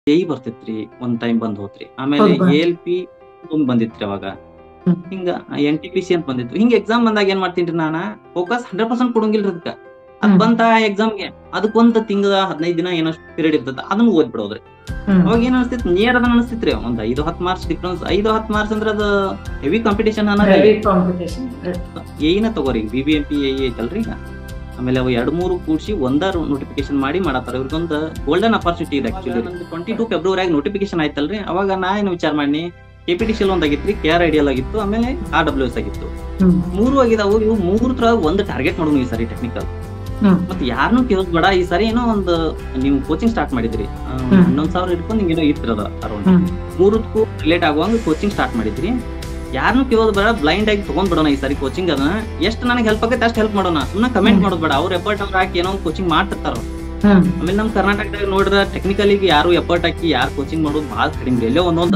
A ಬರ್ತಿತ್ರಿ ಒಂದ್ time ಬಂದ್ ಹೋತ್ರಿ ಆಮೇಲೆ ಹೌದಾ? ಎ ಎಲ್ ಪಿ ಒಂದ್ ಬಂದಿತ್ರಿ ಅವಾಗ ಹ್ಮ್. ಹಿಂಗ ಎನ್ ಟಿ ಪಿ ಸಿ ಅಂತ ಬಂದಿತ್ತು ಹಿಂಗ ಎಕ್ಸಾಮ್ ಬಂದಾಗ ಏನ್ ಮಾಡ್ತೀನಿ ನಾನ ಫೋಕಸ್ ಹಂಡ್ರೆಡ್ ಪರ್ಸೆಂಟ್ ಕೊಡಂಗಿಲ್ರಿ ಅದಕ್ಕ ಅದ್ ಹ್ಮ್. ಬಂತ ಎಕ್ಸಾಮ್ಗೆ ಅದಕ್ ಒಂದ್ ತಿಂಗಳ ಹದಿನೈದು ದಿನ ಏನೋ ಪೀರಿಯಡ್ ಇರ್ತದ ಅದನ್ನ ಓದ್ಬಿಡೋದ್ರಿ ಹ್ಮ್. ಅವಾಗ ಏನ್ ಅನ್ಸ್ತಿತ್ತು ನಿಯರ್ ಅದನ್ನ ಅನ್ಸ್ತಿತ್ರಿ ಒಂದ್ ಐದು ಹತ್ತು ಮಾರ್ಕ್ಸ್ ಡಿಫ್ರೆನ್ಸ್ ಐದು ಹತ್ತು ಮಾರ್ಕ್ಸ್ ಅಂದ್ರ ಅದು ಹೆವಿ ಕಾಂಪಿಟೇಷನ್ ಅನ್ನೋದು Heavy competition. ಏನ ತಗೋರಿ B B M P A ಐತಲ್ರಿ ಈಗ ಆಮೇಲೆ ಅವು ಎರಡ್ ಮೂರು ಕೂಡ್ಸಿ ಒಂದ ನೋಟಿಫಿಕೇಶನ್ ಮಾಡಿ ಮಾಡತ್ತಾರ ಇವ್ರಿಗೊಂದು ಗೋಲ್ಡನ್ ಅಪರ್ಚುನಿಟಿ ಇದೆ actually twenty two February notification ಆಯ್ತಲ್ರಿ ಅವಾಗ ನಾ ಏನು ವಿಚಾರ ಮಾಡಿ ಕೆ ಪಿ ಟಿ ಸಿ ಒಂದ್ ಆಗಿತ್ರಿ ಕೆ ಆರ್ ಐಡಿಯಲ್ ಆಗಿತ್ತು ಆಮೇಲೆ ಆರ್ ಡಬ್ಲ್ಯೂ ಎಸ್ ಆಗಿತ್ತು ಹ್ಮ್. ಮೂರು ಆಗಿದಾವು ಇವು ಮೂರತ್ರ ಒಂದು ಟಾರ್ಗೆಟ್ ಮಾಡೋಣ ಈ ಸಾರಿ ಟೆಕ್ನಿಕಲ್ ಹ್ಮ್. ಮತ್ತೆ ಯಾರನ್ನೂ ಕೇಳೋದ್ ಬೇಡ ಈ ಸಾರಿ ಏನೋ ಒಂದು ನೀವು ಕೋಚಿಂಗ್ ಸ್ಟಾರ್ಟ್ ಮಾಡಿದ್ರಿ ಆ, ಹ್ಮ್. ಹನ್ನೊಂದ್ ಸಾವಿರ ಇಟ್ಕೊಂಡು ನಿಮ್ಗೆ ಏನೋ ಇತ್ತಿರದ ಅರೌಂಡ್ ಹ್ಮ್. ಮೂರಕ್ಕೂ ರಿಲೇಟ್ ಆಗುವಂಗ ಕೋಚಿಂಗ್ ಸ್ಟಾರ್ಟ್ ಮಾಡಿದ್ರಿ ಯಾರನ್ನೂ ಕೇಳೋದು ಬೇಡ ಬ್ಲೈಂಡ್ ಆಗಿ ತಗೊಂಡ್ ಬಿಡೋಣ ಈ ಸಾರಿ ಕೋಚಿಂಗ್ ಅದನ್ನ ಎಷ್ಟು ನನಗೆ ಹೆಲ್ಪ್ ಆಗತ್ತೆ ಅಷ್ಟು ಹೆಲ್ಪ್ ಮಾಡೋಣ ಸುಮ್ಮನೆ ಕಮೆಂಟ್ ಹ್ಮ್. ಮಾಡೋದು ಬೇಡ ಅವ್ರ ಎಫರ್ಟ್ ಅವ್ರು ಹಾಕಿ ಏನೋ ಒಂದು ಕೋಚಿಂಗ್ ಮಾಡ್ತಿರ್ತಾರ ಹ್ಮ್. ಆಮೇಲೆ ನಮ್ ಕರ್ನಾಟಕದಾಗ ನೋಡಿದ್ರೆ ಟೆಕ್ನಿಕಲಿ ಯಾರು ಎಫರ್ಟ್ ಹಾಕಿ ಯಾರು ಕೋಚಿಂಗ್ ಮಾಡೋದು ಬಹಳ ಕಡಿಮೆ ರೀ. ಎಲ್ಲೋ ಒಂದೊಂದು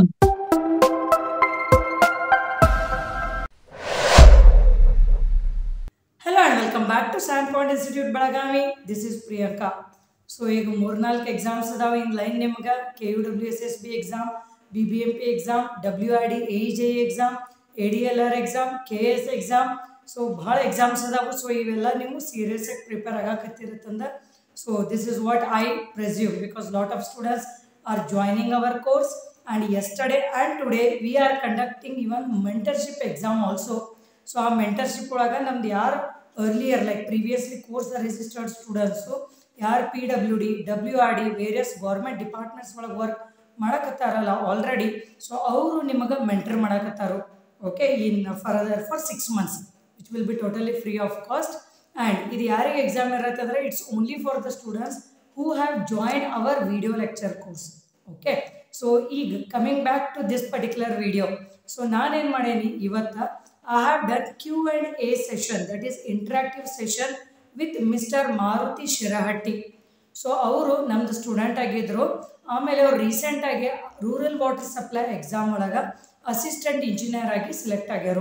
hello and welcome back to Sandpoint Institute Belagavi this is Priyanka so ಈಗ ಮೂರ್ನಾಲ್ಕು ಎಕ್ಸಾಮ್ಸ್ ಅದಾವೆ ಇನ್ ಲೈನ್ ನಿಮ್ಗೆ K U W S S B exam B B M P exam W I D A J exam A D L R exam K S exam so ಭಾಳ exams ಅದಾವೆ so ಇವೆಲ್ಲ ನೀವು serious ಆಗಿ prepare ಆಗಾಕತ್ತಿರುತ್ತಂದ so this is what I presume because lot of students are joining our course and yesterday and today we are conducting even mentorship exam also so ಆ mentorship ಒಳಗೆ ನಮ್ದು ಯಾರು earlier like previously course registered students ಯಾರು P W D W R D various government departments ಒಳಗೆ work ಮಾಡಕತ್ತಾರಲ್ಲ already so ಅವರು ನಿಮಗೆ mentor ಮಾಡಕತ್ತಾರು okay in further for six months which will be totally free of cost and ಇದು ಯಾರಿಗೆ exam ಇರುತ್ತೆ ಅಂದರೆ it's only for the students who have join our video lecture course okay so ಈಗ coming back to this particular video so ನಾನೇನು ಮಾಡೇನಿ ಇವತ್ತು I have done Q and A session that is interactive session with Mr. Maruti Shirahatti so ಅವರು ನಮ್ದು student ಆಗಿದ್ದರು ಆಮೇಲೆ ಅವ್ರು ರೀಸೆಂಟಾಗಿ ರೂರಲ್ ವಾಟರ್ ಸಪ್ಲೈ ಎಕ್ಸಾಮ್ ಒಳಗೆ ಅಸಿಸ್ಟೆಂಟ್ ಇಂಜಿನಿಯರ್ ಆಗಿ ಸೆಲೆಕ್ಟ್ ಆಗ್ಯಾರು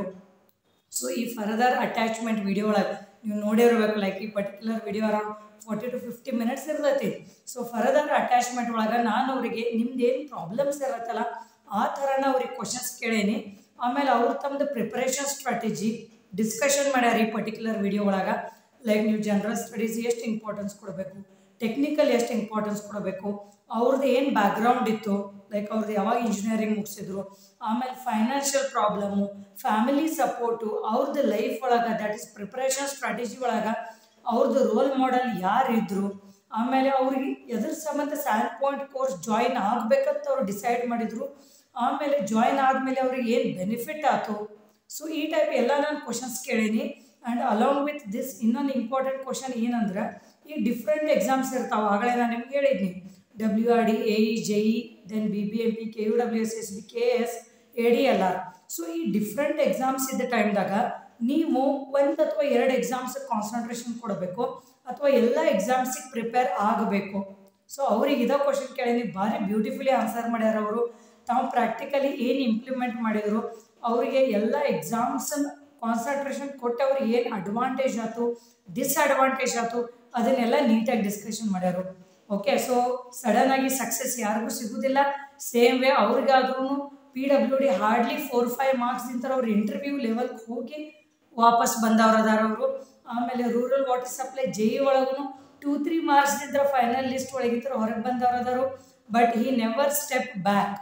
ಸೊ ಈ ಫರ್ದರ್ ಅಟ್ಯಾಚ್ಮೆಂಟ್ ವಿಡಿಯೋ ಒಳಗೆ ನೀವು ನೋಡಿರ್ಬೇಕು ಲೈಕ್ ಈ particular video around forty to fifty minutes ಇರ್ತೈತಿ ಸೊ ಫರ್ದರ್ ಅಟ್ಯಾಚ್ಮೆಂಟ್ ಒಳಗೆ ನಾನು ಅವರಿಗೆ ನಿಮ್ದು ಏನು ಪ್ರಾಬ್ಲಮ್ಸ್ ಇರತ್ತಲ್ಲ ಆ ಥರನ ಅವ್ರಿಗೆ ಕ್ವಶನ್ಸ್ ಕೇಳೀನಿ ಆಮೇಲೆ ಅವ್ರು ತಮ್ಮದು ಪ್ರಿಪರೇಷನ್ ಸ್ಟ್ರಾಟಜಿ ಡಿಸ್ಕಷನ್ ಮಾಡ್ಯಾರ ಈ ಪರ್ಟಿಕ್ಯುಲರ್ ವಿಡಿಯೋ ಒಳಗೆ ಲೈಕ್ ನೀವು ಜನರಲ್ ಸ್ಟಡೀಸ್ ಎಷ್ಟು ಇಂಪಾರ್ಟೆನ್ಸ್ ಕೊಡಬೇಕು ಟೆಕ್ನಿಕಲ್ ಎಷ್ಟು ಇಂಪಾರ್ಟೆನ್ಸ್ ಕೊಡಬೇಕು ಅವ್ರದ್ದು ಏನು ಬ್ಯಾಕ್ಗ್ರೌಂಡ್ ಇತ್ತು ಲೈಕ್ ಅವ್ರದ್ದು ಯಾವಾಗ ಇಂಜಿನಿಯರಿಂಗ್ ಮುಗಿಸಿದ್ರು ಆಮೇಲೆ ಫೈನಾನ್ಷಿಯಲ್ ಪ್ರಾಬ್ಲಮ್ಮು ಫ್ಯಾಮಿಲಿ ಸಪೋರ್ಟು ಅವ್ರದ್ದು ಲೈಫ್ ಒಳಗೆ ದಟ್ ಇಸ್ ಪ್ರಿಪ್ರೇಷನ್ ಸ್ಟ್ರಾಟಜಿ ಒಳಗೆ ಅವ್ರದ್ದು ರೋಲ್ ಮಾಡೆಲ್ ಯಾರಿದ್ರು ಆಮೇಲೆ ಅವ್ರಿಗೆ ಎದ್ರ ಸಂಬಂಧ ಸ್ಯಾನ್ ಪಾಯಿಂಟ್ ಕೋರ್ಸ್ ಜಾಯಿನ್ ಆಗಬೇಕಂತ ಅವ್ರು ಡಿಸೈಡ್ ಮಾಡಿದರು ಆಮೇಲೆ ಜಾಯಿನ್ ಆದಮೇಲೆ ಅವ್ರಿಗೆ ಏನು ಬೆನಿಫಿಟ್ ಆಯ್ತು ಸೊ ಈ ಟೈಪ್ ಎಲ್ಲ ನಾನು ಕ್ವಶನ್ಸ್ ಕೇಳೀನಿ ಆ್ಯಂಡ್ ಅಲಾಂಗ್ ವಿತ್ ದಿಸ್ ಇನ್ನೊಂದು ಇಂಪಾರ್ಟೆಂಟ್ ಕ್ವಶನ್ ಏನಂದ್ರೆ ಈ ಡಿಫ್ರೆಂಟ್ ಎಕ್ಸಾಮ್ಸ್ ಇರ್ತಾವೆ ಆಗಲೇ ನಾನು ನಿಮ್ಗೆ ಹೇಳಿದ್ನಿ W R D A E J E then B B M P K U W S S B K S A D L R so ಈ different exams ಇದ್ದ ಟೈಮ್ದಾಗ ನೀವು ಒಂದು ಅಥವಾ ಎರಡು ಎಕ್ಸಾಮ್ಸಿಗೆ ಕಾನ್ಸಂಟ್ರೇಷನ್ ಕೊಡಬೇಕು ಅಥವಾ ಎಲ್ಲ ಎಕ್ಸಾಮ್ಸಿಗೆ ಪ್ರಿಪೇರ್ ಆಗಬೇಕು ಸೊ ಅವ್ರಿಗೆ ಇದೋ ಕ್ವಶನ್ ಕೇಳೀನಿ ಭಾರಿ ಬ್ಯೂಟಿಫುಲಿ ಆನ್ಸರ್ ಮಾಡ್ಯಾರ ಅವರು ತಾವು ಪ್ರಾಕ್ಟಿಕಲಿ ಏನು ಇಂಪ್ಲಿಮೆಂಟ್ ಮಾಡಿದರು ಅವರಿಗೆ ಎಲ್ಲ ಎಕ್ಸಾಮ್ಸನ್ನು ಕಾನ್ಸಂಟ್ರೇಷನ್ ಕೊಟ್ಟು ಅವ್ರಿಗೆ ಏನು ಅಡ್ವಾಂಟೇಜ್ ಆಯ್ತು ಡಿಸ್ಅಡ್ವಾಂಟೇಜ್ ಆಯ್ತು ಅದನ್ನೆಲ್ಲ ನೀಟಾಗಿ ಡಿಸ್ಕಷನ್ ಮಾಡ್ಯಾರು ಓಕೆ ಸೊ ಸಡನ್ ಆಗಿ ಸಕ್ಸಸ್ ಯಾರಿಗೂ ಸಿಗೋದಿಲ್ಲ ಸೇಮ್ ವೇ ಅವ್ರಿಗಾದ್ರೂ P W D hardly four five marks ನಿಂತರ ಅವ್ರು ಇಂಟರ್ವ್ಯೂ ಲೆವೆಲ್ಗೆ ಹೋಗಿ ವಾಪಸ್ ಬಂದವ್ರು ಅದಾರ ಅವರು ಆಮೇಲೆ rural water supply J E ಒಳಗೂ ಟೂ ತ್ರೀ ಮಾರ್ಕ್ಸ್ನಿಂದ ಫೈನಲ್ ಲಿಸ್ಟ್ ಒಳಗಿಂತರ ಹೊರಗೆ ಬಂದವ್ರು ಅದಾರು but he never step back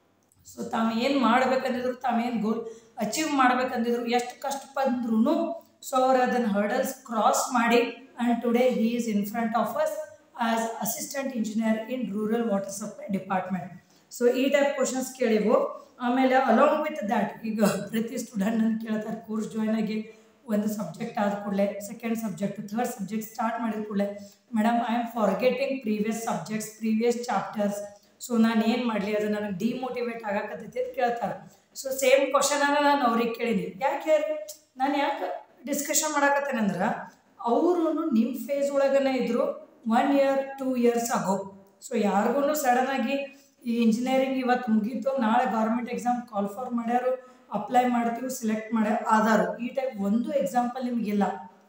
so ತಾವು ಏನು ಮಾಡ್ಬೇಕಂದಿದ್ರು ತಾವೇನು ಗೋಲ್ ಅಚೀವ್ ಮಾಡ್ಬೇಕಂದಿದ್ರು ಎಷ್ಟು ಕಷ್ಟ ಬಂದ್ರೂ ಸೊ ಅವ್ರು ಅದನ್ನು ಹರ್ಡಲ್ಸ್ ಕ್ರಾಸ್ ಮಾಡಿ and today he is in front of us as assistant engineer in rural water supply department so ಈ ಟೈಪ್ ಕ್ವಶನ್ಸ್ ಕೇಳಿವು ಆಮೇಲೆ ಅಲಾಂಗ್ ವಿತ್ ದ್ಯಾಟ್ ಈಗ ಪ್ರತಿ ಸ್ಟೂಡೆಂಟ್ ನನ್ನ ಕೇಳ್ತಾರೆ ಕೋರ್ಸ್ ಜಾಯ್ನ್ ಆಗಿ ಒಂದು ಸಬ್ಜೆಕ್ಟ್ ಆದ ಕೂಡಲೇ second subject third subject start ಮಾಡಿದ ಕೂಡಲೇ madam I am forgetting previous subjects previous chapters so ನಾನು ಏನು ಮಾಡಲಿ ಅದು ನನಗೆ ಡಿಮೋಟಿವೇಟ್ ಆಗಕತ್ತೈತಿ ಅಂತ ಕೇಳ್ತಾರೆ ಸೊ ಸೇಮ್ ಕ್ವಶನನ್ನು ನಾನು ಅವ್ರಿಗೆ ಕೇಳೀನಿ ಯಾಕೆ ಹೇಳಿ ನಾನು ಯಾಕೆ ಡಿಸ್ಕಷನ್ ಮಾಡಕತ್ತೇನಂದ್ರೆ ಅವರು ನಿಮ್ಮ ಫೇಸ್ ಒಳಗನೆ ಇದ್ದರು ಒನ್ ಇಯರ್ ಟೂ ಇಯರ್ಸ್ ಆಗೋ ಸೊ ಯಾರಿಗೂ ಸಡನ್ನಾಗಿ ಈ ಇಂಜಿನಿಯರಿಂಗ್ ಇವತ್ತು ಮುಗೀತು ನಾಳೆ ಗೌರ್ಮೆಂಟ್ ಎಕ್ಸಾಮ್ ಕಾಲ್ ಫಾರ್ ಮಾಡ್ಯಾರು ಅಪ್ಲೈ ಮಾಡ್ತೀವಿ ಸೆಲೆಕ್ಟ್ ಮಾಡ್ಯಾರ ಆಧಾರು ಈ ಟೈಪ್ ಒಂದು ಎಕ್ಸಾಂಪಲ್ ನಿಮಗಿಲ್ಲ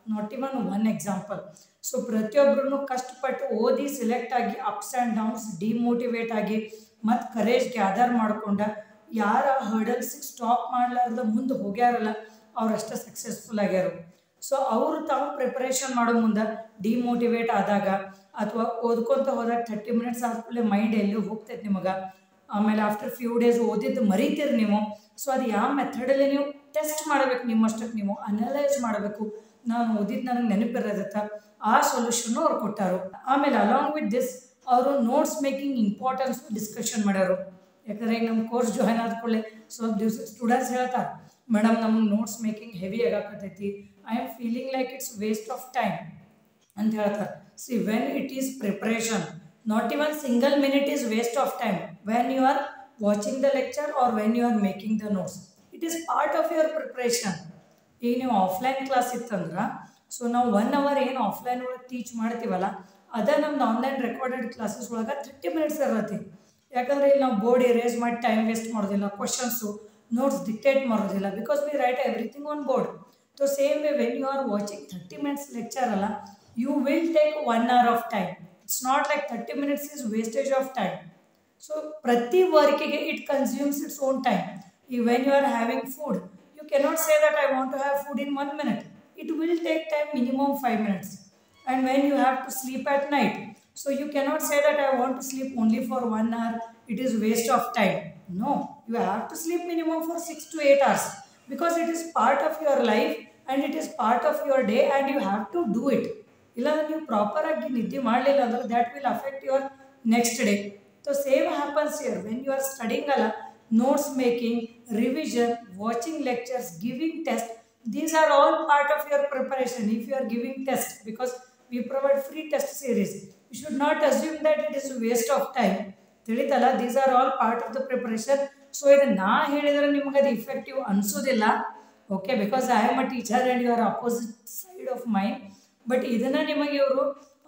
not even one example so ಪ್ರತಿಯೊಬ್ಬರೂ ಕಷ್ಟಪಟ್ಟು ಓದಿ ಸೆಲೆಕ್ಟ್ ಆಗಿ ಅಪ್ಸ್ ಆ್ಯಂಡ್ ಡೌನ್ಸ್ ಡಿಮೋಟಿವೇಟ್ ಆಗಿ ಮತ್ತು ಕರೇಜ್ ಗ್ಯಾದರ್ ಮಾಡ್ಕೊಂಡ ಯಾರ ಹರ್ಡಲ್ಸಿಗೆ ಸ್ಟಾಪ್ ಮಾಡ್ಲಾರ್ದ ಮುಂದೆ ಹೋಗ್ಯಾರಲ್ಲ ಅವರಷ್ಟೇ ಸಕ್ಸಸ್ಫುಲ್ ಆಗ್ಯಾರು ಸೊ ಅವರು ತಾವು ಪ್ರಿಪರೇಷನ್ ಮಾಡೋ ಮುಂದೆ ಡಿಮೋಟಿವೇಟ್ ಆದಾಗ ಅಥವಾ ಓದ್ಕೊತ ಹೋದಾಗ ಥರ್ಟಿ ಮಿನಿಟ್ಸ್ ಆದ್ಮೇಲೆ ಮೈಂಡ್ ಎಲ್ಲಿ ಹೋಗ್ತೈತೆ ನಿಮಗೆ ಆಮೇಲೆ ಆಫ್ಟರ್ ಫ್ಯೂ ಡೇಸ್ ಓದಿದ್ದು ಮರಿತೀರಿ ನೀವು ಸೊ ಅದು ಯಾವ ಮೆಥಡಲ್ಲಿ ನೀವು ಟೆಸ್ಟ್ ಮಾಡಬೇಕು ನಿಮ್ಮಷ್ಟಕ್ಕೆ ನೀವು ಅನಲೈಸ್ ಮಾಡಬೇಕು ನಾನು ಓದಿದ್ದು ನನಗೆ ನೆನಪಿರೋದತ್ತ ಆ ಸೊಲ್ಯೂಷನ್ನು ಅವ್ರು ಕೊಟ್ಟಾರು ಆಮೇಲೆ ಅಲಾಂಗ್ ವಿತ್ ದಿಸ್ ಅವರು ನೋಟ್ಸ್ ಮೇಕಿಂಗ್ ಇಂಪಾರ್ಟೆನ್ಸ್ ಡಿಸ್ಕಷನ್ ಮಾಡ್ಯಾರು ಯಾಕಂದ್ರೆ ಈಗ ನಮ್ಮ ಕೋರ್ಸ್ ಜಾಯ್ನ್ ಆದ ಕೂಡಲೇ ಸ್ವಲ್ಪ ದಿವಸ ಸ್ಟೂಡೆಂಟ್ಸ್ ಹೇಳ್ತಾರೆ ಮೇಡಮ್ ನಮ್ಗೆ ನೋಟ್ಸ್ ಮೇಕಿಂಗ್ ಹೆವಿ ಆಗಾಕತ್ತೈತಿ I am feeling like it's waste of time ಅಂತ ಹೇಳ್ತಾರೆ see when it is preparation not even single minute is waste of time when you are watching the lecture or when you are making the notes it is part of your preparation ಈಗ ನೀವು offline class ಇತ್ತಂದ್ರೆ so ನಾವು one hour ಏನು offline ಒಳಗೆ teach ಮಾಡ್ತೀವಲ್ಲ ಅದೇ ನಮ್ದು online recorded classes ಒಳಗೆ ಥರ್ಟಿ ಮಿನಿಟ್ಸ್ ಇರತ್ತೆ ಯಾಕಂದರೆ ಇಲ್ಲಿ ನಾವು ಬೋರ್ಡ್ ಎರೇಸ್ ಮಾಡಿ ಟೈಮ್ ವೇಸ್ಟ್ ಮಾಡೋದಿಲ್ಲ ಕ್ವಶನ್ಸು ನೋಟ್ಸ್ ಡಿಕ್ಟೇಟ್ ಮಾಡೋದಿಲ್ಲ because we write everything on board so same way when you are watching thirty minutes lecture ಅಲ್ಲ you will take one hour of time it's not like thirty minutes is wastage of time so ಪ್ರತಿ ವರ್ಕಿಗೆ it consumes its own time ಈ when you are having food you cannot say that I want to have food in one minute it will take time minimum 5 minutes and when you have to sleep at night so you cannot say that i want to sleep only for 1 hour it is waste of time no you have to sleep minimum for 6 to 8 hours because it is part of your life and it is part of your day and you have to do it ಇಲ್ಲಾಂದ್ರೆ ನೀವು proper ಆಗಿ ನಿದ್ದೆ ಮಾಡಲಿಲ್ಲ ಅಂದ್ರೆ that will affect your next day so same happens year when you are studying ಅಲ್ಲ notes making revision watching lectures giving test these are all part of your preparation if you are giving test because we provide free test series you should not assume that it is waste of time ತಿಳಿತಲ್ಲ these are all part of the preparation so ಇದು ನಾ ಹೇಳಿದ್ರೆ ನಿಮ್ಗೆ ಅದು effective ಅನಿಸೋದಿಲ್ಲ okay because I am a teacher and you are opposite side of mind but ಇದನ್ನು ನಿಮಗೆ ಇವರು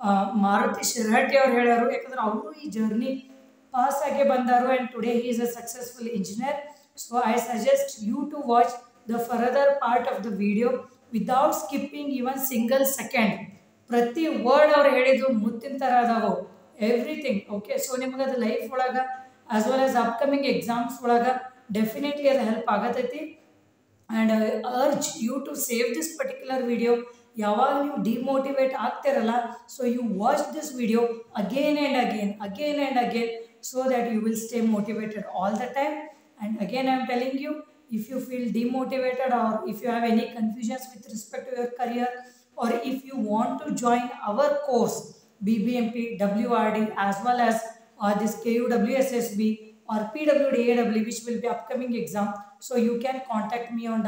ಮಾರುತಿ ಶಿರಹಟ್ಟಿ ಅವ್ರು ಹೇಳ್ಯಾರು ಯಾಕಂದ್ರೆ ಅವರು ಈ ಜರ್ನಿ ಪಾಸ್ ಆಗಿ ಬಂದಾರು and today he is a successful engineer so I suggest you to watch the further part of the video without skipping even single second ಪ್ರತಿ ವರ್ಡ್ ಅವ್ರು ಹೇಳಿದ್ದು ಮುತ್ತಿನ ಥರ ಅದಾವು ಎವ್ರಿಥಿಂಗ್ ಓಕೆ ಸೊ ನಿಮ್ಗೆ ಅದು ಲೈಫ್ ಒಳಗೆ as well as upcoming exams ಒಳಗೆ ಡೆಫಿನೆಟ್ಲಿ ಅದು ಹೆಲ್ಪ್ ಆಗತೈತಿ and urge you to save this particular video ಯಾವಾಗ ನೀವು ಡಿಮೋಟಿವೇಟ್ ಆಗ್ತಿರಲ್ಲ so you watch this video again and again again and again so that you will stay motivated all the time and again I am telling you if you feel demotivated or if you have any confusions with respect to your career or if you want to join our course bbmp wrd as well as uh, this kuwssb or pwdaw which will be upcoming exam so you can contact me on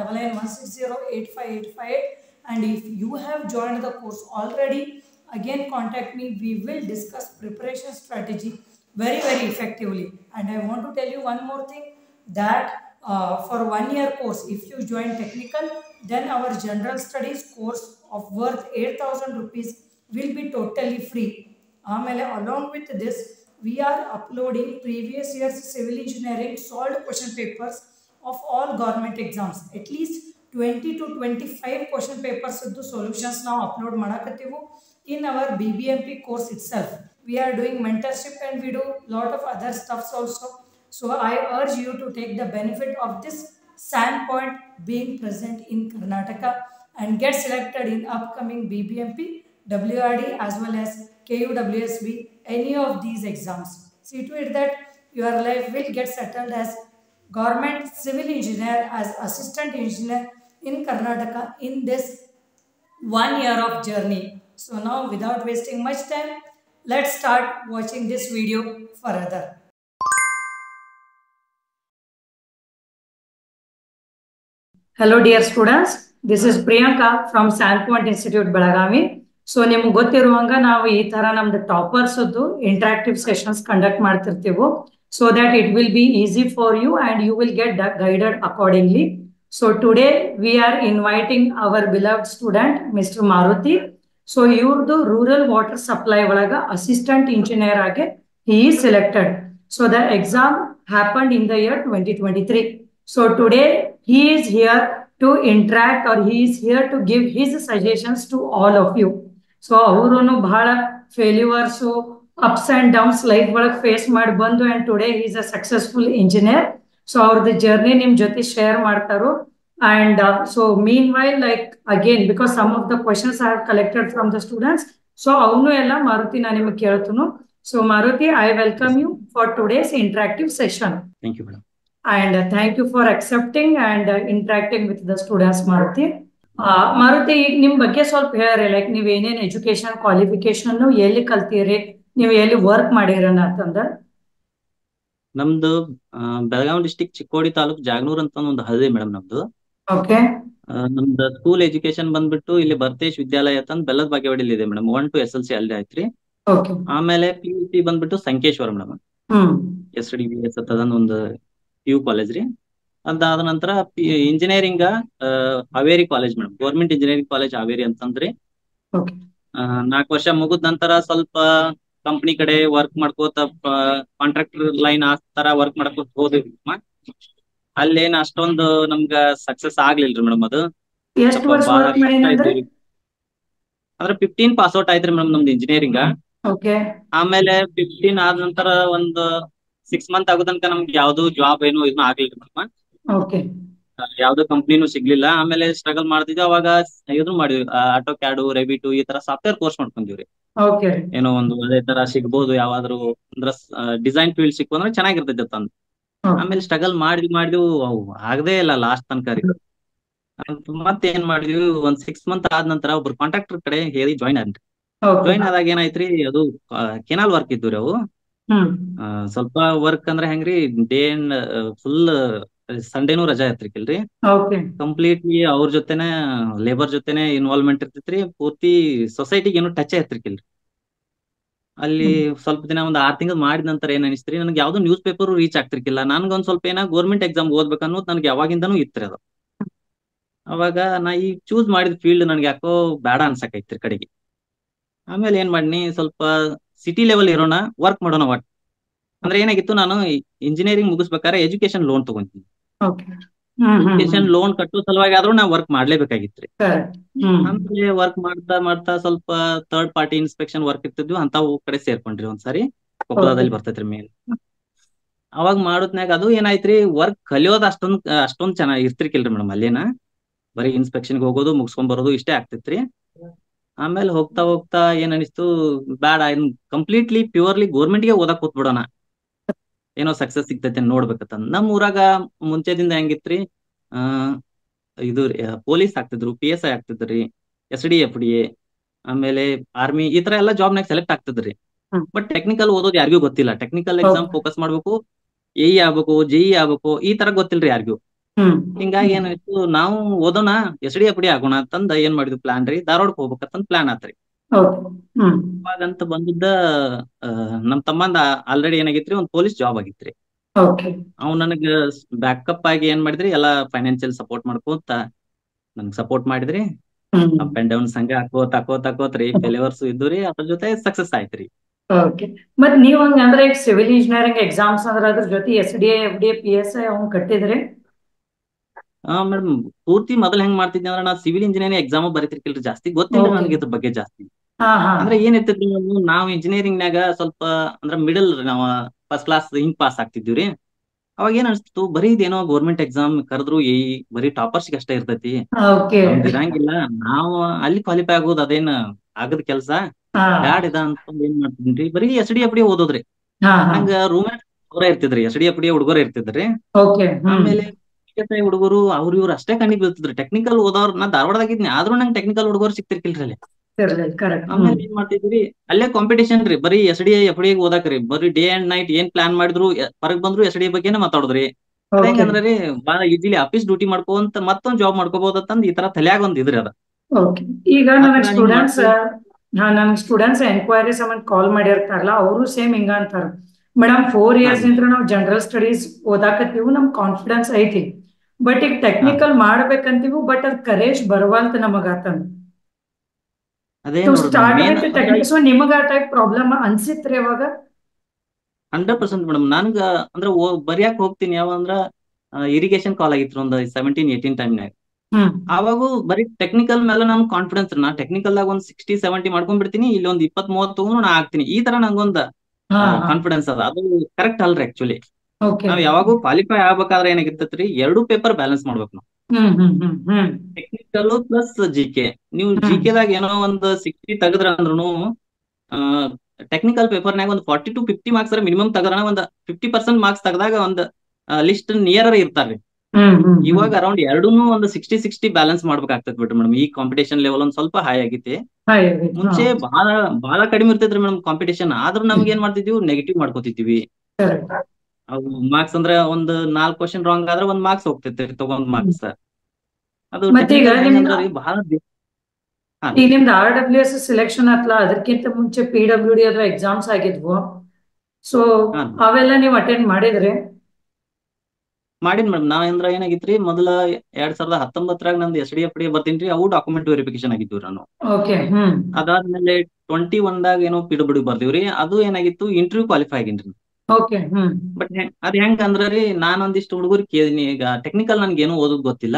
9916085858 and if you have joined the course already again contact me we will discuss preparation strategy very very effectively and i want to tell you one more thing that uh, for one year course if you join technical then our general studies course of worth 8000 rupees will be totally free ಆಮೇಲೆ along with this we are uploading previous years civil engineering solved question papers of all government exams at least 20 to 25 question papers ಇದ್ದು solutions ನಾವು upload ಮಾಡಕತ್ತೀವಿ in our BBMP course itself we are doing mentorship and we do lot of other stuffs also so I urge you to take the benefit of this standpoint being present in Karnataka and get selected in upcoming BBMP, WRD as well as KUWSB, any of these exams. See to it that your life will get settled as government civil engineer, as assistant engineer in Karnataka in this one year of journey. So now without wasting much time, let's start watching this video further. Hello dear students, this is Priyanka from Sandpoint Institute Belagavi. So ನಿಮ್ಗೆ ಗೊತ್ತಿರುವಂಗ ನಾವು ಈ ತರ ನಮ್ದು toppers interactive sessions conduct ಮಾಡ್ತಿರ್ತೀವಿ so that it will be easy for you and you will get guided accordingly so today we are inviting our beloved student mister Maruti so ಇವ್ರದ್ದು rural water supply ಒಳಗ assistant engineer ಆಗಿ he is selected so the exam happened in the year twenty twenty three so today he is here to interact or he is here to give his suggestions to all of you. So ಅವರು ಬಹಳ failures ups and downs life ಒಳಗೆ face ಮಾಡಿ ಬಂದು and today is a successful engineer so ಅವ್ರದ್ದು journey ನಿಮ್ ಜೊತೆ share ಮಾಡ್ತಾರೋ and so meanwhile like again because some of the questions are collected from the students so ಅವನು ಎಲ್ಲ ಮಾರುತಿ ನಾನು ನಿಮಗೆ ಕೇಳ್ತನು so Maruti I welcome you for today's interactive session thank you madam and uh, thank you for accepting and uh, interacting with the students Maruti ಆ, ಮಾರುತಿ ಈಗ ನಿಮ್ ಬಗ್ಗೆ ಸ್ವಲ್ಪ ಹೇಳ್ರಿ ಲೈಕ್ ನೀವ್ ಏನೇನ್ ಎಜುಕೇಶನ್ ಕ್ವಾಲಿಫಿಕೇಶನ್ ಎಲ್ಲಿ ಕಲ್ತೀರಿ ನೀವ್ ಎಲ್ಲಿ ವರ್ಕ್ ಮಾಡಿರನ ಅಂತಂದ ನಮ್ದು ಆ, ಬೆಳಗಾವಿ ಡಿಸ್ಟಿಕ್ ಚಿಕ್ಕೋಡಿ ತಾಲೂಕ್ ಜಾಗನೂರ್ ಅಂತ ಒಂದು ಹಳ್ಳಿ ಮೇಡಮ್ ನಮ್ದು ಓಕೆ ಆ, ನಮ್ದು ಸ್ಕೂಲ್ ಎಜುಕೇಶನ್ ಬಂದ್ಬಿಟ್ಟು ಇಲ್ಲಿ ಭರ್ತೇಶ್ ವಿದ್ಯಾಲಯ ಅಂತ ಬೆಲ್ಲದ ಬಾಗೇವಾಡಿಲಿ ಇದೆ madam one two S L C ಅಲ್ಲಿ ಆಯ್ತ್ರಿ ಓಕೆ ಆಮೇಲೆ ಪಿ ಯು ಸಿ ಬಂದ್ಬಿಟ್ಟು ಸಂಕೇಶ್ವರ ಮೇಡಮ್ ಹ್ಮ್ ಎಸ್ ಡಿ ಬಿ ಎಸ್ ಅದನ್ನ ಒಂದು ಪಿ ಯು ಕಾಲೇಜ್ ರೀ ಅದಾದ ನಂತರ engineering Haveri college madam government engineering college Haveri ಅಂತಂದ್ರಿ ಓಕೆ ನಾಲ್ಕು ವರ್ಷ ಮುಗಿದ ನಂತರ ಸ್ವಲ್ಪ ಕಂಪ್ನಿ ಕಡೆ ವರ್ಕ್ ಮಾಡ್ಕೋತ ಕಾಂಟ್ರಾಕ್ಟರ್ ಲೈನ್ ಆ ತರ ವರ್ಕ್ ಮಾಡ್ಕೋತ ಹೋದ್ವಿ ಅಲ್ಲೇನ್ ಅಷ್ಟೊಂದು ನಮ್ಗ ಸಕ್ಸಸ್ ಆಗ್ಲಿಲ್ರಿ ಮೇಡಮ್ ಅದು ಎಷ್ಟು ಸ್ವಲ್ಪ ವರ್ಷ ಬಾಳ ವರ್ಕ್ ಕಷ್ಟ ಮಾಡಿನಂದ್ರೆ ಐತ್ರಿ. ಅಂದ್ರೆ ಫಿಫ್ಟೀನ್ ಪಾಸ್ ಔಟ್ ಆಯ್ತ್ರಿ ಮೇಡಮ್ ನಮ್ದು ಇಂಜಿನಿಯರಿಂಗ್ ಓಕೆ ಆಮೇಲೆ ಫಿಫ್ಟೀನ್ ಆದ ನಂತರ ಒಂದು ಸಿಕ್ಸ್ ಮಂತ್ ಆಗೋ ತನಕ ನಮ್ಗೆ ಯಾವ್ದು ಜಾಬ್ ಏನು ಇದನ್ನ ಆಗ್ಲಿಲ್ಲ ಮೇಡಮ್ ಓಕೆ ಯಾವ್ದು ಕಂಪ್ನಿನೂ ಸಿಗ್ಲಿಲ್ಲ ಆಮೇಲೆ ಸ್ಟ್ರಗಲ್ ಮಾಡ್ತಿದ್ವಿ ಅವಾಗ ಇದು ಮಾಡಿದ್ವಿ ಆಟೋ ಕ್ಯಾಡು ರೆವಿಟು ಈ ತರ ಸಾಫ್ಟ್ವೇರ್ ಕೋರ್ಸ್ ಮಾಡ್ಕೊಂತೀವ್ರಿ ಓಕೆ ಏನೋ ಒಂದು ಅದೇ ತರ ಸಿಗ್ಬೋದು ಯಾವಾದ್ರು ಅಂದ್ರ ಡಿಸೈನ್ ಫೀಲ್ಡ್ ಸಿಕ್ಕು ಅಂದ್ರೆ ಚೆನ್ನಾಗಿರ್ತೈತೆ ತಂದ್ ಆಮೇಲೆ ಸ್ಟ್ರಗಲ್ ಮಾಡಿದ್ವಿ ಮಾಡಿದ್ವಿ ಅವು ಆಗದೇ ಇಲ್ಲ ಲಾಸ್ಟ್ ತನಕ ರೀ ಅಂತ ಮತ್ತೆ ಏನ್ ಮಾಡಿದ್ವಿ ಒಂದ್ ಸಿಕ್ಸ್ ಮಂತ್ ಆದ ನಂತರ ಒಬ್ರು ಕಾಂಟ್ರಾಕ್ಟರ್ ಕಡೆ ಹೇಳಿ ಜಾಯ್ನ್ ಆದ್ರಿ ಓಕೆ ಜಾಯ್ನ್ ಆದಾಗ ಏನಾಯ್ತ್ರಿ ಅದು ಕೆನಾಲ್ ವರ್ಕ್ ಇದ್ವು ರೀ ಅವು ಹ್ಮ್ ಆ, ಸ್ವಲ್ಪ ವರ್ಕ್ ಅಂದ್ರೆ ಹೆಂಗ್ರಿ ಡೇ ಅಂಡ್ ಫುಲ್ ಸಂಡೇನು ರಜಾ ಇರ್ತಿರ್ಕಿಲ್ರಿ ಓಕೆ ಕಂಪ್ಲೀಟ್ಲಿ ಅವ್ರ ಜೊತೆನೆ ಲೇಬರ್ ಜೊತೆನೆ ಇನ್ವಾಲ್ವ್ಮೆಂಟ್ ಇರ್ತೈತ್ರಿ ಪೂರ್ತಿ ಸೊಸೈಟಿಗೆ ಏನು ಟಚ್ ಇರ್ತಿರ್ಕಿಲ್ರಿ ಅಲ್ಲಿ ಸ್ವಲ್ಪ ದಿನ ಒಂದ್ ಆರ್ ತಿಂಗಳು ಮಾಡಿದ ನಂತರ ಏನ್ ಅನಿಸ್ತ್ರಿ ನನಗೆ ಯಾವ್ದು ನ್ಯೂಸ್ ಪೇಪರ್ ರೀಚ್ ಆಗ್ತಿರ್ಕಿಲ್ಲ ನನ್ಗೊಂದ್ ಸ್ವಲ್ಪ ಏನ ಗೌರ್ಮೆಂಟ್ ಎಕ್ಸಾಮ್ ಓದ್ಬೇಕು ಅನ್ನೋದು ನನಗೆ ಯಾವಾಗಿಂದನೂ ಇತ್ರಿ ಅದು ಅವಾಗ ನಾ ಈ ಚೂಸ್ ಮಾಡಿದ ಫೀಲ್ಡ್ ನನ್ಗೆ ಯಾಕೋ ಬೇಡ ಅನ್ಸಕೈತ್ರಿ ಕಡೆಗೆ ಆಮೇಲೆ ಏನ್ ಮಾಡಿನಿ ಸ್ವಲ್ಪ ಸಿಟಿ ಲೆವೆಲ್ ಇರೋಣ ವರ್ಕ್ ಮಾಡೋಣ ಒಟ್ ಅಂದ್ರೆ ಏನಾಗಿತ್ತು ನಾನು ಇಂಜಿನಿಯರಿಂಗ್ ಮುಗಿಸ್ಬೇಕಾದ್ರೆ ಎಜುಕೇಶನ್ ಲೋನ್ ತಗೊಂತೀನಿ okay hmm hmm education loan ಕಟ್ಟೋ ಸಲುವಾಗಿ ಆದ್ರೂ ನಾ ವರ್ಕ್ ಮಾಡ್ಲೇಬೇಕಾಗಿತ್ರಿ ಕರೆಕ್ಟ್ ಹ್ಮ್ ಆಮೇಲೆ ವರ್ಕ್ ಮಾಡ್ತಾ ಮಾಡ್ತಾ ಸ್ವಲ್ಪ ಥರ್ಡ್ ಪಾರ್ಟಿ ಇನ್ಸ್ಪೆಕ್ಷನ್ ವರ್ಕ್ ಇರ್ತಿದ್ವಿ ಅಂತಾವು ಕಡೆ ಸೇರ್ಕೊಂಡ್ರಿ ಒಂದ್ಸಾರಿ ಕೊಪ್ಪಳದಲ್ಲಿ ಬರ್ತೈತ್ರಿ ಮೇಲ್ ಅವಾಗ ಮಾಡೋದ್ನಾಗ ಅದು ಏನಾಯ್ತ್ರಿ ವರ್ಕ್ ಕಲಿಯೋದ್ ಅಷ್ಟೊಂದ್ ಅಷ್ಟೊಂದ್ ಚೆನ್ನಾಗಿ ಇರ್ತಿರ್ಕಿಲ್ರಿ ಮೇಡಮ್ ಅಲ್ಲೇನ ಬರೀ ಇನ್ಸ್ಪೆಕ್ಷನ್ ಹೋಗೋದು ಮುಗಿಸ್ಕೊಂಡ್ ಬರೋದು ಇಷ್ಟೇ ಆಗ್ತಿತ್ರಿ ಆಮೇಲೆ ಹೋಗ್ತಾ ಹೋಗ್ತಾ ಏನ್ ಅನಿಸ್ತು ಬ್ಯಾಡ ಇನ್ ಕಂಪ್ಲೀಟ್ಲಿ ಪ್ಯೂರ್ಲಿ ಗೆ ಓದಕ್ ಕೂತ್ಬಿಡೋಣ ಏನೋ ಸಕ್ಸಸ್ ಸಿಗ್ತೈತೆ ನೋಡ್ಬೇಕಂತ ನಮ್ ಊರಾಗ ಮುಂಚೆದಿಂದ ಹೆಂಗಿತ್ರಿ ಆ ಇದು ಪೊಲೀಸ್ ಆಗ್ತಿದ್ರು ಪಿ ಎಸ್ ಐ ಆಗ್ತಿದ್ರಿ S D F D A ಆಮೇಲೆ ಆರ್ಮಿ ಈ ತರ ಎಲ್ಲ ಜಾಬ್ ನಾಗ ಸೆಲೆಕ್ಟ್ ಆಗ್ತಿದ್ರಿ ಹ್ಮ್. ಬಟ್ ಟೆಕ್ನಿಕಲ್ ಓದೋದು ಯಾರಿಗೂ ಗೊತ್ತಿಲ್ಲ ಟೆಕ್ನಿಕಲ್ ಎಕ್ಸಾಮ್ ಹೌದು. ಫೋಕಸ್ ಮಾಡ್ಬೇಕು ಎ ಆಗ್ಬೇಕು ಜೆಇ ಆಗ್ಬೇಕು ಈ ತರ ಗೊತ್ತಿಲ್ರಿ ಯಾರಿಗೂ ಹ್ಮ್ ಹಿಂಗಾಗಿ ಏನಾಯ್ತು ನಾವು ಓದೋಣ ಎಸ್ ಡಿ ಎಫ್ ಡಿ ಆಗೋಣ ಅಂತಂದ ಏನ್ ಮಾಡಿದ್ವಿ ಪ್ಲಾನ್ ರೀ ಧಾರವಾಡಕ್ಕೆ ಹೋಗ್ಬೇಕಂತ ಪ್ಲಾನ್ ಆತ್ರಿ ಓಕೆ ಹ್ಮ್ ಅವಾಗಂತ ಬಂದಿದ್ದ ಆ, ನಮ್ ತಮ್ಮಂದ ಆಲ್ರೆಡಿ ಏನಾಗಿತ್ರಿ ಒಂದ್ ಪೊಲೀಸ್ ಜಾಬ್ ಆಗಿತ್ರಿ ಓಕೆ ಅವ್ ನನಗ ಬ್ಯಾಕಪ್ ಆಗಿ ಏನ್ ಮಾಡಿದ್ರಿ ಎಲ್ಲಾ ಫೈನಾನ್ಸಿಯಲ್ ಸಪೋರ್ಟ್ ಮಾಡ್ಕೋತ ನನ್ಗ್ ಸಪೋರ್ಟ್ ಮಾಡಿದ್ರಿ ಹ್ಮ್ ಅಪ್ ಅಂಡ್ ಡೌನ್ ಸಂಘ ಹಾಕೋತ್ ಹಾಕೋತ್ ಹಾಕೋತ್ರಿ ಫೇಲ್ಯೂರ್ಸ್ ಇದ್ದುರಿ ಅದ್ರ ಜೊತೆ ಸಕ್ಸಸ್ ಆಯ್ತ್ರಿ ಓಕೆ ಮತ್ ನೀವ್ ಹಂಗ ಅಂದ್ರೆ ಈಗ ಸಿವಿಲ್ ಇಂಜಿನಿಯರಿಂಗ್ ಎಕ್ಸಾಮ್ಸ್ ಅಂದ್ರೆ ಅದ್ರ ಜೊತೆ S D F D P S I ಅವ್ನ್ ಕಟ್ಟಿದ್ರಿ ಆ ಮೇಡಮ್ ಪೂರ್ತಿ ಮೊದಲ್ ಹೆಂಗ್ ಮಾಡ್ತಿದ್ದೆ ಅಂದ್ರೆ ನಾ ಸಿವಿಲ್ ಇಂಜಿನಿಯರಿಂಗ್ ಎಕ್ಸಾಮ್ ಬರೀತಿರ್ಕಿಲ್ರಿ ಜಾಸ್ತಿ ಗೊತ್ತಿಲ್ಲ Okay. ನನಗೆ ಇದ್ರ ಬಗ್ಗೆ ಜಾಸ್ತಿ ಹಾ ಹಾ ಅಂದ್ರೆ ಏನ್ ಇರ್ತಿದ್ವಿ ನಾವು ನಾವ್ ಇಂಜಿನಿಯರಿಂಗ್ ನಾಗ ಸ್ವಲ್ಪ ಅಂದ್ರ ಮಿಡಲ್ ನಾವ್ ಫಸ್ಟ್ ಕ್ಲಾಸ್ ಹಿಂಗ್ ಪಾಸ್ ಆಗ್ತಿದ್ವಿ ರೀ ಅವಾಗ ಏನ್ ಅನ್ಸ್ತಿತ್ತು ಬರೀ ಇದೇನೋ ಗೌರ್ಮೆಂಟ್ ಎಕ್ಸಾಮ್ ಕರೆದ್ರು ಈ ಬರೀ ಟಾಪರ್ಸ್ ಅಷ್ಟೇ ಇರ್ತೈತಿ ಓಕೆ ನಮ್ದ್ ಇರಂಗಿಲ್ಲ ನಾವು ಅಲ್ಲಿ ಕ್ವಾಲಿಫೈ ಆಗೋದು ಅದೇನ್ ಆಗದ ಕೆಲ್ಸ ಹಾ ಬ್ಯಾಡ್ ಇದ ಅಂತ ಏನ್ ಮಾಡ್ತಿದ್ರಿ ಬರೀ ಎಸ್ ಡಿ ಎಫ್ ಡಿ ಓದೋದ್ರಿ ಹಾ ಹಾ ನಂಗ ರೂಮೇಟ್ ಹುಡುಗರ ಇರ್ತಿದ್ರಿ ಎಸ್ ಡಿ ಎಫ್ ಡಿ ಹುಡುಗರ ಇರ್ತಿದ್ರಿ ಓಕೆ ಹ್ಮ್ ಆಮೇಲೆ ಹುಡುಗರು ಅವ್ರ ಇವ್ರು ಅಷ್ಟೇ ಕಣ್ಣಿಗೆ ಬೀಳ್ತಿದ್ರಿ ಟೆಕ್ನಿಕಲ್ ಓದೋರ್ ನಾ ಧಾರವಾಡದಾಗ ಇದ್ನಿ ಆದ್ರೂ ನಂಗೆ ಟೆಕ್ನಿಕಲ್ ಹುಡುಗರು ಸಿಕ್ತಿರ್ಕಿಲ್ರಿ ಅಲ್ಲಿ ಇರ್ಲಿಲ್ಲ ಕರೆಕ್ಟ್ ಆಮೇಲೆ ಏನ್ ಮಾಡ್ತಿದ್ರಿ ಅಲ್ಲೇ ಕಾಂಪಿಟೇಷನ್ ರೀ ಬರೀ ಎಸ್ ಡಿ ಎಫ್ ಡಿ ಓದಾಕ್ರಿ ಬರೀ ಡೇ ಅಂಡ್ ನೈಟ್ ಏನ್ ಪ್ಲಾನ್ ಮಾಡಿದ್ರು ಹೊರಗ್ ಬಂದ್ರು ಎಸ್ ಡಿ ಬಗ್ಗೆನೇ ಮಾತಾಡುದ್ರಿ ಓಕೆ ಹೆಂಗಂದ್ರೆ ರೀ ಬಾಳ ಈಜಿಲಿ ಆಫೀಸ್ ಡ್ಯೂಟಿ ಮಾಡ್ಕೊಂತ ಮತ್ತೊಂದ್ ಜಾಬ್ ಮಾಡ್ಕೋಬಹುದಂತ ಈ ತರ ತಲ್ಯಾಗ ಒಂದ್ ಇದ್ರಿ ಅದ ಓಕೆ ಈಗ ಮತ್ತೆ ನನಗೆ ನಾನು ಸ್ಟೂಡೆಂಟ್ಸ್ ಮಾಡ್ತೀನಿ. ಹಾ ನನ್ಗೆ ಸ್ಟೂಡೆಂಟ್ಸ್ ಎನ್ಕ್ವೈರಿ ಸಂಬಂಧ ಕಾಲ್ ಮಾಡಿರ್ತಾರಲ್ಲ ಅವರು ಸೇಮ್ ಹಿಂಗ ಅಂತಾರ ಮೇಡಮ್ ಫೋರ್ ಇಯರ್ಸ್ ನಿಂತ್ರ ನಾವು ಜನರಲ್ ಸ್ಟಡೀಸ್ ಓದಾಕತ್ತೀವಿ ನಮ್ ಕಾನ್ಫಿಡೆನ್ಸ್ ಐತಿ ಬಟ್ ಈಗ ಟೆಕ್ನಿಕಲ್ ಮಾಡ್ಬೇಕಂತೀವಿ ಬಟ್ ಅದ್ ಕರೇಜ್ ಬರವಲ್ತ ನಮಗ ಆತಂದ್ ಅದೇ ಟು ಸ್ಟಾರ್ಟ್ ವಿತ್ ಟೆಕ್ನಿಕ್ ನೋಡ್ರಿ ಸೊ ನಿಮಗ ಆ ಟೈಪ್ ಪ್ರಾಬ್ಲಮ್ ಅನ್ಸಿತ್ರಿ ಅವಾಗ ಹಂಡ್ರೆಡ್ ಪರ್ಸೆಂಟ್ ಮೇಡಮ್ ನನ್ಗ ಅಂದ್ರೆ ಓ- ಬರ್ಯಾಕ್ ಹೋಗ್ತೀನಿ ಯಾವ ಅಂದ್ರ ಇರಿಗೇಷನ್ ಕಾಲ್ ಆಗಿತ್ತು ಒಂದು ಸೆವೆಂಟೀನ್ ಏಟೀನ್ ಟೈಮ್ನಾಗ ಹ್ಮ್ ಅವಾಗೂ ಬರೀ ಟೆಕ್ನಿಕಲ್ ಮೇಲೆ ನಮ್ ಕಾನ್ಫಿಡೆನ್ಸ್ ನಾ ಟೆಕ್ನಿಕಲ್ ದಾಗ ಒಂದ್ ಸಿಕ್ಸ್ಟಿ ಸೆವೆಂಟಿ ಮಾಡ್ಕೊಂಡ್ಬಿಡ್ತೀನಿ ಇಲ್ಲಿ ಒಂದ್ ಇಪ್ಪತ್ ಮೂವತ್ ತಗೊಂಡು ನಾ ಆಗ್ತೀನಿ ಈ ತರ ನಂಗೊಂದ್ ಹಾ ಕಾನ್ಫಿಡೆನ್ಸ್ ಅದ ಅದು ಕರೆಕ್ಟ್ ಅಲ್ರಿ ಆಕ್ಚುಲಿ ಓಕೆ ನಾವ್ ಯಾವಾಗೂ ಕ್ವಾಲಿಫೈ ಆಗ್ಬೇಕಾದ್ರೆ ಏನಾಗಿರ್ತೈತ್ರಿ ಎರಡು ಪೇಪರ್ ಬ್ಯಾಲೆನ್ಸ್ ಮಾಡ್ಬೇಕು ನಾವು ಹ್ಮ್ ಹ್ಮ್ ಹ್ಮ್ ಹ್ಮ್ ಟೆಕ್ನಿಕಲ್ ಪ್ಲಸ್ ಜಿ ಕೆ ನೀವು ಹ್ಮ್. ಜಿ ದಾಗ ಏನೋ ಒಂದ್ ಸಿಕ್ಸ್ಟಿ ತೆಗದ್ರ ಅಂದ್ರೂ ಟೆಕ್ನಿಕಲ್ ಪೇಪರ್ನಾಗ ಒಂದ್ forty to fifty marks minimum ತೆಗದ್ರ ಒಂದ್ ಫಿಫ್ಟಿ ಪರ್ಸೆಂಟ್ ಮಾರ್ಕ್ಸ್ ತೆಗದಾಗ ಒಂದ್ ಲಿಸ್ಟ್ ನಿಯರ್ ಇರ್ತಾರ್ರಿ ಹ್ಮ್ ಹ್ಮ್ ಇವಾಗ ಅರೌಂಡ್ ಎರಡೂನು ಒಂದು ಸಿಕ್ಸ್ಟಿ ಸಿಕ್ಸ್ಟಿ ಬ್ಯಾಲೆನ್ಸ್ ಮಾಡ್ಬೇಕಾಗ್ತೈತಿ ಬಿಡ್ರಿ ಮೇಡಮ್ ಈ ಕಾಂಪಿಟೇಷನ್ ಲೆವೆಲ್ ಒಂದ್ ಸ್ವಲ್ಪ ಹೈ ಆಗೈತಿ ಹಾಯ್ ಮುಂಚೆ ಬಹಳ ಬಹಳ ಕಡಿಮೆ ಇರ್ತೈತ್ರಿ ಮೇಡಮ್ ಕಾಂಪಿಟೇಷನ್ ಆದ್ರೂ ನಮ್ಗೆ ಏನ್ ಮಾಡ್ತಿದ್ವಿ ನೆಗೆಟಿವ್ ಮಾಡ್ಕೋತಿದ್ವಿ ಕರೆಕ್ಟ್ ಅವು ಮಾರ್ಕ್ಸ್ ಅಂದ್ರೆ ಒಂದ್ ನಾಲ್ಕು ಕ್ವಶನ್ ರಾಂಗ್ ಆದ್ರೆ ಒಂದ್ ಮಾರ್ಕ್ಸ್ ಹೋಗ್ತೈತಿ ತಗೊಂಡ್ ಮಾರ್ಕ್ಸ್ ಅದು ಮತ್ತೆ ಈಗ technical ನಿಮ್ದು- ಹೆಂಗಂದ್ರೆ ರೀ ಬಹಳ ದಿ- ಈಗ ನಿಮ್ದು ಆರ್ ಡಬ್ಲ್ಯೂ ಎಸ್ ಸೆಲೆಕ್ಷನ್ ಆತ್ಲ ಅದಕ್ಕಿಂತ ಮುಂಚೆ ಪಿ ಡಬ್ಲ್ಯೂ ಡಿ ಅಥವಾ ಎಕ್ಸಾಮ್ಸ್ ಆಗಿದ್ವು ಸೊ ಹಾ. ಅವೆಲ್ಲ ನೀವು ಅಟೆಂಡ್ ಮಾಡಿದ್ರಿ ಮಾಡಿನ್ ಮೇಡಮ್ ನಾವ್ ಅಂದ್ರ ಏನಾಗಿತ್ರಿ ಮೊದಲ ಎರಡ್ ಸಾವಿರದ ಹತ್ತೊಂಬತ್ತರಾಗ ನಂದು ಎಸ್ ಡಿ ಎಫ್ ಡಿ ಬರ್ತೀನಿ ಅವು ಡಾಕ್ಯುಮೆಂಟ್ ವೆರಿಫಿಕೇಶನ್ ಆಗಿದ್ವು ನಾನು ಓಕೆ ಹ್ಮ್ ಅದಾದ್ಮೇಲೆ ಟ್ವೆಂಟಿ ಒನ್ದಾಗ ಏನೋ ಪಿ ಡಬ್ಲ್ಯೂ ಬರ್ದಿವ್ರಿ ಅದು ಏನಾಗಿತ್ತು ಇಂಟರ್ವ್ಯೂ ಕ್ವಾಲಿಫೈ ಆಗಿನ್ರಿ ಓಕೆ ಹ್ಮ್ ಬಟ್ ಅದ್ ಹೆಂಗ್ ಅಂದ್ರ ರೀ ನಾನ್ ಒಂದಿಷ್ಟು ಹುಡುಗರು ಕೇಳಿನಿ ಈಗ ಟೆಕ್ನಿಕಲ್ ನನ್ಗೆ ಏನೋ ಓದೋದ್ ಗೊತ್ತಿಲ್ಲ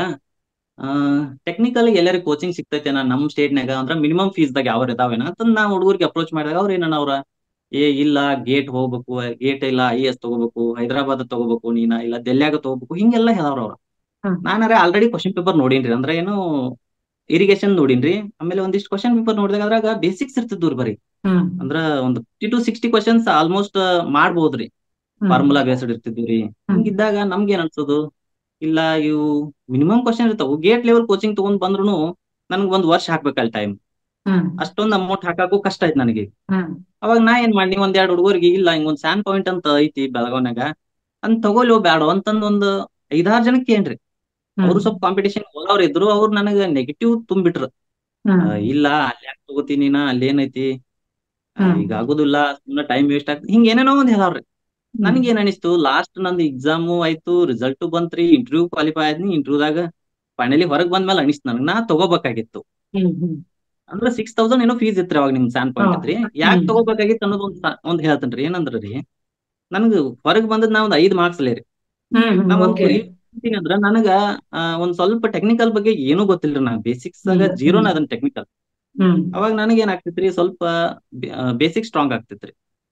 ಟೆಕ್ನಿಕಲ್ ಎಲ್ಲಾರು ಕೋಚಿಂಗ್ ಸಿಗ್ತೈತೆ ನಮ್ ಸ್ಟೇಟ್ನಾಗ ಅಂದ್ರ ಮಿನಿಮಮ್ ಫೀಸ್ ದಾಗ ಯಾವ ಇದಾವೇನ ಅಂತ ನಾ ಹುಡುಗರಿಗೆ ಅಪ್ರೋಚ್ ಮಾಡಿದಾಗ ಅವ್ರ ಏನ ಅವ್ರ ಏ ಇಲ್ಲ ಗೇಟ್ ಹೋಗ್ಬೇಕು ಗೇಟ್ ಇಲ್ಲ ಐ ಎಸ್ ತಗೋಬೇಕು ಹೈದರಾಬಾದ್ ತಗೋಬೇಕು ನೀನ ಇಲ್ಲ ಡೆಲ್ಲಿಯಾಗ ತಗೋಬೇಕು ಹಿಂಗೆಲ್ಲ ಹೇಳವ್ರ ಅವ್ರ ಹ್ಮ್. ನಾನಾರೆ ಆಲ್ರೆಡಿ ಕ್ವಶನ್ ಪೇಪರ್ ನೋಡೀನ್ರಿ ಅಂದ್ರೆ ಏನು ಇರಿಗೇಷನ್ ನೋಡೀನ್ರಿ ಆಮೇಲೆ ಒಂದಿಷ್ಟು ಕ್ವಶನ್ ಪೇಪರ್ ನೋಡಿದಾಗ ಅದ್ರಾಗ ಬೇಸಿಕ್ಸ್ ಇರ್ತಿದ್ವು ಬರೀ ಹ್ಮ್ ಅಂದ್ರ ಒಂದು fifty to sixty questions almost ಮಾಡ್ಬೋದ್ರಿ ಹ್ಮ್. ಫಾರ್ಮುಲಾ ಬೇಸ್ಡ್ ಇರ್ತಿದ್ವಿ ಹಿಂಗಿದ್ದಾಗ ನಮ್ಗೆ ಏನ್ ಅನ್ಸೋದು ಇಲ್ಲ ಇವು ಮಿನಿಮಮ್ ಕ್ವಶನ್ ಇರ್ತಾವ ಗೇಟ್ ಲೆವೆಲ್ ಕೋಚಿಂಗ್ ತಗೊಂಡ್ ಬಂದ್ರು ನನ್ಗ್ ಒಂದ್ ವರ್ಷ ಹಾಕ್ಬೇಕಲ್ಲ ಟೈಮ್ ಹ್ಮ್ ಅಷ್ಟೊಂದ್ ಅಮೌಂಟ್ ಹಾಕಾಕು ಕಷ್ಟ ಆಯ್ತು ನನಗೆ ಹ್ಮ್ ಅವಾಗ ನಾ ಏನ್ ಮಾಡಿ ಒಂದ್ ಎರಡ್ ಹುಡುಗರಿಗೆ ಇಲ್ಲ ಹಿಂಗ್ ಒಂದ್ ಸ್ಯಾನ್ ಪಾಯಿಂಟ್ ಅಂತ ಐತಿ ಬೆಳಗಾವ್ನಾಗ ಅಂತ ತಗೋಲೋ ಬ್ಯಾಡೋ ಅಂತಂದ್ ಒಂದ್ ಐದಾರು ಜನಕ್ಕೆ ಏನ್ರಿ ಅವ್ರು ಸ್ವಲ್ಪ ಕಾಂಪಿಟೇಷನ್ ಹೋದವ್ರ ಇದ್ರು ಅವ್ರು ನನಗ ನೆಗೆಟಿವ್ ತುಂಬಿಟ್ರು ಹ್ಮ್ ಆ, ಇಲ್ಲ ಅಲ್ಲಿ ಯಾಕೆ ತಗೋತೀನಿ ನಾ ಅಲ್ಲಿ ಏನೈತಿ ಆ, ಹ್ಮ್. ಈಗ ಆಗುದಿಲ್ಲ ಸುಮ್ಮನೆ ಟೈಮ್ ವೇಸ್ಟ್ ಆಗ್ತದೆ ಹಿಂಗ ಏನೇನೋ ಒಂದ್ ಹೇಳವ್ರಿ ನನ್ಗೆ ಏನ್ ಅನಿಸ್ತು ಲಾಸ್ಟ್ ನಂದು ಎಕ್ಸಾಮು ಆಯ್ತು ರಿಸಲ್ಟ್ ಬಂತ್ರಿ ಇಂಟರ್ವ್ಯೂ ಕ್ವಾಲಿಫೈ ಆದ್ನಿ ಇಂಟರ್ವ್ಯೂದಾಗ ಫೈನಲಿ ಹೊರಗ್ ಬಂದ್ಮೇಲೆ ಅನಿಸ್ತು ನನಗ್ ನಾ ತಗೋಬೇಕಾಗಿತ್ತು ಹ್ಮ್ ಹ್ಮ್ ಅಂದ್ರೆ ಸಿಕ್ಸ್ ತೌಸಂಡ್ ಏನೋ ಫೀಸ್ ಇತ್ರಿ ಅವಾಗ ನಿಮ್ ಸ್ಯಾನ್ ಪಾಯಿಂಟ್ ಹಾ. ಇತ್ರಿ ಯಾಕೆ ಹ್ಮ್. ತಗೋಬೇಕಾಗಿತ್ತು ಅನ್ನೋದು ಒಂದ್ ಸ- ಒಂದ್ ಹೇಳ್ತೇನ್ರಿ ಏನಂದ್ರ ರೀ ನನ್ಗ ಹೊರಗ್ ಬಂದದ್ ನಾ ಒಂದ್ ಐದ್ ಮಾರ್ಕ್ಸ್ ಲೇ ರೀ ಹ್ಮ್ ಹ್ಮ್ ನಾ ಒಂದ್ ಓಕೆ ಅಂದ್ರ ನನಗ ಆ, ಒಂದ್ ಸ್ವಲ್ಪ ಟೆಕ್ನಿಕಲ್ ಬಗ್ಗೆ ಏನೂ ಗೊತ್ತಿಲ್ರಿ ನಾ ಬೇಸಿಕ್ಸ್ ಆಗ ಹ್ಮ್. ಜೀರೋನ ಅದನ್ ಟೆಕ್ನಿಕಲ್ ಹ್ಮ್ ಅವಾಗ ನನಗೆ ಏನಾಗ್ತಿತ್ರಿ ಸ್ವಲ್ಪ ಬೇಸಿಕ್ ಸ್ಟ್ರಾಂಗ್ ಆಗ್ತಿತ್ರಿ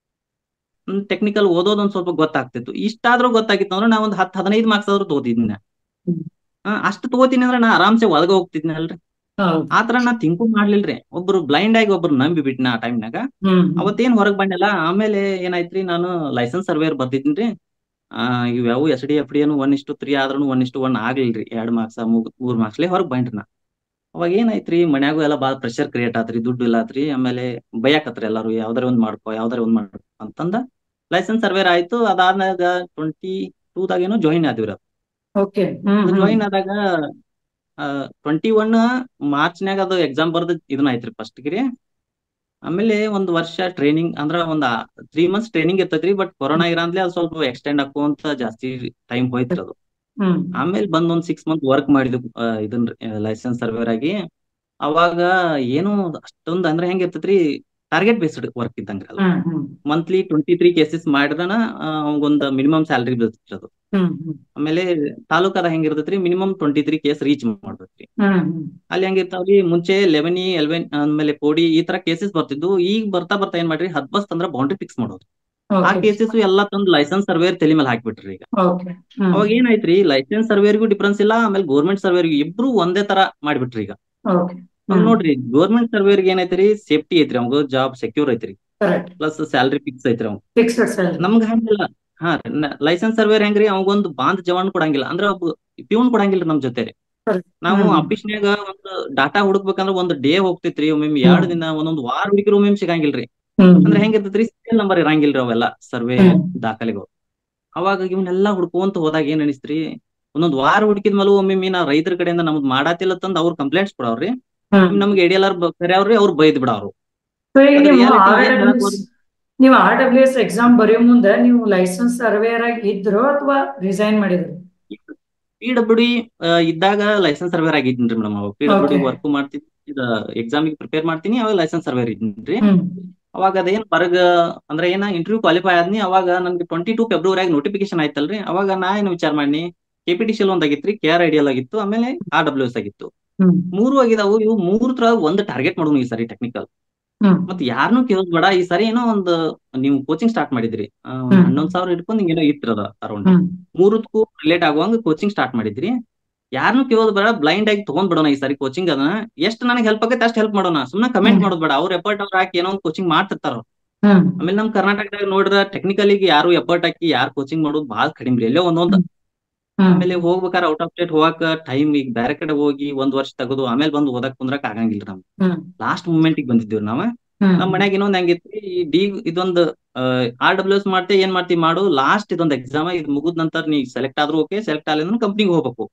ಟೆಕ್ನಿಕಲ್ ಓದೋದೊಂದ್ ಸ್ವಲ್ಪ ಗೊತ್ತಾಗ್ತಿತ್ತು ಇಷ್ಟಾದ್ರೂ ಗೊತ್ತಾಗಿತ್ತು ಅಂದ್ರೆ ನಾ ಒಂದ್ ಹತ್ ಹದಿನೈದು ಮಾರ್ಕ್ಸ್ ಆದ್ರೂ ತಗೋತಿದ್ನ ಹ್ಮ್. ಅಷ್ಟು ತಗೋತೀನಿ ಅಂದ್ರೆ ನಾ ಆರಾಮ್ಸೆ ಒಳಗ ಹೋಗ್ತಿದ್ನಲ್ರಿ ಹೌದು ಆತರ ನಾ ತಿಂಕು ಮಾಡ್ಲಿಲ್ರಿ ಒಬ್ರು ಬ್ಲೈಂಡ್ ಆಗಿ ಒಬ್ರು ನಂಬಿ ಬಿಟ್ನ ಆ ಟೈಮ್ನಾಗ ಹ್ಮ್ ಅವತ್ತೇನ್ ಹೊರಗ್ ಬಂದಿಲ್ಲ ಆಮೇಲೆ ಏನಾಯ್ತ್ರಿ ನಾನು ಲೈಸೆನ್ಸ್ ಸರ್ವೇರ್ ಬರ್ದಿದ್ದೀನ್ರಿ ಆ ಇವ್ಯಾವು ಎಸ್ ಡಿ ಎಫ್ ಡಿ ಏನು ಒನ್ ಇಷ್ಟು ತ್ರೀ ಆದ್ರೂ ಒನ್ ಇಷ್ಟು ಒನ್ ಆಗ್ಲಿಲ್ರಿ ಎರಡ್ ಮಾರ್ಕ್ಸ್ ಮೂರ್ ಮಾರ್ಕ್ಸ್ಲೆ ಹೊರಗ್ ಬಂದ್ರಿ ನಾ ಅವಾಗ ಏನಾಯ್ತ್ರಿ ಮನ್ಯಾಗೂ ಎಲ್ಲ ಬಾಳ ಪ್ರೆಷರ್ ಕ್ರಿಯೇಟ್ ಆತ್ರಿ ದುಡ್ಡು ಇಲ್ಲ ಆತ್ರಿ ಆಮೇಲೆ ಬೈಯಾಕತ್ರಿ ಎಲ್ಲಾರು ಯಾವ್ದಾರ ಒಂದ್ ಮಾಡ್ಕೋ ಯಾವ್ದಾರ ಒಂದ್ ಮಾಡ್ಕೋ ಅಂತಂದ ಲೈಸೆನ್ಸ್ ಸರ್ವೇರ್ ಆಯ್ತು ಅದಾದ್ಮೇಲೆ ಟ್ವೆಂಟಿ ಟೂದಾಗ ಏನೋ ಜಾಯಿನ್ ಆದ್ವಿ ಓಕೆ ಹ್ಮ್ ಹ್ಮ್ ಜಾಯಿನ್ ಆದಾಗ ಟ್ವೆಂಟಿ ಒನ್ ಮಾರ್ಚ್ನ್ಯಾಗ ಅದು ಎಕ್ಸಾಮ್ ಬರ್ದ ಇದನ್ನ ಐತ್ರಿ ಫಸ್ಟ್ ಗಿರಿ ಆಮೇಲೆ ಒಂದ್ ವರ್ಷ ಟ್ರೈನಿಂಗ್ ಅಂದ್ರ ಒಂದ್ ತ್ರೀ ಮಂತ್ಸ್ ಟ್ರೈನಿಂಗ್ ಇರ್ತೈತ್ರಿ ಬಟ್ ಕೊರೋನಾ ಇರಾಂದ್ಲೆ ಅದು ಸ್ವಲ್ಪ ಎಕ್ಸ್ಟೆಂಡ್ ಆಕೋಂತ ಜಾಸ್ತಿ ಟೈಮ್ ಹೋಯ್ತ್ರಿ ಅದು ಹ್ಮ್ ಆಮೇಲೆ ಬಂದ್ ಒಂದ್ ಸಿಕ್ಸ್ ಮಂತ್ ವರ್ಕ್ ಮಾಡಿದ್ವಿ ಆ, ಇದನ್ ಲೈಸೆನ್ಸ್ ಸರ್ವೇರ್ ಆಗಿ ಅವಾಗ ಏನು ಅಷ್ಟೊಂದ್ ಅಂದ್ರೆ ಹೆಂಗ್ ಇರ್ತೈತ್ರಿ ಟಾರ್ಗೆಟ್ ಬೇಸ್ಡ್ ವರ್ಕ್ ಇದ್ದಂಗ್ರಿ ಅದು hmm hmm monthly twenty three cases ಮಾಡಿದ್ರನ ಅವಂಗೊಂದ್ ಮಿನಿಮಮ್ ಸ್ಯಾಲರಿ ಬೀಳ್ತಿರೋದು ಹ್ಮ್ ಹ್ಮ್ ಆಮೇಲೆ ತಾಲೂಕದ ಹೆಂಗಿರ್ತೈತ್ರಿ minimum twenty three case reach ಮಾಡ್ಬೇಕ್ರಿ ಹ್ಮ್ ಹ್ಮ್ ಅಲ್ಲಿ ಹೆಂಗಿರ್ತಾವ್ರಿ ಮುಂಚೆ ಲೆವೆನ್ ಎಲೆವೆನ್ ಆಮೇಲೆ ಕೋಡಿ ಈ ತರ ಕೇಸಸ್ ಬರ್ತಿದ್ವು ಈಗ ಬರ್ತಾ ಬರ್ತಾ ಏನ್ ಮಾಡ್ರಿ ಹದ್ಬಸ್ ಅಂದ್ರ ಬೌಂಡ್ರಿ ಫಿಕ್ಸ್ ಮಾಡೋದು ಆ ಓಕೆ ಕೇಸಸ್ ಎಲ್ಲಾ ತಂದು ಲೈಸೆನ್ಸ್ ಸರ್ವೇರ್ ತಲೆ ಮೇಲೆ ಹಾಕ್ಬಿಟ್ರಿ ಈಗ ಓಕೆ ಹ್ಮ್ ಅವಾಗ ಏನಾಯ್ತ್ರಿ ಲೈಸೆನ್ಸ್ ಸರ್ವೇರ್ಗೂ ಡಿಫ್ರೆನ್ಸ್ ಇಲ್ಲ ಆಮೇಲೆ ಗೌರ್ಮೆಂಟ್ ಸರ್ವೇರ್ಗೂ ಇಬ್ರು ಒಂದೇ ತರ ಮಾಡ್ಬಿಟ್ರಿ ಈಗ ಓಕೆ ಅವಾಗ ನೋಡ್ರಿ ಗೌರ್ಮೆಂಟ್ ಸರ್ವೇರ್ಗೆ ಏನೈತ್ರಿ ಸೇಫ್ಟಿ ಐತ್ರಿ ಅವಂಗ ಜಾಬ್ ಸೆಕ್ಯೂರ್ ಐತ್ರಿ ಕರೆಕ್ಟ್ ಪ್ಲಸ್ ಸ್ಯಾಲರಿ ಫಿಕ್ಸ್ ಐತ್ರಿ ಅವ್ ಫಿಕ್ಸ್ಡ್ ಸ್ಯಾಲರಿ ನಮ್ಗ ಹಂಗಿಲ್ಲ ಹಾ ಲೈಸೆನ್ಸ್ ಸರ್ವೇರ್ ಹೆಂಗ್ರಿ ಅವಂಗೊಂದು ಬಾಂದ್ ಜವಾನ್ ಕೊಡಂಗಿಲ್ಲ ಅಂದ್ರ ಒಬ್ಬ ಪ್ಯೂನ್ ಕೊಡಂಗಿಲ್ರಿ ನಮ್ ಜೊತೆ ರೀ Correct. ನಾವು ಹ್ಮ್. ಆಫೀಸ್ನ್ಯಾಗ ಒಂದು ಡಾಟಾ ಹುಡುಕ್ಬೇಕಂದ್ರ ಒಂದ್ ಡೇ ಹೋಗ್ತೈತ್ರಿ ಒಮ್ಮೆ ಎರಡ್ ದಿನ ಒಂದೊಂದ್ ವಾರ ಹುಡುಕಿರೋ ಒಮ್ಮೆ ಸಿಗಂಗಿಲ್ರಿ ಹ್ಮ್ ಅಂದ್ರೆ ಹೆಂಗಿರ್ತೈತ್ರಿ ಸೀರಿಯಲ್ ನಂಬರ್ ಇರಂಗಿಲ್ರಿ ಅವೆಲ್ಲ ಸರ್ವೆ ಹ್ಮ್. ದಾಖಲೆಗಳು ಅವಾಗ ಇವನ್ನೆಲ್ಲಾ ಹುಡ್ಕೊಂತ ಹೋದಾಗ ಏನ್ ಅನಿಸ್ತ್ರಿ ಒಂದೊಂದ್ ವಾರ ಹುಡುಕಿದ ಮೇಲೂ ಒಮ್ಮೆ ನಾ ರೈತರ ಕಡೆಯಿಂದ ನಮ್ದ್ ಮಾಡಾತಿಲ್ಲ ತಂದ್ ಅವ್ರ ಕಂಪ್ಲೇಂಟ್ಸ್ ಕೊಡವ್ರಿ ಹ್ಮ್ ನಮ್ಗೆ ಎಡಿ ಎಲ್ ಆರ್ ಕರ್ಯಾವ್ರಿ ಅವ್ರು ಬೈದ್ ಬಿಡವ್ರು ಸೊ ಈಗ ಅದ್ರ ನೀವು reality ಆರ್ ಏನ್ ಡಬ್ಲ್ಯೂ ಹೇಳ್ಬೋದು? ನೀವು ಆರ್ ಡಬ್ಲ್ಯೂ ಎಸ್ ಎಕ್ಸಾಮ್ ಬರೆಯೋ ಮುಂದೆ ನೀವು ಲೈಸೆನ್ಸ್ ಸರ್ವೇಯರ್ ಆಗಿ ಇದ್ರು ಅಥವಾ ರಿಸೈನ್ ಮಾಡಿದ್ರು ಪಿ ಡಬ್ಲ್ಯೂ ಡಿ ಇದ್ದಾಗ ಲೈಸೆನ್ಸ್ ಸರ್ವೇರ್ ಆಗಿದ್ದೀನಿ ಮೇಡಮ್ ಅವಾಗ P W D Okay. Work ಮಾಡ್ತಿದ್ದೆ ಎಕ್ಸಾಮಿಗೆ ಪ್ರಿಪೇರ್ ಮಾಡ್ತೀನಿ ಅವಾಗ ಲೈಸೆನ್ಸ್ ಸರ್ವೇರ್ ಇದ್ದೀನಿ ಹ್ಮ್ ಅವಾಗ ಅದೇನ್ ಹೊರಗ ಅಂದ್ರೆ ಏನ ಇಂಟರ್ವ್ಯೂ ಕ್ವಾಲಿಫೈ ಆದ್ನಿ ಅವಾಗ ನನ್ಗೆ ಟ್ವೆಂಟಿ ಟೂ ಫೆಬ್ರವರಿ ನೋಟಿಫಿಕೇಶನ್ ಆಯ್ತಲ್ರಿ ಅವಾಗ ನಾ ಏನ್ ವಿಚಾರ ಮಾಡಿ ಕೆಪಿಟಿಸಿಎಲ್ ಒಂದ್ ಆಗಿತ್ರಿ ಕೆ ಆರ್ ಐಡಿಯಲ್ ಆಗಿತ್ತು ಆಮೇಲೆ ಆರ್ ಡಬ್ಲ್ಯೂ ಎಸ್ ಆಗಿತ್ತು ಹ್ಮ್ ಮೂರು ಆಗಿದಾವು ಇವು ಮೂರ್ ತರ ಒಂದ್ ಟಾರ್ಗೆಟ್ ಮಾಡೋಣ ಈ ಸರಿ ಟೆಕ್ನಿಕಲ್ ಹ್ಮ್ ಮತ್ ಯಾರನ್ನೂ ಕೇಳೋದ್ ಬೇಡ ಈ ಸರಿ ಏನೋ ಒಂದ್ ನೀವು ಕೋಚಿಂಗ್ ಸ್ಟಾರ್ಟ್ ಮಾಡಿದ್ರಿ ಆ, ಹ್ಮ್. ಹನ್ನೊಂದ್ ಸಾವಿರ ಇಟ್ಕೊಂಡ್ ಹಿಂಗ್ ಏನೋ ಇಟ್ಟಿರದ ಅರೌಂಡ್ ಹ್ಮ್ ಮೂರಕ್ಕೂ ರಿಲೇಟ್ ಆಗುವಂಗ ಕೋಚಿಂಗ್ ಸ್ಟಾರ್ಟ್ ಮಾಡಿದ್ರಿ ಯಾರನ್ನೂ ಕೇಳೋದ್ ಬೇಡ ಬ್ಲೈಂಡ್ ಆಗಿ ತಗೊಂಡ್ ಬಿಡೋಣ ಈ ಸಾರಿ ಕೋಚಿಂಗ್ ಅದನ್ನ ಎಷ್ಟ್ ನನಗೆ ಹೆಲ್ಪ್ ಆಗತ್ತೆ ಅಷ್ಟ್ ಹೆಲ್ಪ್ ಮಾಡೋಣ ಸುಮ್ನೆ ಕಮೆಂಟ್ ಹ್ಮ್. ಮಾಡೋದ್ ಬೇಡ ಅವ್ರ ಎಫರ್ಟ್ ಅವ್ರ ಹಾಕಿ ಏನೋ ಒಂದು ಕೋಚಿಂಗ್ ಮಾಡ್ತಿರ್ತಾರ ಹ್ಮ್ ಆಮೇಲೆ ನಮ್ ಕರ್ನಾಟಕದಾಗ ನೋಡಿದ್ರ ಟೆಕ್ನಿಕಲಿಗೆ ಯಾರು ಎಫರ್ಟ್ ಹಾಕಿ ಯಾರು ಕೋಚಿಂಗ್ ಮಾಡೋದು ಭಾಳ ಕಡಿಮೆ ರೀ ಎಲ್ಲೋ ಒಂದೊಂದ್ ಹ್ಮ್ ಆಮೇಲೆ ಹೋಗ್ಬೇಕಾದ್ರೆ ಔಟ್ ಆಫ್ ಸ್ಟೇಟ್ ಹೋಗಾಕ ಟೈಮ್ ಈಗ ಬೇರೆ ಕಡೆ ಹೋಗಿ ಒಂದ್ ವರ್ಷ ತೆಗೆದು ಆಮೇಲೆ ಬಂದು ಓದಕ್ ಕುಂದ್ರಕ್ ಆಗಂಗಿಲ್ಲ ನಮ್ಗೆ ಹ್ಮ್ ಲಾಸ್ಟ್ ಮೂಮೆಂಟ್ ಗೆ ಬಂದಿದ್ದೀವಿ ನಾವ್ ಹ್ಮ್ ನಮ್ ಮನ್ಯಾಗ ಇನ್ನೊಂದ್ ಹೆಂಗಿತ್ರಿ ಈ ಡಿ ಇದೊಂದು ಆರ್ ಡಬ್ಲ್ಯೂ ಎಸ್ ಮಾಡ್ತೆ ಏನ್ ಮಾಡ್ತಿ ಮಾಡು ಲಾಸ್ಟ್ ಇದೊಂದ್ ಎಕ್ಸಾಮ್ ಇದು ಮುಗಿದ ನಂತರ ನೀ ಸೆಲೆಕ್ಟ್ ಆದ್ರೂ ಓಕೆ ಸೆಲೆಕ್ಟ್ ಆಗಲಿಲ್ಲ ಕಂಪ್ನಿಗೆ ಹೋಗ್ಬೇಕು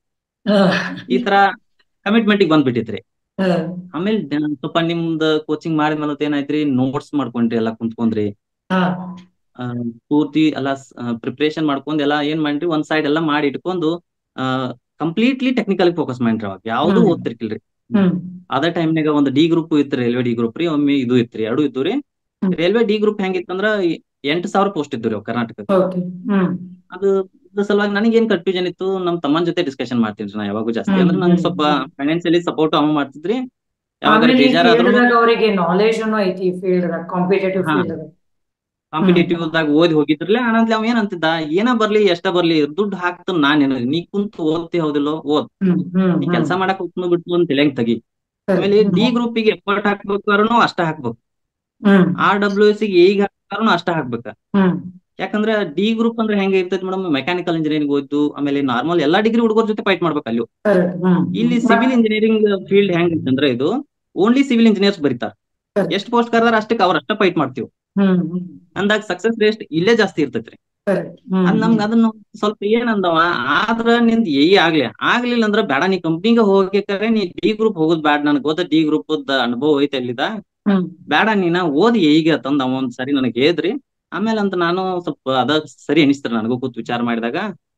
ಈ ತರ ಕಮಿಟ್ಮೆಂಟ್ ಗೆ ಬಂದ್ಬಿಟ್ಟಿತ್ರಿ ಹ್ಮ್ ಆಮೇಲೆ ದ- ಸ್ವಲ್ಪ ನಿಮ್ದ ಕೋಚಿಂಗ್ ಮಾಡಿದ್ಮೇಲೆ ಏನಾಯ್ತ್ರಿ ನೋಟ್ಸ್ ಮಾಡ್ಕೊಂಡ್ರಿ ಎಲ್ಲಾ ಕುಂತ್ಕೊಂಡ್ರಿ ಹಾ ಆ, ಪೂರ್ತಿ ಎಲ್ಲ ಪ್ರಿಪರೇಷನ್ ಮಾಡ್ಕೊಂಡ್ ಎಲ್ಲ ಏನ್ ಮಾಡ್ರಿ ಒಂದ್ ಸೈಡ್ ಎಲ್ಲ ಮಾಡಿ ಇಟ್ಕೊಂಡು ಕಂಪ್ಲೀಟ್ಲಿ ಟೆಕ್ನಿಕಲ್ ಫೋಕಸ್ ಮಾಡ್ರಿ ಅವಾಗ ಯಾವ್ದು ಹ್ಮ್. ಓದ್ತಿರ್ಕಿಲ್ರಿ ಹ್ಮ್ ಅದೇ ಟೈಮ್ನಾಗ ಒಂದು ಡಿ ಗ್ರೂಪ್ ಇತ್ತು ರೈಲ್ವೆ ಡಿ ಗ್ರೂಪ್ ರೀ ಒಮ್ಮೆ ಇದು ಇತ್ರಿ ಎರಡು ಇತ್ತು ರೀ ಹ್ಮ್. ರೈಲ್ವೆ ಡಿ ಗ್ರೂಪ್ ಹೆಂಗಿತ್ತಂದ್ರ ಎಂಟು ಸಾವಿರ ಪೋಸ್ಟ್ ಇದ್ದು ರೀ ಅವ್ ಕರ್ನಾಟಕ ಓಕೆ ಹ್ಮ್ ಅದು ಅದ್ರ ಸಲುವಾಗಿ ನನಗೆ ಏನ್ ಕನ್ಫ್ಯೂಷನ್ ಇತ್ತು ನಮ್ ತಮ್ಮನ ಜೊತೆ ಡಿಸ್ಕಷನ್ ಮಾಡ್ತೀನಿ ನಾ ಯಾವಾಗೂ ಜಾಸ್ತಿ ಹ್ಮ್, ಅಂದ್ರೆ ನಂಗೆ ಹ್ಮ್, ಸ್ವಲ್ಪ ಹ್ಮ್. ಫೈನಾನ್ಸಿಯಲಿ ಸಪೋರ್ಟ್ ಅವ ಮಾಡ್ತಿದ್ರಿ ಯಾವಾಗ ಆಮೇಲೆ ಈ ಬೇಜಾರಾದ್ರೂ ಫೀಲ್ಡ್ದಾಗ ಅವರಿಗೆ ನಾಲೆಜ್ ಅನ್ನು ಐತಿ ಈ ಫೀಲ್ಡ್ ಕಾಂಪಿಟೇಟಿವ್ ಹಾ. ಫೀಲ್ಡ್ ಕಾಂಪಿಟೇಟಿವ್ ದಾಗ ಓದಿ ಹೋಗಿದ್ರಲ್ಲ ಆನಂದ್ಲೆ ಅವ ಏನ್ ಅಂತಿದ್ದ ಏನ ಬರ್ಲಿ ಎಷ್ಟ ಬರ್ಲಿ ದುಡ್ಡು ಹಾಕ್ತ ನಾನ್ ನಿನಗ್ ನೀ ಕುಂತು ಓದ್ತಿ ಹೌದಿಲ್ಲೋ ಓದ್ ಹ್ಮ್ ಹ್ಮ್ ನೀ ಕೆಲಸ ಮಾಡಕ್ ಹೋಗ್ತು ಬಿಟ್ಟು ಅಂತ ತಿಳಿಯಂಗ್ ತೆಗಿ ಆಮೇಲೆ ಡಿ ಗ್ರೂಪ್ ಗೆ ಎಫರ್ಟ್ ಹಾಕ್ಬೇಕಾದ್ರೂ ಅಷ್ಟ ಹಾಕ್ಬೇಕು ಹ್ಮ್ ಆರ್ ಡಬ್ಲ್ಯೂ ಎಸ್ ಗೆ ಈಗ ಹಾಕ್ತಾರೂ ಅಷ್ಟ ಹಾಕ್ಬೇಕ ಹ್ಮ್ ಯಾಕಂದ್ರ ಡಿ ಗ್ರೂಪ್ ಅಂದ್ರೆ ಹೆಂಗ ಇರ್ತೈತಿ ಮೇಡಮ್ ಮೆಕ್ಯಾನಿಕಲ್ ಇಂಜಿನಿಯರಿಂಗ್ ಓದ್ದು ಆಮೇಲೆ ನಾರ್ಮಲ್ ಎಲ್ಲಾ ಡಿಗ್ರಿ ಹುಡುಗರ ಜೊತೆ ಫೈಟ್ ಮಾಡ್ಬೇಕು ಅಲ್ಲಿ ಕರೆಕ್ಟ್ ಹ್ಮ್ ಇಲ್ಲಿ ಸಿವಿಲ್ ಇಂಜಿನಿಯರಿಂಗ್ ಫೀಲ್ಡ್ ಹೆಂಗ್ ಅಂತಂದ್ರೆ ಇದು ಓನ್ಲಿ ಸಿವಿಲ್ ಇಂಜಿನಿಯರ್ಸ್ ಬರೀತಾರ Correct. ಎಷ್ಟ್ ಪೋಸ್ಟ್ ಕರ್ದಾರ ಅಷ್ಟಕ್ಕೆ ಅವ್ರ ಅಷ್ಟ ಫೈಟ್ ಮಾಡ್ತೀವಿ ಹ್ಮ್ ಹ್ಮ್ ಅಂದಾಗ ಸಕ್ಸಸ್ ರೇಟ್ ಇಲ್ಲೇ ಜಾಸ್ತಿ ಇರ್ತೈತ್ರಿ ಕರೆಕ್ಟ್ ಹ್ಮ್ ಅದ್ ನಮ್ಗ ಅದನ್ನ ಸ್ವಲ್ಪ ಏನ್ ಅಂದವ ಆದ್ರ ನಿಂದ್ ಎ ಆಗ್ಲಿ ಆಗ್ಲಿಲ್ಲ ಅಂದ್ರ ಬೇಡ ನೀ ಕಂಪ್ನಿಗೆ ಹೋಗ್ಬೇಕಾರೆ ನೀ ಡಿ ಗ್ರೂಪ್ ಹೋಗೋದ್ ಬ್ಯಾಡ ನನಗ್ ಗೊತ್ತ ಡಿ ಗ್ರೂಪ್ ಅನುಭವ ಐತೆ ಅಲ್ಲಿದ ಹ್ಮ್ ಬೇಡ ನೀನ ಓದಿ ಈಗ ತಂದ ಅವ ಒಂದ್ ಸರಿ ನನಗ್ ಹೇಳಿದ್ರಿ ಆಮೇಲೆ ಅಂತ ನಾನು ಸ್ವಲ್ಪ ಅದ ಸರಿ ಅನಿಸ್ತಾರ ನನಗೂ ಕೂತ್ ವಿಚಾರ ಮಾಡಿದಾಗ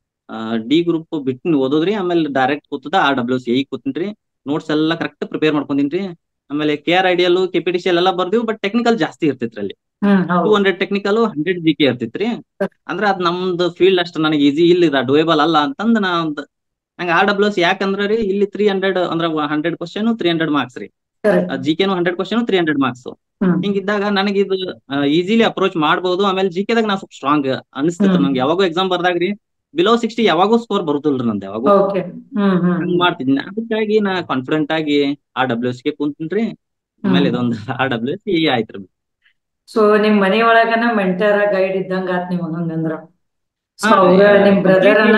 ಡಿ ಗ್ರೂಪ್ ಬಿಟ್ಟು ಓದೋದ್ರಿ ಆಮೇಲೆ ಡೈರೆಕ್ಟ್ ಕೂತದ ಆರ್ ಡಬ್ಲ್ಯೂ ಸಿ ಕೂತಿನ್ರಿ ನೋಟ್ಸ್ ಎಲ್ಲಾ ಕರೆಕ್ಟ್ ಪ್ರಿಪೇರ್ ಮಾಡ್ಕೊಂಡಿನ್ರಿ ಆಮೇಲೆ ಕೆ ಆರ್ ಐಡಿಯಲ್ ಕೆಪಿಟಿಸಿಎಲ್ ಎಲ್ಲ ಬರ್ದಿವ್ ಬಟ್ ಟೆಕ್ನಿಕಲ್ ಜಾಸ್ತಿ ಇರ್ತಿತ್ರಿ ಅಲ್ಲಿ ಹ್ಮ್ ಟೂ ಹೌದು hundred technical hundred G K ಇರ್ತಿತ್ರಿ ಅಂದ್ರ ಅದ್ ನಮ್ದು ಫೀಲ್ಡ್ ಅಷ್ಟ ನನಗೆ ಈಸಿ ಇಲ್ಲ ಡೂಯೇಬಲ್ ಅಲ್ಲ ಅಂತಂದ್ ನಾ ಒಂದ್ ನಂಗೆ ಆರ್ ಡಬ್ಲ್ಯೂ ಎಸ್ ಯಾಕಂದ್ರ ರೀ ಇಲ್ಲಿ ತ್ರೀ ಹಂಡ್ರೆಡ್ ಅಂದ್ರ hundred question three hundred marks ರೀ ಕರೆಕ್ಟ್ ಜಿ ಕೆನು hundred question three hundred marks ಹ್ಮ್ ಹಿಂಗಿದ್ದಾಗ ನನಗೆ ಇದು ಈಸಿಲಿ ಅಪ್ರೋಚ್ ಮಾಡ್ಬೋದು ಆಮೇಲೆ ಜಿ ಕೆದಾಗ ನಾ ಸ್ವಲ್ಪ ಸ್ಟ್ರಾಂಗ್ ಅನಿಸ್ತಿತ್ತು ಹ್ಮ್. ನಂಗೆ ಯಾವಾಗೂ ಎಕ್ಸಾಮ್ ಬರ್ದಾಗ್ರಿ ಬಿಲೋ ಸಿಕ್ಸ್ಟಿ ಯಾವಾಗೂ ಸ್ಕೋರ್ ಬರುದಿಲ್ರಿ ನಂದು ಯಾವಾಗೂ ಓಕೆ ಹ್ಮ್ ಹ್ಮ್ ಹಂಗ್ ಮಾಡ್ತಿದ್ನಿ ಅದಕ್ಕಾಗಿ ನಾ ಕಾನ್ಫಿಡೆಂಟ್ ಆಗಿ ಆರ್ ಡಬ್ಲ್ಯೂ ಎಸ್ ಗೆ ಕುಂತಿನ್ರಿ ಆಮೇಲೆ ಇದೊಂದು ಆರ್ ಡಬ್ಲ್ಯೂ ಎಸ್ ಈ ಆಯ್ತ್ರಿ ಸೊ ನಿಮ್ ಮನೆ ಒಳಗನ ಮೆಂಟರ್ ಗೈಡ್ ಇದ್ದಂಗ ಆತ್ ನಿಮಗ್ ಹಂಗಂದ್ರ ಸೊ ಹಾ, ಅವ್ರ yeah, ನಿಮ್ ಬ್ರದರ್ ಅನ್ನ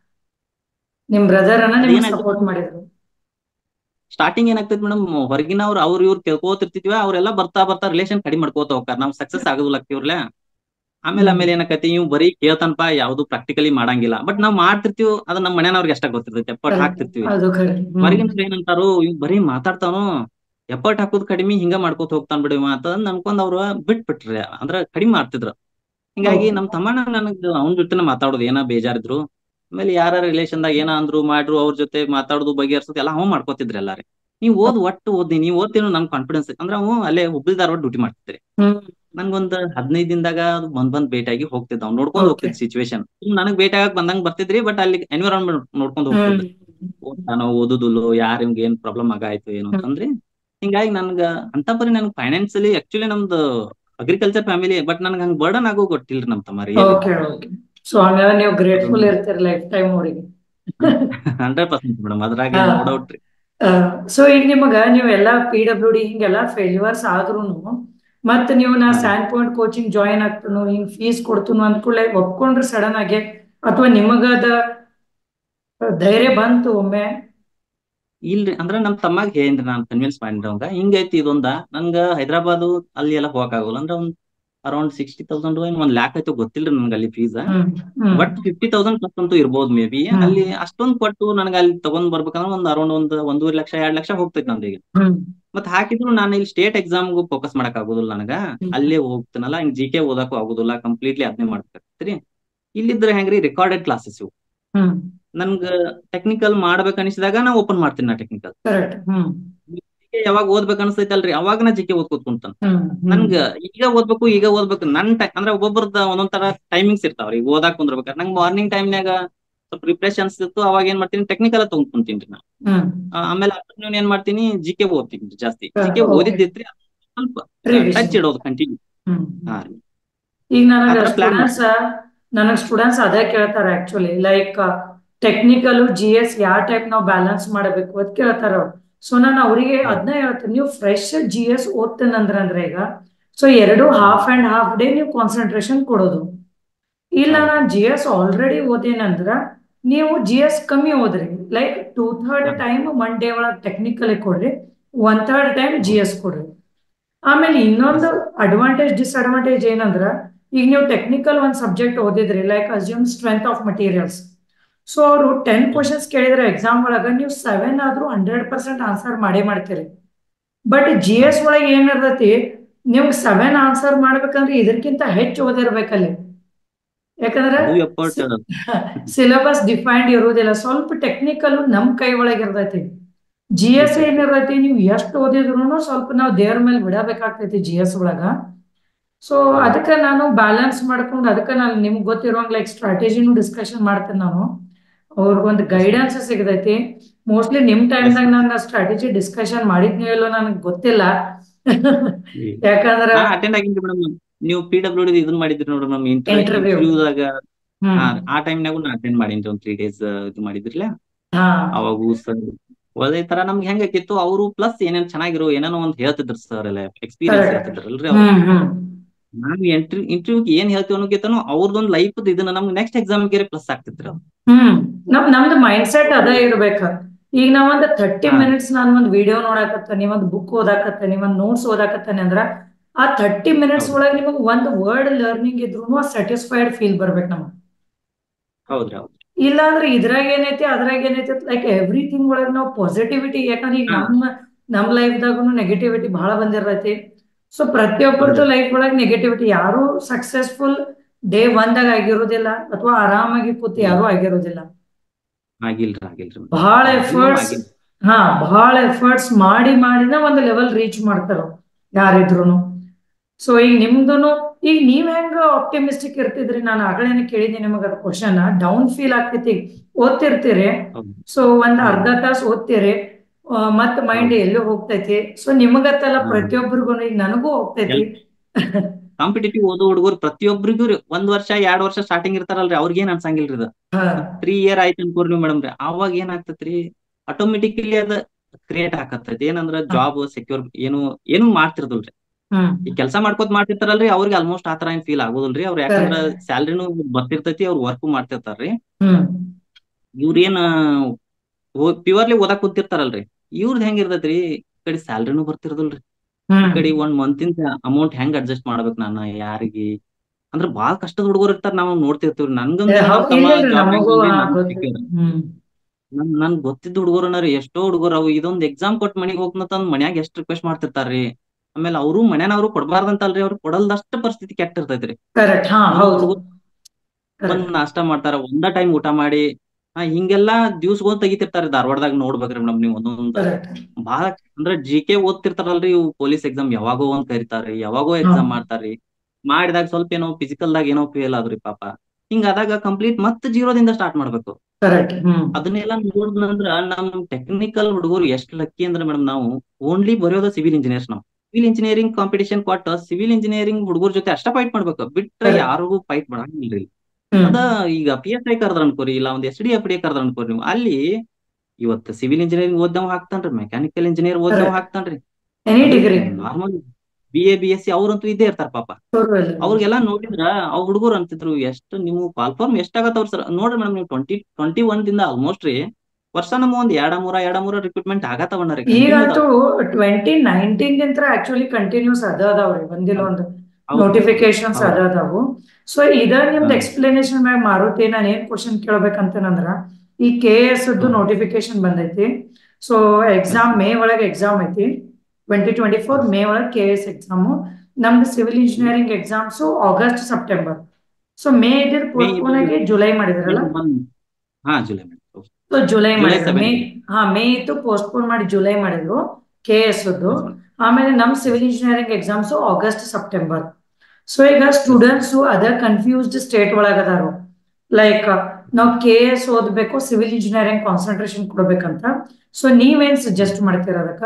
ನಿಮ್ ಬ್ರದರ್ ಅನ್ನ ನಿಮ್ಗೆ ಅದೇನಾಯ್ತು? ಸಪೋರ್ಟ್ ಮಾಡಿದ್ರು ಸ್ಟಾರ್ಟಿಂಗ್ ಏನಾಗ್ತೈತಿ ಮೇಡಮ್ ಹೊರಗಿನವ್ರು ಅವ್ರ ಇವ್ರು ಕೇಳ್ಕೋತಿರ್ತಿದ್ವಿ ಅವ್ರೆಲ್ಲ ಬರ್ತಾ ಬರ್ತಾ ರಿಲೇಷನ್ ಕಡಿಮೆ ಮಾಡ್ಕೋತ ಹೋಗ್ತಾರ ನಾವ್ ಸಕ್ಸಸ್ ಆಗೋದಿಲ್ಲ ಇವ್ರಲ್ಲ ಆಮೇಲೆ ಹ್ಮ್. ಆಮೇಲೆ ಏನಾಕತಿ ಇವ್ ಬರೀ ಕೇಳ್ತಾನಪ್ಪ ಯಾವ್ದು ಪ್ರಾಕ್ಟಿಕಲಿ ಮಾಡಂಗಿಲ್ಲ ಬಟ್ ನಾವ್ ಮಾಡ್ತಿರ್ತೀವಿ ಅದ್ ನಮ್ಮ ಮನೆಯವ್ರಿಗೆ ಅಷ್ಟ ಗೊತ್ತಿರ್ತೈತಿ ಎಫರ್ಟ್ ಹಾಕ್ತಿರ್ತೀವಿ ಅದು ಖರೆ ಹ್ಮ್. ಹೊರಗಿನ ಏನಂತಾರು ಇವ್ ಬರೀ ಮಾತಾಡ್ತಾನು ಎಫರ್ಟ್ ಹಾಕೋದ್ ಕಡಿಮೆ ಹಿಂಗ ಮಾಡ್ಕೋತ ಹೋಗ್ತಾನ ಬಿಡಿ ಮಾತ ಅನ್ಕೊಂಡ್ ಅವ್ರು ಬಿಟ್ಬಿಟ್ರಿ ಅಂದ್ರ ಕಡಿಮೆ ಮಾಡ್ತಿದ್ರು ಹಿಂಗಾಗಿ Okay. ನಮ್ ತಮ್ಮನ ನನಗ್ ಅವ್ನ ಜೊತೆನ ಮಾತಾಡೋದು ಏನ ಬೇಜಾರಿದ್ರು ಆಮೇಲೆ ಯಾರ ರಿಲೇಷನ್ ದಾಗ ಏನ ಅಂದ್ರು ಮಾಡ್ರು ಅವ್ರ ಜೊತೆ ಮಾತಾಡೋದು ಬಗೆಹರ್ಸೋದು ಎಲ್ಲ ಅವ ಮಾಡ್ಕೋತಿದ್ರಿ ಎಲ್ಲಾರಿ ನೀವ್ ಓದ್ ಒಟ್ಟು ಓದಿ ನೀವ್ ಓದ್ತೀನೋ ನನ್ ಕಾನ್ಫಿಡೆನ್ಸ್ ಅಂದ್ರ ಅವ ಅಲ್ಲೇ ಹುಬ್ಳಿ ಧಾರವಾಡ ಡ್ಯೂಟಿ ಮಾಡ್ತಿದ್ರಿ ಹ್ಮ್ ನನ್ಗೊಂದ್ ಹದಿನೈದ್ ದಿನದಾಗ ಬಂದ್ ಬಂದ್ ಭೇಟಿಯಾಗಿ ಹೋಗ್ತಿದ್ದ ಅವ್ನು ನೋಡ್ಕೊಂಡ್ Okay. ಹೋಗ್ತಿದ್ ಸಿಚುವೇಶನ್ ನನಗ್ ಭೇಟಿ ಆಗಕ್ ಬಂದಂಗ್ ಬರ್ತಿದ್ರಿ ಬಟ್ ಅಲ್ಲಿ ಎನ್ವಿರಾನ್ಮೆಂಟ್ ನೋಡ್ಕೊಂಡ್ ಹೋಗ್ತಿದ್ರಿ ಹ್ಮ್ ಓದ್ತಾನೋ ಓದುದಿಲ್ಲೋ ಯಾರ್ ಇವ್ಗೆ ಏನ್ ಪ್ರಾಬ್ಲಮ್ ಆಗಾಯ್ತು ಏನು ಅಂತಂದ್ರಿ ಹಿಂಗಾಗಿ ನನ್ಗ ಅಂತ ಪರಿ ನನ್ಗ್ ಫೈನಾನ್ಸಿಯಲಿ ಆಕ್ಚುಲಿ ನಮ್ದು ಅಗ್ರಿಕಲ್ಚರ್ ಫ್ಯಾಮಿಲಿ ಬಟ್ ನನ್ಗೆ ಹಂಗ್ ಬರ್ಡನ್ ಆಗೋ ಗೊತ್ತಿಲ್ರಿ ನಮ್ ತಮ್ಮ ಓಕೆ ಓಕೆ ಸೊ ಹಂಗಾದ್ರೆ ನೀವು ಗ್ರೇಟ್ಫುಲ್ ಇರ್ತೀರಿ ಲೈಫ್ ಟೈಮ್ ಅವ್ರಿಗೆ ಹಂಡ್ರೆಡ್ ಪರ್ಸೆಂಟ್ ಮೇಡಮ್ ಅದ್ರಾಗ ಹಾ. ನೋ ಡೌಟ್ ರೀ ಸೊ ಈಗ ನಿಮಗ ನೀವೆಲ್ಲ ಪಿ ಡಬ್ಲ್ಯೂ ಡಿ ಹಿಂಗೆಲ್ಲ ಫೇಲ್ಯೂರ್ಸ್ ಆದ್ರೂನು ಮತ್ತೆ ನೀವು ನಾ ಹಾ. ಸ್ಟ್ಯಾಂಡ್ ಪಾಯಿಂಟ್ ಕೋಚಿಂಗ್ ಜಾಯಿನ್ ಆಗ್ತನು ಹಿಂಗ್ ಫೀಸ್ ಕೊಡ್ತನು ಅಂದ್ಕೂಡ್ಲೆ ಒಪ್ಕೊಂಡ್ರಿ ಸಡನ್ ಆಗಿ ಅಥವಾ ನಿಮಗದ ಧೈರ್ಯ ಬಂತು ಒಮ್ಮೆ ಇಲ್ರಿ ಅಂದ್ರ ನಮ್ ತಮ್ಮಾಗ ಹೇನ್ರಿ ನಾನ್ ಕನ್ವಿನ್ಸ್ ಮಾಡಿನ್ರಿ ಅವಂಗ ಹಿಂಗೈತಿ ಇದೊಂದ ನನ್ಗ ಹೈದರಾಬಾದ್ ಅಲ್ಲಿ ಎಲ್ಲ ಹೋಗಕ್ ಆಗೋಲ್ಲ ಅಂದ್ರ ಒಂದ್ ಅರೌಂಡ್ ಸಿಕ್ಸ್ಟಿ ತೌಸಂಡ್ ಏನ್ ಒಂದ್ ಲ್ಯಾಕ್ ಆಯ್ತು ಗೊತ್ತಿಲ್ರಿ ನನ್ಗೆ ಅಲ್ಲಿ fees hmm hmm but fifty thousand plus ಅಂತೂ ಇರ್ಬೋದು ಮೇ ಬಿ ಹ್ಮ್. ಅಲ್ಲಿ ಅಷ್ಟೊಂದ್ ಕೊಟ್ಟು ನನಗ ಅಲ್ಲಿ ತಗೊಂಡ್ ಬರ್ಬೇಕಂದ್ರ ಒಂದ್ ಅರೌಂಡ್ ಒಂದ್ ಒಂದೂವರೆ ಲಕ್ಷ ಎರಡ್ ಲಕ್ಷ ಹೋಗ್ತೈತಿ ನಂದು ಈಗ ಹ್ಮ್ ಮತ್ ಹಾಕಿದ್ರು ನಾನು ಇಲ್ಲಿ ಸ್ಟೇಟ್ ಎಕ್ಸಾಮ್ಗೂ ಫೋಕಸ್ ಮಾಡಕ್ ಆಗುದಿಲ್ಲ ನನಗ ಹ್ಮ್. ಅಲ್ಲೇ ಹೋಗ್ತೀನಲ್ಲ ಹಿಂಗ್ ಜಿ ಕೆ ಓದಕ್ಕೂ ಆಗುದಿಲ್ಲ ಕಂಪ್ಲೀಟ್ಲಿ ಅದನ್ನೇ ಮಾಡ್ಬೇಕಾಗ್ತೈತ್ರಿ ಇಲ್ಲಿದ್ರೆ ಹೆಂಗ್ರಿ ರೆಕಾರ್ಡೆಡ್ ಕ್ಲಾಸಸ್ ಇವು ಹ್ಮ್ ನನ್ಗ ಟೆಕ್ನಿಕಲ್ ಮಾಡ್ಬೇಕು ಅನಿಸಿದಾಗ ನಾ ಓಪನ್ ಮಾಡ್ತೀನಿ ನಾ ಟೆಕ್ನಿಕಲ್ ಕರೆಕ್ಟ್ ಹ್ಮ್ ಯಾವಾಗ ಓದ್ಬೇಕು ಅನ್ಸ್ತೈತಲ್ರಿ ಅವಾಗ ನಾ ಜಿ ಕೆ ಓದ್ಕೋತ ಕುಂತಾನ ಹ್ಮ್ ಹ್ಮ್ ನನ್ಗ ಈಗ ಓದ್ಬೇಕು ಈಗ ಓದ್ಬೇಕು ನನ್ ಟೈ ಅಂದ್ರೆ ಒಬ್ಬೊಬ್ರದ ಒಂದೊಂದ್ ತರ ಟೈಮಿಂಗ್ಸ್ ಇರ್ತಾವ್ರಿ ಈಗ ಓದಾಕ್ ಕುಂದ್ರಬೇಕಾರೆ ನಂಗ್ ಮಾರ್ನಿಂಗ್ ಟೈಮ್ನ್ಯಾಗ ಸ್ವಲ್ಪ ರಿಫ್ರೆಶ್ ಅನ್ಸ್ತಿತ್ತು ಅವಾಗ ಏನ್ ಮಾಡ್ತೀನಿ ಟೆಕ್ನಿಕಲ್ ತಗೊಂಡ್ ಕುಂತೀನಿ ನಾ ಹ್ಮ್ ಆ, ಆಮೇಲೆ afternoon ಏನ್ ಮಾಡ್ತೀನಿ ಜಿ ಕೆ ಓದ್ತೀನಿ ಜಾಸ್ತಿ ಹಾ, ಜಿ ಕೆ okay. ಓದಿದ್ದಿತ್ರಿ ಅದ್ ಸ್ವಲ್ಪ Revision. ಟಚ್ ಇಡೋದು ಕಂಟಿನ್ಯೂ ಹ್ಮ್ ಹಾ ಈಗ ನನಗೆ ಆ ಥರ plan ಸ್ಟೂಡೆಂಟ್ಸ್ ನನಗೆ ಸ್ಟೂಡೆಂಟ್ಸ್ ಅದೇ ಕೇಳ್ತಾರೆ actually like technical G S ಯಾವ ಟೈಪ್ ನಾವು ಬ್ಯಾಲೆನ್ಸ್ ಮಾಡಬೇಕು ಅಂತ ಕೇಳ್ತಾರ ಅವ್ರು ಸೊ ನಾನು ಅವರಿಗೆ ಅದನ್ನ ಹೇಳ್ತೀನಿ ನೀವು ಫ್ರೆಶ್ ಜಿ ಎಸ್ ಓದ್ತೇನಂದ್ರೆ ಅಂದ್ರೆ ಈಗ ಸೊ ಎರಡು ಹಾಫ್ ಅಂಡ್ ಹಾಫ್ ಡೇ ನೀವು ಕಾನ್ಸಂಟ್ರೇಷನ್ ಕೊಡೋದು ಇಲ್ಲ ಹೌದು. ನಾನು ಜಿ ಎಸ್ ಆಲ್ರೆಡಿ ಓದೇನಂದ್ರ ನೀವು ಜಿ ಎಸ್ ಕಮ್ಮಿ ಓದ್ರಿ ಲೈಕ್ ಟೂ ಥರ್ಡ್ ಹ್ಮ್. ಟೈಮ್ ಒನ್ ಡೇ ಒಳಗೆ ಟೆಕ್ನಿಕಲ್ ಕೊಡ್ರಿ one third time G S ಕೊಡ್ರಿ ಆಮೇಲೆ ಇನ್ನೊಂದು ಅಡ್ವಾಂಟೇಜ್ ಡಿಸ್ಅಡ್ವಾಂಟೇಜ್ ಏನಂದ್ರ ಈಗ ನೀವು ಟೆಕ್ನಿಕಲ್ ಒಂದು ಸಬ್ಜೆಕ್ಟ್ ಓದಿದ್ರಿ like assume strength of materials so ಅವರು ಟೆನ್ ಕ್ವಶನ್ಸ್ ಕೇಳಿದ್ರೆ ಎಕ್ಸಾಮ್ ಒಳಗೆ ನೀವು ಸೆವೆನ್ ಆದ್ರೂ ಹಂಡ್ರೆಡ್ ಪರ್ಸೆಂಟ್ ಆನ್ಸರ್ ಮಾಡೇ ಮಾಡ್ತೀರಿ ಬಟ್ ಜಿ ಎಸ್ ಒಳಗೆ ಏನಿರ್ತೈತಿ ನೀವು ಸೆವೆನ್ ಆನ್ಸರ್ ಮಾಡ್ಬೇಕಂದ್ರೆ ಇದಕ್ಕಿಂತ ಹೆಚ್ಚು ಓದಿರ್ಬೇಕಲ್ಲಿ ಯಾಕಂದ್ರೆ ಅದು ಎಫರ್ಟ್ ಸಿಲೆಬಸ್ ಡಿಫೈನ್ಡ್ ಇರುವುದಿಲ್ಲ ಸ್ವಲ್ಪ ಟೆಕ್ನಿಕಲ್ ನಮ್ ಕೈ ಒಳಗೆ ಇರ್ತೈತಿ ಜಿ ಎಸ್ ಏನಿರ್ತೈತಿ ನೀವು ಎಷ್ಟು ಓದಿದ್ರು ಸ್ವಲ್ಪ ನಾವು ದೇವ್ರ ಮೇಲೆ ಬಿಡಬೇಕಾಗ್ತೈತಿ ಜಿ ಎಸ್ ಒಳಗ ಸೊ ಅದಕ್ಕೆ ನಾನು ಬ್ಯಾಲೆನ್ಸ್ ಮಾಡ್ಕೊಂಡು ಅದಕ್ಕೆ ನಾನು ನಿಮ್ಗೆ ಗೊತ್ತಿರೋಂಗ್ ಲೈಕ್ ಸ್ಟ್ರಾಟಜಿನೂ ಡಿಸ್ಕಷನ್ ಮಾಡ್ತೇನೆ ನಾನು ಅವ್ರಿಗೊಂದು ಗೈಡೆನ್ಸ್ ಸಿಗತೈತಿ ಮೋಸ್ಟ್ಲಿ ನಿಮ್ ಟೈಮ್ದಾಗ ನಾನು ಸ್ಟ್ರಾಟಜಿ ಡಿಸ್ಕಷನ್ ಮಾಡಿದ್ನೋ ಇಲ್ಲೋ ನನಗೆ ಗೊತ್ತಿಲ್ಲ ಯಾಕಂದ್ರ ಅಟೆಂಡ್ ಆಗಿದ್ರಿ ಮೇಡಮ್ ನೀವು ಪಿ ಡಬ್ಲ್ಯೂ ಡಿ ಇದನ್ನ ಮಾಡಿದ್ರಿ ನೋಡ್ರಿ ನಮ್ Interview. ಇಂಟರ್ವ್ಯೂದಾಗ ಹ್ಮ್ ಆ ಟೈಮ್ನಾಗು ನಾ ಅಟೆಂಡ್ ಮಾಡೀನಿ ಒಂದ್ ತ್ರೀ ಡೇಸ್ ಇದು ಮಾಡಿದ್ರಲ್ಲ ಹಾ ಅವಾಗೂ ಸರ್ ಅದೇ ತರ ನಮ್ಗೆ ಹೆಂಗಾಕಿತ್ತು ಅವರು ಪ್ಲಸ್ ಏನೇನ್ ಚೆನ್ನಾಗಿರೋ ಏನೇನೋ ಒಂದ್ ಹೇಳ್ತಿದ್ರು ಸರ್ ಎಲ್ಲ ಎಕ್ಸ್ಪೀರಿಯನ್ಸ್ Correct. ಹೇಳ್ತಿದ್ರಲ್ರಿ ಅವ್ರು ಹ್ಮ್ ಹ್ಮ್ ನಾವು ಎಂಟ್ರಿ ಇಂಟರ್ವ್ಯೂಗೆ ಏನ್ ಹೇಳ್ತೀವಿ ಅನ್ನೋಕ್ಕಿಂತನೂ ಅವ್ರದೊಂದ್ ಲೈಫ್ ಇದನ್ನ ನಮ್ಗೆ ನೆಕ್ಸ್ಟ್ ಎಕ್ಸಾಮ್ಗೆ ಪ್ಲಸ್ ಆಗ್ತಿದ್ರು ಹ್ಮ್ ನಮ್ ನಮ್ದು ಮೈಂಡ್ ಸೆಟ್ ಅದೇ ಇರ್ಬೇಕ ಈಗ ನಾವೊಂದ್ ಥರ್ಟಿ ಹಾ. ಮಿನಿಟ್ಸ್ ನಾನು ಒಂದ್ ವಿಡಿಯೋ ನೋಡಾಕತ್ತೇನಿ ಒಂದ್ ಬುಕ್ ಓದಾಕತ್ತೇನಿ ಒಂದ್ ನೋಟ್ಸ್ ಓದಾಕತ್ತೇನಿ ಅಂದ್ರ ಆ ಥರ್ಟಿ ಮಿನಿಟ್ಸ್ ಹೌದು. ಒಳಗೆ ನಿಮಗೆ ಒಂದ್ ವರ್ಡ್ ಲರ್ನಿಂಗ್ ಇದ್ರು ಸ್ಯಾಟಿಸ್ಫೈಡ್ ಫೀಲ್ ಬರ್ಬೇಕು ನಮಗ್ ಹೌದ್ರಿ ಹೌದು ಇಲ್ಲ ಅಂದ್ರೆ ಇದ್ರಾಗ ಏನೈತಿ ಅದ್ರಾಗ ಏನೈತಿ ಲೈಕ್ ಎವ್ರಿಥಿಂಗ್ ಒಳಗೆ ನಾವು ಪಾಸಿಟಿವಿಟಿ ಯಾಕಂದ್ರೆ ಈಗ ಹಾ. ನಮ್ಮ ನಮ್ ಲೈಫ್ದಾಗೂ ನೆಗೆಟಿವಿಟಿ ಬಹಳ ಬಂದಿರ್ತೈತಿ ಸೊ ಪ್ರತಿಯೊಬ್ಬರದ್ದು ಲೈಫ್ ಒಳಗೆ ನೆಗೆಟಿವಿಟಿ ಯಾರು ಸಕ್ಸಸ್ಫುಲ್ ಡೇ ಒಂದಾಗ ಆಗಿರೋದಿಲ್ಲ ಅಥವಾ ಆರಾಮಾಗಿ ಕೂತು ಯಾರು ಆಗಿರೋದಿಲ್ಲ ಆಗಿಲ್ರಿ ಆಗಿಲ್ರಿ ಬಹಳ ಇನ್ನೂ ಎಫರ್ಟ್ಸ್ ಆಗಿಲ್ಲ. ಹಾ ಬಹಳ ಎಫರ್ಟ್ಸ್ ಮಾಡಿ ಮಾಡಿನ ಒಂದು ಲೆವೆಲ್ ರೀಚ್ ಮಾಡ್ತಾರ ಯಾರಿದ್ರು ಸೊ ಈಗ ನಿಮ್ದುನು ಈಗ ನೀವ್ ಹೆಂಗ ಆಪ್ಟಿಮಿಸ್ಟಿಕ್ ಇರ್ತಿದ್ರಿ ನಾನು ಆಗಲೇನೆ ಕೇಳಿದ್ದೀನಿ ನಿಮಗೆ ಅದು ಕ್ವಶನ್ ಡೌನ್ ಫೀಲ್ ಆಗ್ತೈತಿ ಓದ್ತಿರ್ತೀರಿ ಹೌದು. ಸೊ ಒಂದ್ ಅರ್ಧ ತಾಸು ಓದ್ತೀರಿ ಆ, ಮತ್ತ್ ಮೈಂಡ್ ಎಲ್ಲೋ ಹೋಗ್ತೈತಿ ಸೊ ನಿಮಗತ್ತಲ್ಲ ಹಾ. ಪ್ರತಿಯೊಬ್ಬರಿಗೂ ಈಗ ನನಗೂ ಹೋಗ್ತೈತಿ ಕಾಂಪಿಟೇಟಿವ್ ಓದೋ ಹುಡುಗರು ಪ್ರತಿಯೊಬ್ಬರಿಗೂ ರೀ ಒಂದ್ ವರ್ಷ ಎರಡ್ ವರ್ಷ ಸ್ಟಾರ್ಟಿಂಗ್ ಇರ್ತಾರಲ್ರಿ ಅವ್ರಿಗೇನ್ ಅನ್ಸಂಗಿಲ್ರಿ ಇದು ಹಾ ತ್ರೀ ಇಯರ್ ಆಯ್ತು ಅನ್ಕೋರಿ ನೀವು ಮೇಡಮ್ ರೀ ಅವಾಗ ಏನ್ ಆಗ್ತೈತ್ರಿ ಆಟೋಮೆಟಿಕಲಿ ಅದ ಕ್ರಿಯೇಟ್ ಆಕತ್ತೈತಿ ಏನಂದ್ರ ಜಾಬ್ ಸೆಕ್ಯೂರ್ ಏನು ಏನು ಮಾಡ್ತಿರ್ದಲ್ರಿ ಹ್ಮ್ ಈ ಕೆಲಸ ಮಾಡ್ಕೋತ ಮಾಡ್ತಿರ್ತಾರಲ್ರಿ ಅವ್ರಿಗೆ ಆಲ್ಮೋಸ್ಟ್ ಆತರ ಏನ್ ಫೀಲ್ ಆಗೋದಿಲ್ರಿ ಅವ್ರ ಯಾಕಂದ್ರ ಸ್ಯಾಲ್ರಿನೂ ಬರ್ತಿರ್ತೈತಿ ಅವ್ರ ವರ್ಕ್ ಮಾಡ್ತಿರ್ತಾರ್ರಿ ಹ್ಮ್ ಇವ್ರೇನ್ ಪ್ಯೂರ್ಲಿ ಓದಾಕ್ ಕೂತಿರ್ತಾರಲ್ರಿ ಇವ್ರದ್ ಹೆಂಗ್ ಇರ್ತೈತ್ರಿ ಈ ಕಡೆ ಸ್ಯಾಲ್ರಿನೂ ಬರ್ತಿರೋದಿಲ್ರಿ ಈ ಹ್ಮ್ ಕಡೆ ಒಂದ್ ಮಂತಿಂದ ಅಮೌಂಟ್ ಹೆಂಗ್ ಅಡ್ಜಸ್ಟ್ ಮಾಡ್ಬೇಕು ನಾನು ಯಾರಿಗೆ ಅಂದ್ರ ಬಾಳ ಕಷ್ಟದ ಹುಡುಗರು ಇರ್ತಾರ ನಾವು ನೋಡ್ತಿರ್ತೀವ್ರಿ ನನ್ಗಂತ ಏ, ನಮ್ ಹೌದ್- ತಮ್ಮ ಇಲ್ಲ, ಇಲ್ಲ, job ನಮಗೂ ಅಲ್ಲಿ ಹಾ, ನಾನು ಗೊತ್ತು. ಸಿಕ್ಕಿದ್ರು. ಹ್ಮ್ ನನ್ ನನ್ ಗೊತ್ತಿದ್ದ ಹುಡುಗರು ರೀ ಎಷ್ಟೋ ಹುಡುಗರು ಅವು ಇದೊಂದ್ ಎಕ್ಸಾಮ್ ಕೊಟ್ ಮನಿಗ್ ಹೋಗ್ನಂತಂದ್ ಮನ್ಯಾಗ ಎಷ್ಟ್ ರಿಕ್ವೆಸ್ಟ್ ಮಾಡ್ತಿರ್ತಾರ್ರಿ ಆಮೇಲೆ ಅವರು ಮನ್ಯಾನವ್ರು ಕೊಡ್ಬಾರ್ದಂತಲ್ರಿ ಅವ್ರು ಕೊಡಲ್ದಷ್ಟ ಪರಿಸ್ಥಿತಿ ಕೆಟ್ಟ ಇರ್ತೈತ್ರಿ ಕರೆಕ್ಟ್ ಹಾ ಹೌದು ಹುಡುಗರು Correct. ಒಂದ್ ನಾಷ್ಟಾ ಮಾಡ್ತಾರ ಒಂದ ಟೈಮ್ ಊಟ ಮಾಡಿ ಹಾ ಹಿಂಗೆಲ್ಲಾ ದಿವ್ಸಗೊಂದ್ ತೆಗಿತಿರ್ತಾರ ಧಾರವಾಡದಾಗ ನೋಡ್ಬೇಕ್ರಿ ಮೇಡಮ್ ನೀವು ಒಂದೊಂದ್ ಕರೆಕ್ಟ್ ಬಾಳ ಅಂದ್ರ ಜಿ ಕೆ ಓದ್ತಿರ್ತಾರಲ್ರಿ ಇವು ಪೊಲೀಸ್ ಎಕ್ಸಾಮ್ ಯಾವಾಗೋ ಒಂದ್ ಕರಿತಾರ್ರಿ ಯಾವಾಗೋ ಎಕ್ಸಾಮ್ ಹಾ. ಮಾಡ್ತಾರ್ರಿ ಮಾಡಿದಾಗ ಸ್ವಲ್ಪ ಏನೋ ಫಿಸಿಕಲ್ ದಾಗ ಏನೋ ಫೇಲ್ ಆದ್ರಿ ಪಾಪ ಹಿಂಗಾದಾಗ ಕಂಪ್ಲೀಟ್ ಮತ್ತ್ ಜೀರೋದಿಂದ ಸ್ಟಾರ್ಟ್ ಮಾಡ್ಬೇಕು ಕರೆಕ್ಟ್ ಹ್ಮ್ ಅದನ್ನೆಲ್ಲ ನೋಡಿದ್ನಂದ್ರ ನಮ್ ಟೆಕ್ನಿಕಲ್ ಹುಡುಗರು ಎಷ್ಟ್ ಲಕ್ಕಿ ಅಂದ್ರೆ ಮೇಡಮ್ ನಾವು ಓನ್ಲಿ ಬರೆಯೋದು ಸಿವಿಲ್ ಇಂಜಿನಿಯರ್ಸ್ ನಾವು ಸಿವಿಲ್ ಇಂಜಿನಿಯರಿಂಗ್ ಕಾಂಪಿಟೇಷನ್ ಕೊಟ್ಟ ಸಿವಿಲ್ ಇಂಜಿನಿಯರಿಂಗ್ ಹುಡುಗರ ಜೊತೆ ಅಷ್ಟ ಫೈಟ್ ಮಾಡ್ಬೇಕು ಬಿಟ್ರೆ Correct. ಯಾರಿಗೂ ಫೈಟ್ ಮಾಡಂಗಿಲ್ರಿ ಹ್ಮ್ ಅದ ಈಗ ಪಿ ಎಸ್ ಐ ಕರ್ದ್ರ ಅನ್ಕೋರಿ ಇಲ್ಲ ಒಂದ್ ಎಸ್ ಡಿ ಎಫ್ ಡಿ ಕರ್ದ್ರ ಅನ್ಕೋರಿ ನೀವು ಅಲ್ಲಿ ಇವತ್ತು ಸಿವಿಲ್ ಇಂಜಿನಿಯರಿಂಗ್ ಓದ್ದವ್ ಹಾಕ್ತಾನ್ರಿ ಮೆಕ್ಯಾನಿಕಲ್ ಇಂಜಿನಿಯರ್ ಓದ್ದವ್ Correct. ಹಾಕ್ತಾನ್ರಿ any degree normal B A B S C ಅವ್ರಂತೂ ಇದ್ದೇ ಇರ್ತಾರ ಪಾಪ ಅವ್ರಿಗೆಲ್ಲ ನೋಡಿದ್ರ ಅವ್ ಹುಡುಗರು ಅಂತಿದ್ರು ಎಷ್ಟು ನೀವು ಕಾಲ್ಫಾರ್ಮ್ ಎಷ್ಟಾಗತ್ತವ್ರ ಸರ್ ನೋಡ್ರಿ ಮೇಡಮ್ ನೀವು ಟ್ವೆಂಟಿ ಟ್ವೆಂಟಿ ಒನ್ ದಿಂದ ಆಲ್ಮೋಸ್ಟ್ ರೀ ವರ್ಷ ನಮ್ಮ ಒಂದ್ ಎರಡ ಮೂರ ಎರಡ ಮೂರ ರಿಕ್ರೂಟ್ಮೆಂಟ್ ಆಗತ್ತವಣ್ಣ ರೀ ಈಗಂತೂ ಟ್ವೆಂಟಿ ನೈನ್ಟೀನ್ ಗಿಂತ ಆಕ್ಚುಲಿ ಕಂಟಿನ್ಯೂಸ್ ಅದ ಅದಾವ್ರಿ ಒಂದಿಲ್ಲ ಒಂದು ನೋಟಿಫಿಕೇಶನ್ಸ್ ಅದ ಅದಾವು ಸೊ ಇದ ನಿಮ್ದು ಹಾ. ಎಕ್ಸ್ಪ್ಲನೇಷನ್ ಮ್ಯಾಗ ಮಾರುತಿ ನಾನು ಏನ್ ಕ್ವಶನ್ ಕೇಳ್ಬೇಕಂತೇನಂದ್ರ ಈ ಕೆ ಎಸ್ ಹ್ಮ್. ನೋಟಿಫಿಕೇಶನ್ ಬಂದೈತಿ ಸೊ ಎಕ್ಸಾಮ್ ಮೇ ಒಳಗೆ ಎಕ್ಸಾಮ್ ಐತಿ ಟ್ವೆಂಟಿ ಟ್ವೆಂಟಿ ಫೋರ್ ಮೇ ಒಳಗೆ ಕೆ ಎಸ್ ಎಕ್ಸಾಮು ನಮ್ದು civil engineering exams August September so May ಇದ್ರ ಪೋಸ್ಟ್ಪೋನ್ ಆಗಿ ಜುಲೈ ಮಾಡಿದ್ರಲ್ಲ ಹಾ July madam so July July ಮಾಡಿದ್ರು ಮೇ 7. ಹಾ ಮೇ ಇತ್ತು ಪೋಸ್ಟ್ಪೋನ್ ಮಾಡಿ ಜುಲೈ ಮಾಡಿದ್ರು ಕೆ ಎಸ್ ಆಮೇಲೆ ನಮ್ civil engineering exams August September so ಈಗ ಸ್ಟೂಡೆಂಟ್ಸ್ ಅದ ಕನ್ಫ್ಯೂಸ್ಡ್ ಸ್ಟೇಟ್ ಒಳಗ ಅದಾರು ಲೈಕ್ ನಾವು ಕೆ ಎಸ್ ಓದ್ಬೇಕು ಸಿವಿಲ್ ಇಂಜಿನಿಯರಿಂಗ್ ಕಾನ್ಸಂಟ್ರೇಷನ್ ಕೊಡ್ಬೇಕಂತ ಸೊ ನೀವೇನ್ ಸಜೆಸ್ಟ್ ಮಾಡ್ತೀರಾ ಅದಕ್ಕ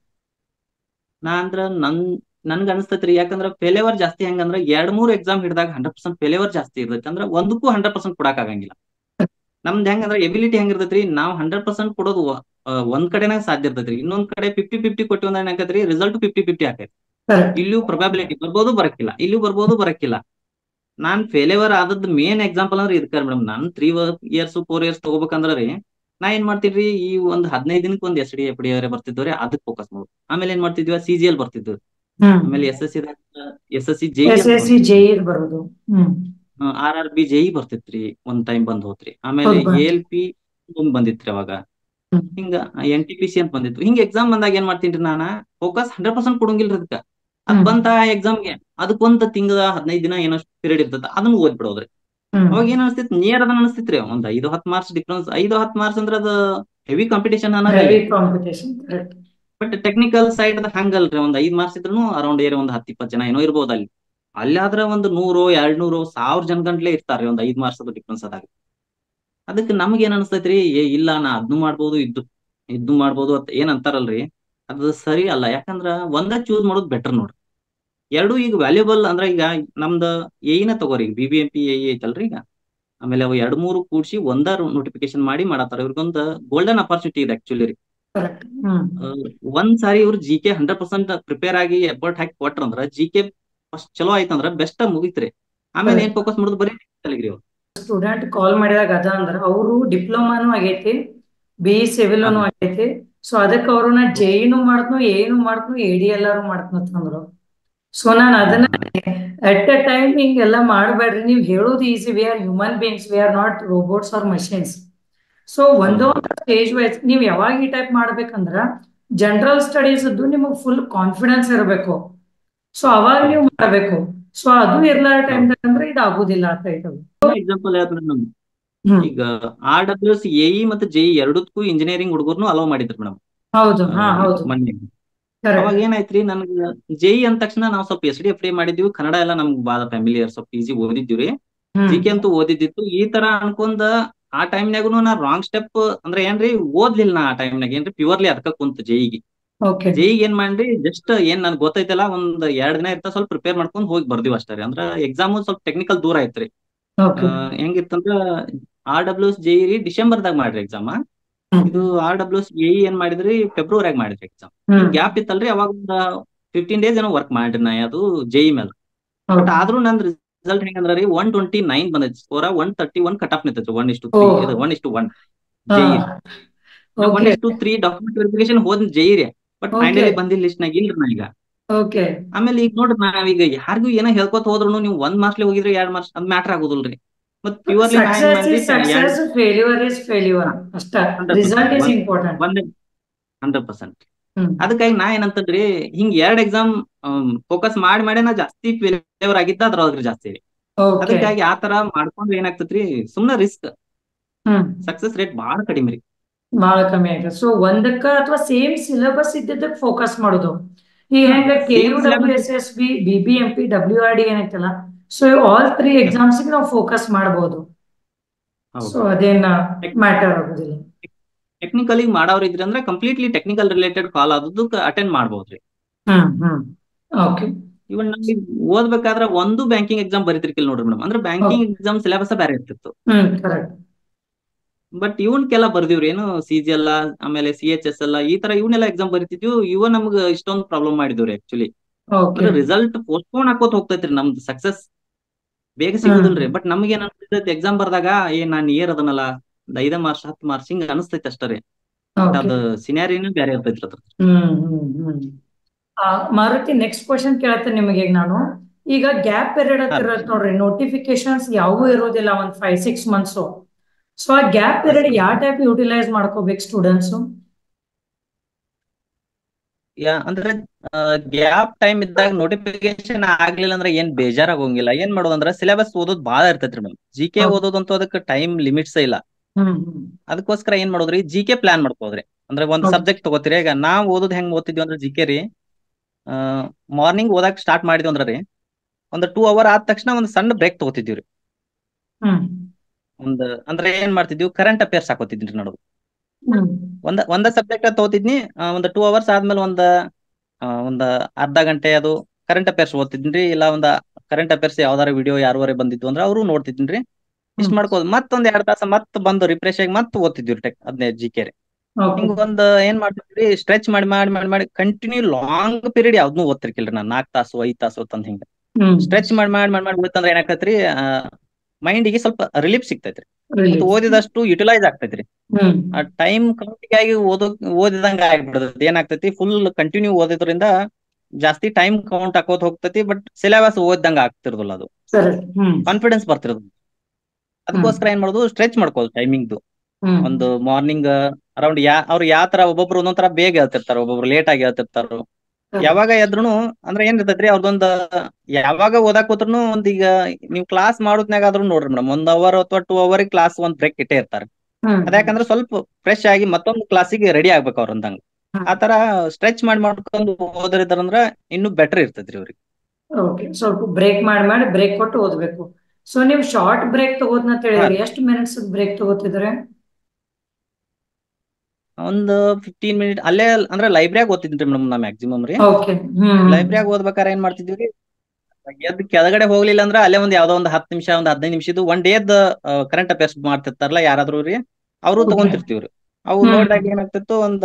ನಾ ಅಂದ್ರ ನನ್ ನನ್ಗ ಅನಸ್ತೈತ್ರಿ ಯಾಕಂದ್ರ ಫೇಲೇವರ್ ಜಾಸ್ತಿ ಹೆಂಗಂದ್ರ ಎರಡ್ ಮೂರ್ ಎಕ್ಸಾಮ್ ಹಿಡಿದಾಗ ಹಂಡ್ರೆಡ್ ಪರ್ಸೆಂಟ್ ಫೇಲೇವರ್ ಜಾಸ್ತಿ ಇರ್ತೈತಿ ಅಂದ್ರ ಒಂದಕ್ಕೂ ಹಂಡ್ರೆಡ್ ಪರ್ಸೆಂಟ್ ಕೊಡಕ್ ಆಗಂಗಿಲ್ಲ ನಮ್ದ್ ಹೆಂಗಂದ್ರ ಎಬಿಲಿಟಿ ಹೆಂಗಿರ್ತೈತ್ರಿ ನಾವ್ ಹಂಡ್ರೆಡ್ ಪರ್ಸೆಂಟ್ ಕೊಡೋದು ಆ, ಒಂದ್ ಕಡೆನಾಗ ಸಾಧ್ಯ ಇರ್ತೈತ್ರಿ ಇನ್ನೊಂದ್ ಕಡೆ ಫಿಫ್ಟಿ ಫಿಫ್ಟಿ ಕೊಟ್ಟಿವಿ ಅಂದ್ರೆ ಏನಾಕೈತ್ರಿ ರಿಸಲ್ಟ್ ಫಿಫ್ಟಿ ಫಿಫ್ಟಿ ಆಕೈತಿ ಕರೆಕ್ಟ್ ಇಲ್ಲಿಯೂ ಪ್ರೊಬಾಬಿಲಿಟಿ ಬರ್ಬೋದು ಬರಕ್ಕಿಲ್ಲ ಇಲ್ಲಿಯೂ ಬರ್ಬೋದು ಬರಕ್ಕಿಲ್ಲ ನಾನ್ ಫೇಲೇವರ್ ಆದದ್ ಮೇನ್ ಎಕ್ಸಾಂಪಲ್ ಅಂದ್ರೆ ಇದಕ್ಕ ಮೇಡಮ್ ನಾನ್ ತ್ರೀ ಇಯರ್ಸ್ ಫೋರ್ ಇಯರ್ಸ್ ತಗೋಬೇಕಂದ್ರ ರೀ ನಾ ಏನ್ ಮಾಡ್ತಿದ್ರಿ ಈ ಒಂದ್ ಹದಿನೈದು ದಿನಕ್ಕೆ ಒಂದ್ ಎಸ್ ಡಿ ಎಫ್ ಡಿ ಬರ್ತಿದ್ವಿ ಅದಕ್ಕೆ ಫೋಕಸ್ ಮಾಡೋದು ಆಮೇಲೆ ಏನ್ ಮಾಡ್ತಿದ್ವಿ ಸಿ ಜಿ ಎಲ್ ಬರ್ತಿದ್ವಿ ಹ್ಮ್ ಆಮೇಲೆ S S C S S C J S S C J ಬರೋದು ಹ್ಮ್ ಆರ್ ಆರ್ ಬಿ ಜೆಇ ಬರ್ತಿತ್ರಿ ಒಂದ್ ಟೈಮ್ ಬಂದ್ ಹೋತ್ರಿ ಆಮೇಲೆ ಹೌದಾ? ಎ ಎಲ್ ಪಿ ಒಂದ್ ಬಂದಿತ್ರಿ ಅವಾಗ ಹ್ಮ್. ಹಿಂಗ ಎನ್ ಟಿ ಪಿ ಸಿ ಅಂತ ಬಂದಿತ್ತು ಹಿಂಗ ಎಕ್ಸಾಮ್ ಬಂದಾಗ ಏನ್ ಮಾಡ್ತೀನಿ ನಾನ ಫೋಕಸ್ ಹಂಡ್ರೆಡ್ ಪರ್ಸೆಂಟ್ ಕೊಡಂಗಿಲ್ರಿ ಅದಕ್ಕ ಅದ್ ಹ್ಮ್. ಬಂತ ಎಕ್ಸಾಮ್ಗೆ ಅದಕ್ಕೊಂದ್ ತಿಂಗಳ ಹದಿನೈದು ದಿನ ಏನೋ ಪೀರಿಯಡ್ ಇರ್ತದ ಅದನ್ನ ಓದ್ಬಿಡೋದ್ರಿ ಹ್ಮ್ ಅವಾಗ ಏನ್ ಅನ್ಸ್ತಿತ್ ನಿಯರ್ ಅದನ್ನ ಅನ್ಸ್ತಿತ್ರಿ ಒಂದ್ ಐದು ಹತ್ತು ಮಾರ್ಕ್ಸ್ ಡಿಫ್ರೆನ್ಸ್ ಐದು ಹತ್ತು ಮಾರ್ಕ್ಸ್ ಅಂದ್ರ ಅದ ಹೆವಿ ಕಾಂಪಿಟೇಷನ್ ಅನ್ನೋದೇ heavy competition correct but technical side ಹಂಗಲ್ರಿ ಒಂದ್ ಐದ್ ಮಾರ್ಕ್ಸ್ ಇದ್ರು ಅರೌಂಡ್ ಏರಿ ಒಂದ್ ಹತ್ತು ಇಪ್ಪತ್ತು ಜನ ಏನೋ ಇರ್ಬೋದು ಅಲ್ಲಿ ಅಲ್ಲಿ ಆದ್ರ ಒಂದ್ ನೂರು ಎರಡ್ ನೂರು ಸಾವಿರ ಜನ ಗಂಟ್ಲೆ ಇರ್ತಾರ್ರಿ ಒಂದ್ ಐದ್ ಮಾರ್ಕ್ಸ್ ಅದು ಡಿಫ್ರೆನ್ಸ್ ಅದಾಗ ಅದಕ್ಕೆ ನಮ್ಗೆ ಏನ್ ಅನ್ಸ್ತೈತ್ರಿ ಏ ಇಲ್ಲ ನಾ ಅದ್ನು ಮಾಡ್ಬೋದು ಇದ್ದು ಇದ್ನು ಮಾಡ್ಬೋದು ಅಂತ ಏನ್ ಅಂತಾರಲ್ರಿ ಅದು ಸರಿ ಅಲ್ಲ ಯಾಕಂದ್ರ ಒಂದ ಚೂಸ್ ಮಾಡೋದು ಬೆಟರ್ ನೋಡ್ರಿ ಎರಡು ಈಗ ವ್ಯಾಲ್ಯೂಬಲ್ ಅಂದ್ರ ಈಗ ನಮ್ದ ಏನ ತಗೋರಿ B B M P A ಐತಲ್ರಿ ಈಗ ಆಮೇಲೆ ಅವು ಎರಡ್ ಮೂರು ಕೂಡ್ಸಿ ಒಂದ ನೋಟಿಫಿಕೇಶನ್ ಮಾಡಿ ಮಾಡತ್ತಾರ ಇವ್ರಿಗೊಂದು ಗೋಲ್ಡನ್ ಅಪರ್ಚುನಿಟಿ ಇದೆ ಆಕ್ಚುಲಿ ರೀ ಕರೆಕ್ಟ್ ಹ್ಮ್ ಒಂದ್ ಸಾರಿ ಇವ್ರು G K hundred percent prepare ಆಗಿ ಎಫರ್ಟ್ ಹಾಕಿ ಕೊಟ್ರಂದ್ರ ಜಿ ಕೆ ಫಸ್ಟ್ ಚಲೋ ಆಯ್ತಂದ್ರ ಬೆಸ್ಟ್ ಮುಗಿತ್ರಿ ಆಮೇಲೆ ಏನ್ ಫೋಕಸ್ ಮಾಡೋದು ಬರೀ technical ಗೆ ಅವ್ರು. ಸ್ಟೂಡೆಂಟ್ ಕಾಲ್ ಮಾಡಿದಾಗ ಅದ ಅಂದ್ರ ಅವರು ಡಿಪ್ಲೊಮಾನು ಆಗೈತಿ ಬಿ ಸಿವಿಲ್ ಆಗೈತಿ ಸೊ ಅದಕ್ಕೆ ಅವ್ರನ್ನ ಜೆಇನು ಮಾಡ್ತನು ಏನು ಮಾಡ್ತನು ಎ ಡಿ ಎಲ್ಲಾರು ಮಾಡ್ತನು ಅಂತಂದ್ರು ಸೊ ನಾನು ಅದನ್ನ ಅಟ್ ಎ ಟೈಮ್ ಹಿಂಗೆಲ್ಲ ಮಾಡಬೇಡ್ರಿ ನೀವು ಹೇಳೋದು easy we are human beings we are not robots or machines so ಒಂದೊಂದು ಸ್ಟೇಜ್ ವೈಸ್ ನೀವು ಯಾವಾಗ ಈ ಟೈಪ್ ಮಾಡ್ಬೇಕಂದ್ರ ಜನರಲ್ ಸ್ಟಡೀಸ್ ಇದ್ದು ನಿಮಗೆ ಫುಲ್ ಕಾನ್ಫಿಡೆನ್ಸ್ ಇರಬೇಕು ಸೊ ಅವಾಗ ನೀವು ಮಾಡಬೇಕು ಸೊ ಅದು ಇರ್ಲಾರ ಟೈಮ್ ಅಂದ್ರೆ ಇದು ಆಗುದಿಲ್ಲ ಅಂತ ಇದು ಎಕ್ಸಾಂಪಲ್ ಹೇಳ್ತೀನಿ ಮೇಡಮ್ ಹ್ಮ್ ಈಗ ಆರ್ ಡಬ್ಲ್ಯೂ ಎಸ್ ಎಇ ಮತ್ತೆ ಜೆಇ ಎರಡಕ್ಕೂ ಇಂಜಿನಿಯರಿಂಗ್ ಹುಡುಗರ್ನು ಅಲೋ ಮಾಡಿದ್ರು ಮೇಡಮ್ ಹೌದು ಹಾ ಹೌದು ಮೊನ್ನೆ ಕರೆಕ್ಟ್ ಅವಾಗ ಏನಾಯ್ತ್ರಿ ನನ್ಗ ಜೆಇ ಅಂದ ತಕ್ಷಣ ನಾವ್ ಸ್ವಲ್ಪ ಎಸ್ ಡಿ ಎಫ್ ಡಿ ಮಾಡಿದ್ವಿ ಕನ್ನಡ ಎಲ್ಲ ನಮ್ಗ್ ಬಾಳ ಫ್ಯಾಮಿಲಿಯರ್ ಸ್ವಲ್ಪ ಈಸಿ ಓದಿದ್ವಿ ಜಿ ಕೆ ಅಂತೂ ಓದಿದ್ದಿತ್ತು ಈ ತರ ಅನ್ಕೊಂಡ ಆ ಟೈಮ್ನಾಗನು ನಾ ರಾಂಗ್ ಸ್ಟೆಪ್ ಅಂದ್ರೆ ಏನ್ರಿ ಓದ್ಲಿಲ್ಲ ನಾ ಆ ಟೈಮ್ನಾಗ ಏನ್ರಿ ಪ್ಯೂರ್ಲಿ ಅದಕ್ಕ ಕುಂತ ಜೆಇಗೆ ಓಕೆ ಜೆಇಗೆ ಏನ್ ಮಾಡ್ರಿ ಜಸ್ಟ್ ಏನ್ ನನ್ಗೆ ಗೊತ್ತೈತಲ್ಲ ಒಂದ್ ಎರಡ್ ದಿನ ಇರ್ತಾ ಸ್ವಲ್ಪ ಪ್ರಿಪೇರ್ ಮಾಡ್ಕೊಂಡ್ ಹೋಗಿ ಬರ್ದಿವಿ ಅಷ್ಟೇ ರೀ ಅಂದ್ರ ಎಕ್ಸಾಮ್ ಸ್ವಲ್ಪ ಟೆಕ್ನಿಕಲ್ ದೂರ ಐತ್ರಿ ಓಕೆ ಆ, ಹೆಂಗಿತ್ತಂದ್ರ ಆರ್ ಡಬ್ಲ್ಯೂ ಎಸ್ ಜೆಇ ರೀ ಡಿಸೆಂಬರ್ದಾಗ ಮಾಡ್ರಿ ಎಕ್ಸಾಮ್ ಇದು ಆರ್ ಡಬ್ಲ್ಯೂ ಎಸ್ ಎಇ ಏನ್ ಮಾಡಿದ್ರಿ ಫೆಬ್ರವರಿಯಾಗ ಮಾಡಿದ್ರಿ ಎಕ್ಸಾಮ್ ಹ್ಮ್ ಗ್ಯಾಪ್ ಇತ್ತಲ್ರಿ ಅವಾಗ ಒಂದ್ ಫಿಫ್ಟೀನ್ ಡೇಸ್ ಏನೋ ವರ್ಕ್ ಮಾಡ್ರಿ ನಾ ಅದು ಜೆಇ ಮೇಲೆ ಬಟ್ ಹೌದು ಆದ್ರೂ ನನ್ ರಿಸಲ್ಟ್ ಹೆಂಗಂದ್ರ ರೀ ಒನ್ ಟ್ವೆಂಟಿ ನೈನ್ ಬಂದೈತಿ score one thirty one cut off ನಿಂತೈತಿ ಒನ್ ಇಷ್ಟು ತ್ರೀ ಓ. ಇದು ಒನ್ ಇಷ್ಟು ಒನ್ ಹಾ ಜೆಇ ಒನ್ ಓಕೆ ಇಷ್ಟು ತ್ರೀ ಡಾಕ್ಯುಮೆಂಟ್ ವೆರಿಫಿಕೇಶನ್ ಹೋದ್ ಜೆಇ ರೀ ಬಟ್ Okay. ಫೈನಲಿ ಬಂದಿಲ್ಲ ಲಿಸ್ಟ್ ನಾಗ ಇಲ್ರಿ ನಾ ಈಗ ಓಕೆ ಆಮೇಲೆ ಈಗ ನೋಡ್ರಿ ನಾವೀಗ ಯಾರಿಗೂ ಏನೋ ಹೇಳ್ಕೊತ ಹೋದ್ರು ನೀವು ಒಂದ್ ಮಾರ್ಕ್ಸ್ ಹೋಗಿದ್ರೆ ಎರಡ್ ಮಾರ್ಕ್ಸ್ ಅದ್ ಮ್ಯಾಟರ್ ಆಗುದಿಲ್ರಿ ಮತ್ purely success is success failure is failure ಅಷ್ಟ Hundred result is percent. Important ಒಂದೇ ಹಂಡ್ರೆಡ್ ಪರ್ಸೆಂಟ್ ಹ್ಮ್ ಅದಕ್ಕಾಗಿ ನಾ ಏನಂತಂದ್ರಿ ಹಿಂಗ್ ಎರಡ್ ಎಕ್ಸಾಮ್ ಫೋಕಸ್ ಮಾಡಿ ಮಾಡಿ ನಾ ಜಾಸ್ತಿ ಫೇವರ್ ಆಗಿದ್ದ ಅದ್ರೊಳಗ್ರಿ ಜಾಸ್ತಿ ರೀ ಓಕೆ ಅದಕ್ಕಾಗಿ ಆ ತರ ಮಾಡ್ಕೊಂಡ್ರೆ ಏನಾಗ್ತೈತ್ರಿ ಸುಮ್ನೆ ರಿಸ್ಕ್ ಹ್ಮ್ ಸಕ್ಸಸ್ ರೇಟ್ ಬಹಳ ಕಡಿಮೆ ರೀ ಬಹಳ ಕಮ್ಮಿ ಆಗಿದೆ ಸೊ ಒಂದಕ್ಕ ಅಥವಾ ಸೇಮ್ ಸಿಲೆಬಸ್ ಇದ್ದಿದ್ದಕ್ಕೆ ಫೋಕಸ್ ಮಾಡೋದು ಈ ಹೆಂಗ K U Same W syllabus. S S B B B M P W R D ಏನೈತಲ್ಲ ಸೊ ಆಲ್ ತ್ರೀ ಎಕ್ಸಾಮ್ಸ್ ನಾವು ಫೋಕಸ್ ಮಾಡಬಹುದು ಸೊ ಹೌದು ಅದೇನ ಮ್ಯಾಟರ್ ಆಗುದಿಲ್ಲ ಟೆಕ್ನಿಕಲಿ ಮಾಡೋರ್ ಇದ್ರಿ ಅಂದ್ರೆ ಕಂಪ್ಲೀಟ್ಲಿ ಟೆಕ್ನಿಕಲ್ ರಿಲೇಟೆಡ್ ಕಾಲ್ ಆದದ್ದು ಅಟೆಂಡ್ ಮಾಡ್ಬೋದ್ರಿ ಹ್ಮ್ ಹ್ಮ್ ಓಕೆ ಇವನ್ ನಮ್ಗೆ ಓದ್ಬೇಕಾದ್ರೆ ಒಂದು ಬ್ಯಾಂಕಿಂಗ್ ಎಕ್ಸಾಮ್ ಬರೀತಿರ್ಕಿಲ್ ನೋಡ್ರಿ ಮೇಡಮ್ ಅಂದ್ರೆ ಬ್ಯಾಂಕಿಂಗ್ ಎಕ್ಸಾಮ್ ಸಿಲೆಬಸ್ ಬೇರೆ ಇರ್ತಿತ್ತು ಹ್ಮ್ ಕರೆಕ್ಟ್ ಬಟ್ ಇವನ್ಕೆಲ್ಲ ಬರ್ದಿವ್ರಿ ಏನು ಸಿ ಜಿ ಎಲ್ಲ ಆಮೇಲೆ ಸಿ ಎಚ್ ಎಸ್ ಎಲ್ಲ ಈ ತರ ಇವನ್ನೆಲ್ಲ ಎಕ್ಸಾಮ್ ಬರಿತಿದ್ವು ಇವ ನಮ್ಗ ಇಷ್ಟೊಂದು ಪ್ರಾಬ್ಲಮ್ ಮಾಡಿದ್ವಿ ಆಕ್ಚುಲಿ ಓಕೆ ಅಂದ್ರೆ ರಿಸಲ್ಟ್ ಪೋಸ್ಟ್ಪೋನ್ ಹಾಕೋತ್ ಹೋಗ್ತೈತ್ರಿ ನಮ್ದು ಸಕ್ಸಸ್ ಬೇಗ ಸಿಗುದಿಲ್ರಿ ಬಟ್ ನಮ್ಗೆ ಏನ್ ಅನ್ಸ್ತೈತಿ ಎಕ್ಸಾಮ್ ಬರ್ದಾಗ ಏ ನಾನ್ ನಿಯರ್ ಅದನ್ನಲ್ಲ ಒಂದ್ ಐದ ಮಾರ್ಕ್ಸ್ ಹತ್ತು ಮಾರ್ಕ್ಸ್ ಹಿಂಗ ಅನಸ್ತೈತಿ ಅಷ್ಟೇ ರೀ ಓಕೆ ಅದ ಸಿನಾರಿನ ಬೇರೆ ಇರ್ತೈತ್ರಿ ಅದ್ರ ಹ್ಮ್ ಹ್ಮ್ ಹ್ಮ್ ಆ, ಮಾರುತಿ ನೆಕ್ಸ್ಟ್ ಕ್ವಶನ್ ಕೇಳತ್ತೇನೆ ನಿಮಗೆ ಈಗ ನಾನು ಈಗ ಗ್ಯಾಪ್ ಪೀರಿಯಡ್ ಅಂತ ಇರತ್ತೆ ನೋಡ್ರಿ ನೋಟಿಫಿಕೇಶನ್ಸ್ ಯಾವೂ ಇರೋದಿಲ್ಲ ಒಂದ್ ಫೈವ್ ಸಿಕ್ಸ್ ಮಂತ್ಸ್ ಸೊ ಆ ಗ್ಯಾಪ್ ಪೀರಿಯಡ್ ಯಾವ ಟೈಪ್ ಯುಟಿಲೈಸ್ ಮಾಡ್ಕೋಬೇಕು ಸ್ಟೂಡೆಂಟ್ಸ್ ಯಾ ಅಂದ್ರೆ ಗ್ಯಾಪ್ ಟೈಮ್ ಇದ್ದಾಗ ನೋಟಿಫಿಕೇಶನ್ ಆಗ್ಲಿಲ್ಲ ಅಂದ್ರೆ ಏನ್ ಬೇಜಾರಾಗೋಂಗಿಲ್ಲ ಏನ್ ಮಾಡೋದಂದ್ರ ಸಿಲೆಬಸ್ ಓದೋದ್ ಬಾಳ ಇರ್ತೈತ್ರಿ ಮೇಡಮ್ ಜಿ ಕೆ ಹೌದು. ಓದೋದಂತೂ ಅದಕ್ಕೆ ಟೈಮ್ ಲಿಮಿಟ್ಸ್ ಇಲ್ಲ ಹ್ಮ್ ಹ್ಮ್ ಅದಕ್ಕೋಸ್ಕರ ಏನ್ ಮಾಡೋದ್ರಿ ಜಿ ಕೆ ಪ್ಲಾನ್ ಮಾಡ್ಕೋದ್ರಿ ಅಂದ್ರೆ ಒಂದ್ ಹೌದು. ಸಬ್ಜೆಕ್ಟ್ ತಗೋತೀರಿ ಈಗ ನಾವ್ ಓದೋದ್ ಹೆಂಗ್ ಓದ್ತಿದ್ವಿ ಅಂದ್ರೆ ಜಿ ಕೆ ರೀ ಮಾರ್ನಿಂಗ್ ಓದಾಕ್ ಸ್ಟಾರ್ಟ್ ಮಾಡಿದ್ವಿ ಅಂದ್ರ ರೀ ಒಂದ್ ಟೂ ಅವರ್ ಆದ ತಕ್ಷಣ ಒಂದ್ ಸಣ್ಣ ಬ್ರೇಕ್ ತಗೋತಿದ್ವಿ ರೀ ಹ್ಮ್ ಒಂದ್ ಅಂದ್ರೆ ಏನ್ ಮಾಡ್ತಿದ್ವಿ ಕರೆಂಟ್ ಅಫೇರ್ಸ್ ಹಾಕೋತಿದ್ರಿ ನೋಡು ಹ್ಮ್ ಒಂದ ಒಂದ ಸಬ್ಜೆಕ್ಟ್ ತಗೋತಿದ್ನಿ ಆ, ಒಂದ್ ಟೂ ಅವರ್ಸ್ ಆದ್ಮೇಲೆ ಒಂದ ಆ, ಒಂದ ಅರ್ಧ ಗಂಟೆ ಅದು ಕರೆಂಟ್ ಅಫೇರ್ಸ್ ಓದ್ತಿದ್ನಿ ಇಲ್ಲ ಒಂದ ಕರೆಂಟ್ ಅಫೇರ್ಸ್ ಯಾವ್ದಾರ ವಿಡಿಯೋ ಯಾರುವರೆ ಬಂದಿದ್ವು ಅಂದ್ರೆ ಅವರು ನೋಡ್ತಿದ್ನಿ ಇಷ್ಟ ಹ್ಮ್. ಮಾಡ್ಕೋದು ಮತ್ತೊಂದ್ ಎರಡ್ ತಾಸ ಮತ್ ಬಂದು ರಿಫ್ರೆಶ್ ಆಗಿ ಮತ್ ಓದ್ತಿದ್ವಿ ಟೆಕ್ ಅದ್ನೇ ಜಿ ಕೆ ಓಕೆ ಹಿಂಗ ಒಂದ್ ಏನ್ ಮಾಡ್ತಿದ್ರಿ ಸ್ಟ್ರೆಚ್ ಮಾಡಿ ಮಾಡಿ ಮಾಡಿ ಮಾಡಿ ಕಂಟಿನ್ಯೂ ಲಾಂಗ್ ಪೀರಿಯಡ್ ಯಾವ್ದನ್ನೂ ಓದ್ತಿರ್ಕಿಲ್ರಿ ನಾನು ನಾಲ್ಕ್ ತಾಸು ಐದ್ ತಾಸು ಅಂತಂದ್ ಹಿಂಗ ಹ್ಮ್ ಸ್ಟ್ರೆಚ್ ಮಾಡಿ ಮಾಡಿ ಮಾಡಿ ಮಾಡಿ ಓದ್ತಂದ್ರ ಏನಾಕತ್ರಿ ಮೈಂಡಿಗೆ ಸ್ವಲ್ಪ ರಿಲೀಫ್ ಸಿಗ್ತೈತ್ರಿ Relief. ಮತ್ತ್ ಓದಿದಷ್ಟು ಯುಟಿಲೈಸ್ ಆಗ್ತೈತ್ರಿ ಹ್ಮ್ ಆ ಟೈಮ್ ಆಗಿ ಓದೋ ಓದಿದಂಗ ಆಗ್ಬಿಡ್ತೈತಿ ಏನಾಗ್ತೈತಿ ಫುಲ್ ಕಂಟಿನ್ಯೂ ಓದಿದ್ರಿಂದ ಜಾಸ್ತಿ ಟೈಮ್ ಕೌಂಟ್ ಹಾಕೋತ್ ಹೋಗ್ತೈತಿ ಬಟ್ ಸಿಲೆಬಸ್ ಓದಿದಂಗ ಆಗ್ತಿರೋದಿಲ್ಲ ಅದು ಸರಿ ಹ್ಮ್ ಕಾನ್ಫಿಡೆನ್ಸ್ ಬರ್ತಿರೋದು ಅದಕ್ಕೋಸ್ಕರ ಏನ್ ಮಾಡೋದು ಸ್ಟ್ರೆಚ್ ಮಾಡ್ಕೋದು ಟೈಮಿಂಗ್ದು ಹ್ಮ್ ಒಂದು ಮಾರ್ನಿಂಗ್ ಅರೌಂಡ್ ಯಾ ಅವ್ರು ಯಾವ ತರ ಒಬ್ಬೊಬ್ರು ಒಂದೊಂದ್ ತರ ಬೇಗ ಹೇಳ್ತಿರ್ತಾರ ಒಬ್ಬೊಬ್ರು ಲೇಟ್ ಆಗಿ ಹೇಳ್ತಿರ್ತಾರ ಹ್ಮ್. ಯಾವಾಗ ಎದ್ರುನು ಅಂದ್ರೆ ಏನ್ ಇರ್ತೈತ್ರಿ ಅವ್ರದೊಂದ್ ಯಾವಾಗ ಓದಾಕ್ ಕೂತ್ರುನು ಒಂದ್ ಈಗ ನೀವ್ ಕ್ಲಾಸ್ ಮಾಡೋದ್ನಾಗ ಆದ್ರೂ ನೋಡ್ರಿ ಮೇಡಮ್ ಒಂದ್ ಅವರ್ ಅಥವಾ ಟೂ ಅವರ್ ಕ್ಲಾಸ್ ಒಂದ್ ಬ್ರೇಕ್ ಇಟ್ಟೇ ಇರ್ತಾರೆ ಹ್ಮ್ ಅದ್ಯಾಕಂದ್ರೆ ಸ್ವಲ್ಪ ಫ್ರೆಶ್ ಆಗಿ ಮತ್ತೊಂದು ಕ್ಲಾಸಿಗೆ ರೆಡಿ ಆಗ್ಬೇಕು ಅವ್ರ ಅಂದಂಗ ಹ್ಮ್. ಆ ತರ ಸ್ಟ್ರೆಚ್ ಮಾಡಿ ಮಾಡ್ಕೊಂಡು ಓದರಿದಾರಂದ್ರ ಇನ್ನೂ ಬೆಟರ್ ಇರ್ತೈತ್ರಿ ಅವ್ರಿಗೆ ಓಕೆ ಸ್ವಲ್ಪ ಬ್ರೇಕ್ ಮಾಡಿ ಮಾಡಿ ಬ್ರೇಕ್ ಕೊಟ್ಟು ಓದ್ಬೇಕು ಸೊ ನೀವು ಶಾರ್ಟ್ ಬ್ರೇಕ್ ತಗೋದ್ನ ಹೇಳಿದ್ರಿ ಎಷ್ಟು ಮಿನಿಟ್ಸ್ ಬ್ರೇಕ್ ತಗೋತಿದ್ರೆ ಒಂದು ಫಿಫ್ಟೀನ್ ಮಿನಿಟ್ ಅಲ್ಲೇ ಅಂದ್ರೆ ಲೈಬ್ರರಿಯಾಗ ಓದ್ತಿದ್ರಿ ಮೇಡಮ್ ನಾ ಮ್ಯಾಕ್ಸಿಮಮ್ ರೀ ಓಕೆ ಹ್ಮ್ ಲೈಬ್ರರಿಯಾಗ ಓದ್ಬೇಕಾರೆ ಏನ್ ಮಾಡ್ತಿದ್ವಿ ಎದ್ ಕೆಳಗಡೆ ಹೋಗ್ಲಿಲ್ಲ ಅಂದ್ರೆ ಅಲ್ಲೇ ಒಂದ್ ಯಾವ್ದೋ ಒಂದ್ ಹತ್ತು ನಿಮಿಷ ಒಂದ್ ಹದಿನೈದು ನಿಮಿಷದ್ದು ಒನ್ ಡೇದ್ ಕರೆಂಟ್ ಅಫೇರ್ಸ್ ಮಾಡ್ತಿರ್ತಾರಲ್ಲ ಯಾರಾದ್ರೂ ರೀ ಅವರು Okay. ತಗೊಂತಿರ್ತೀವ್ರಿ ಅವು ಹ್ಮ್. ನೋಡಿದಾಗ ಏನಾಗ್ತಿತ್ತು ಒಂದ್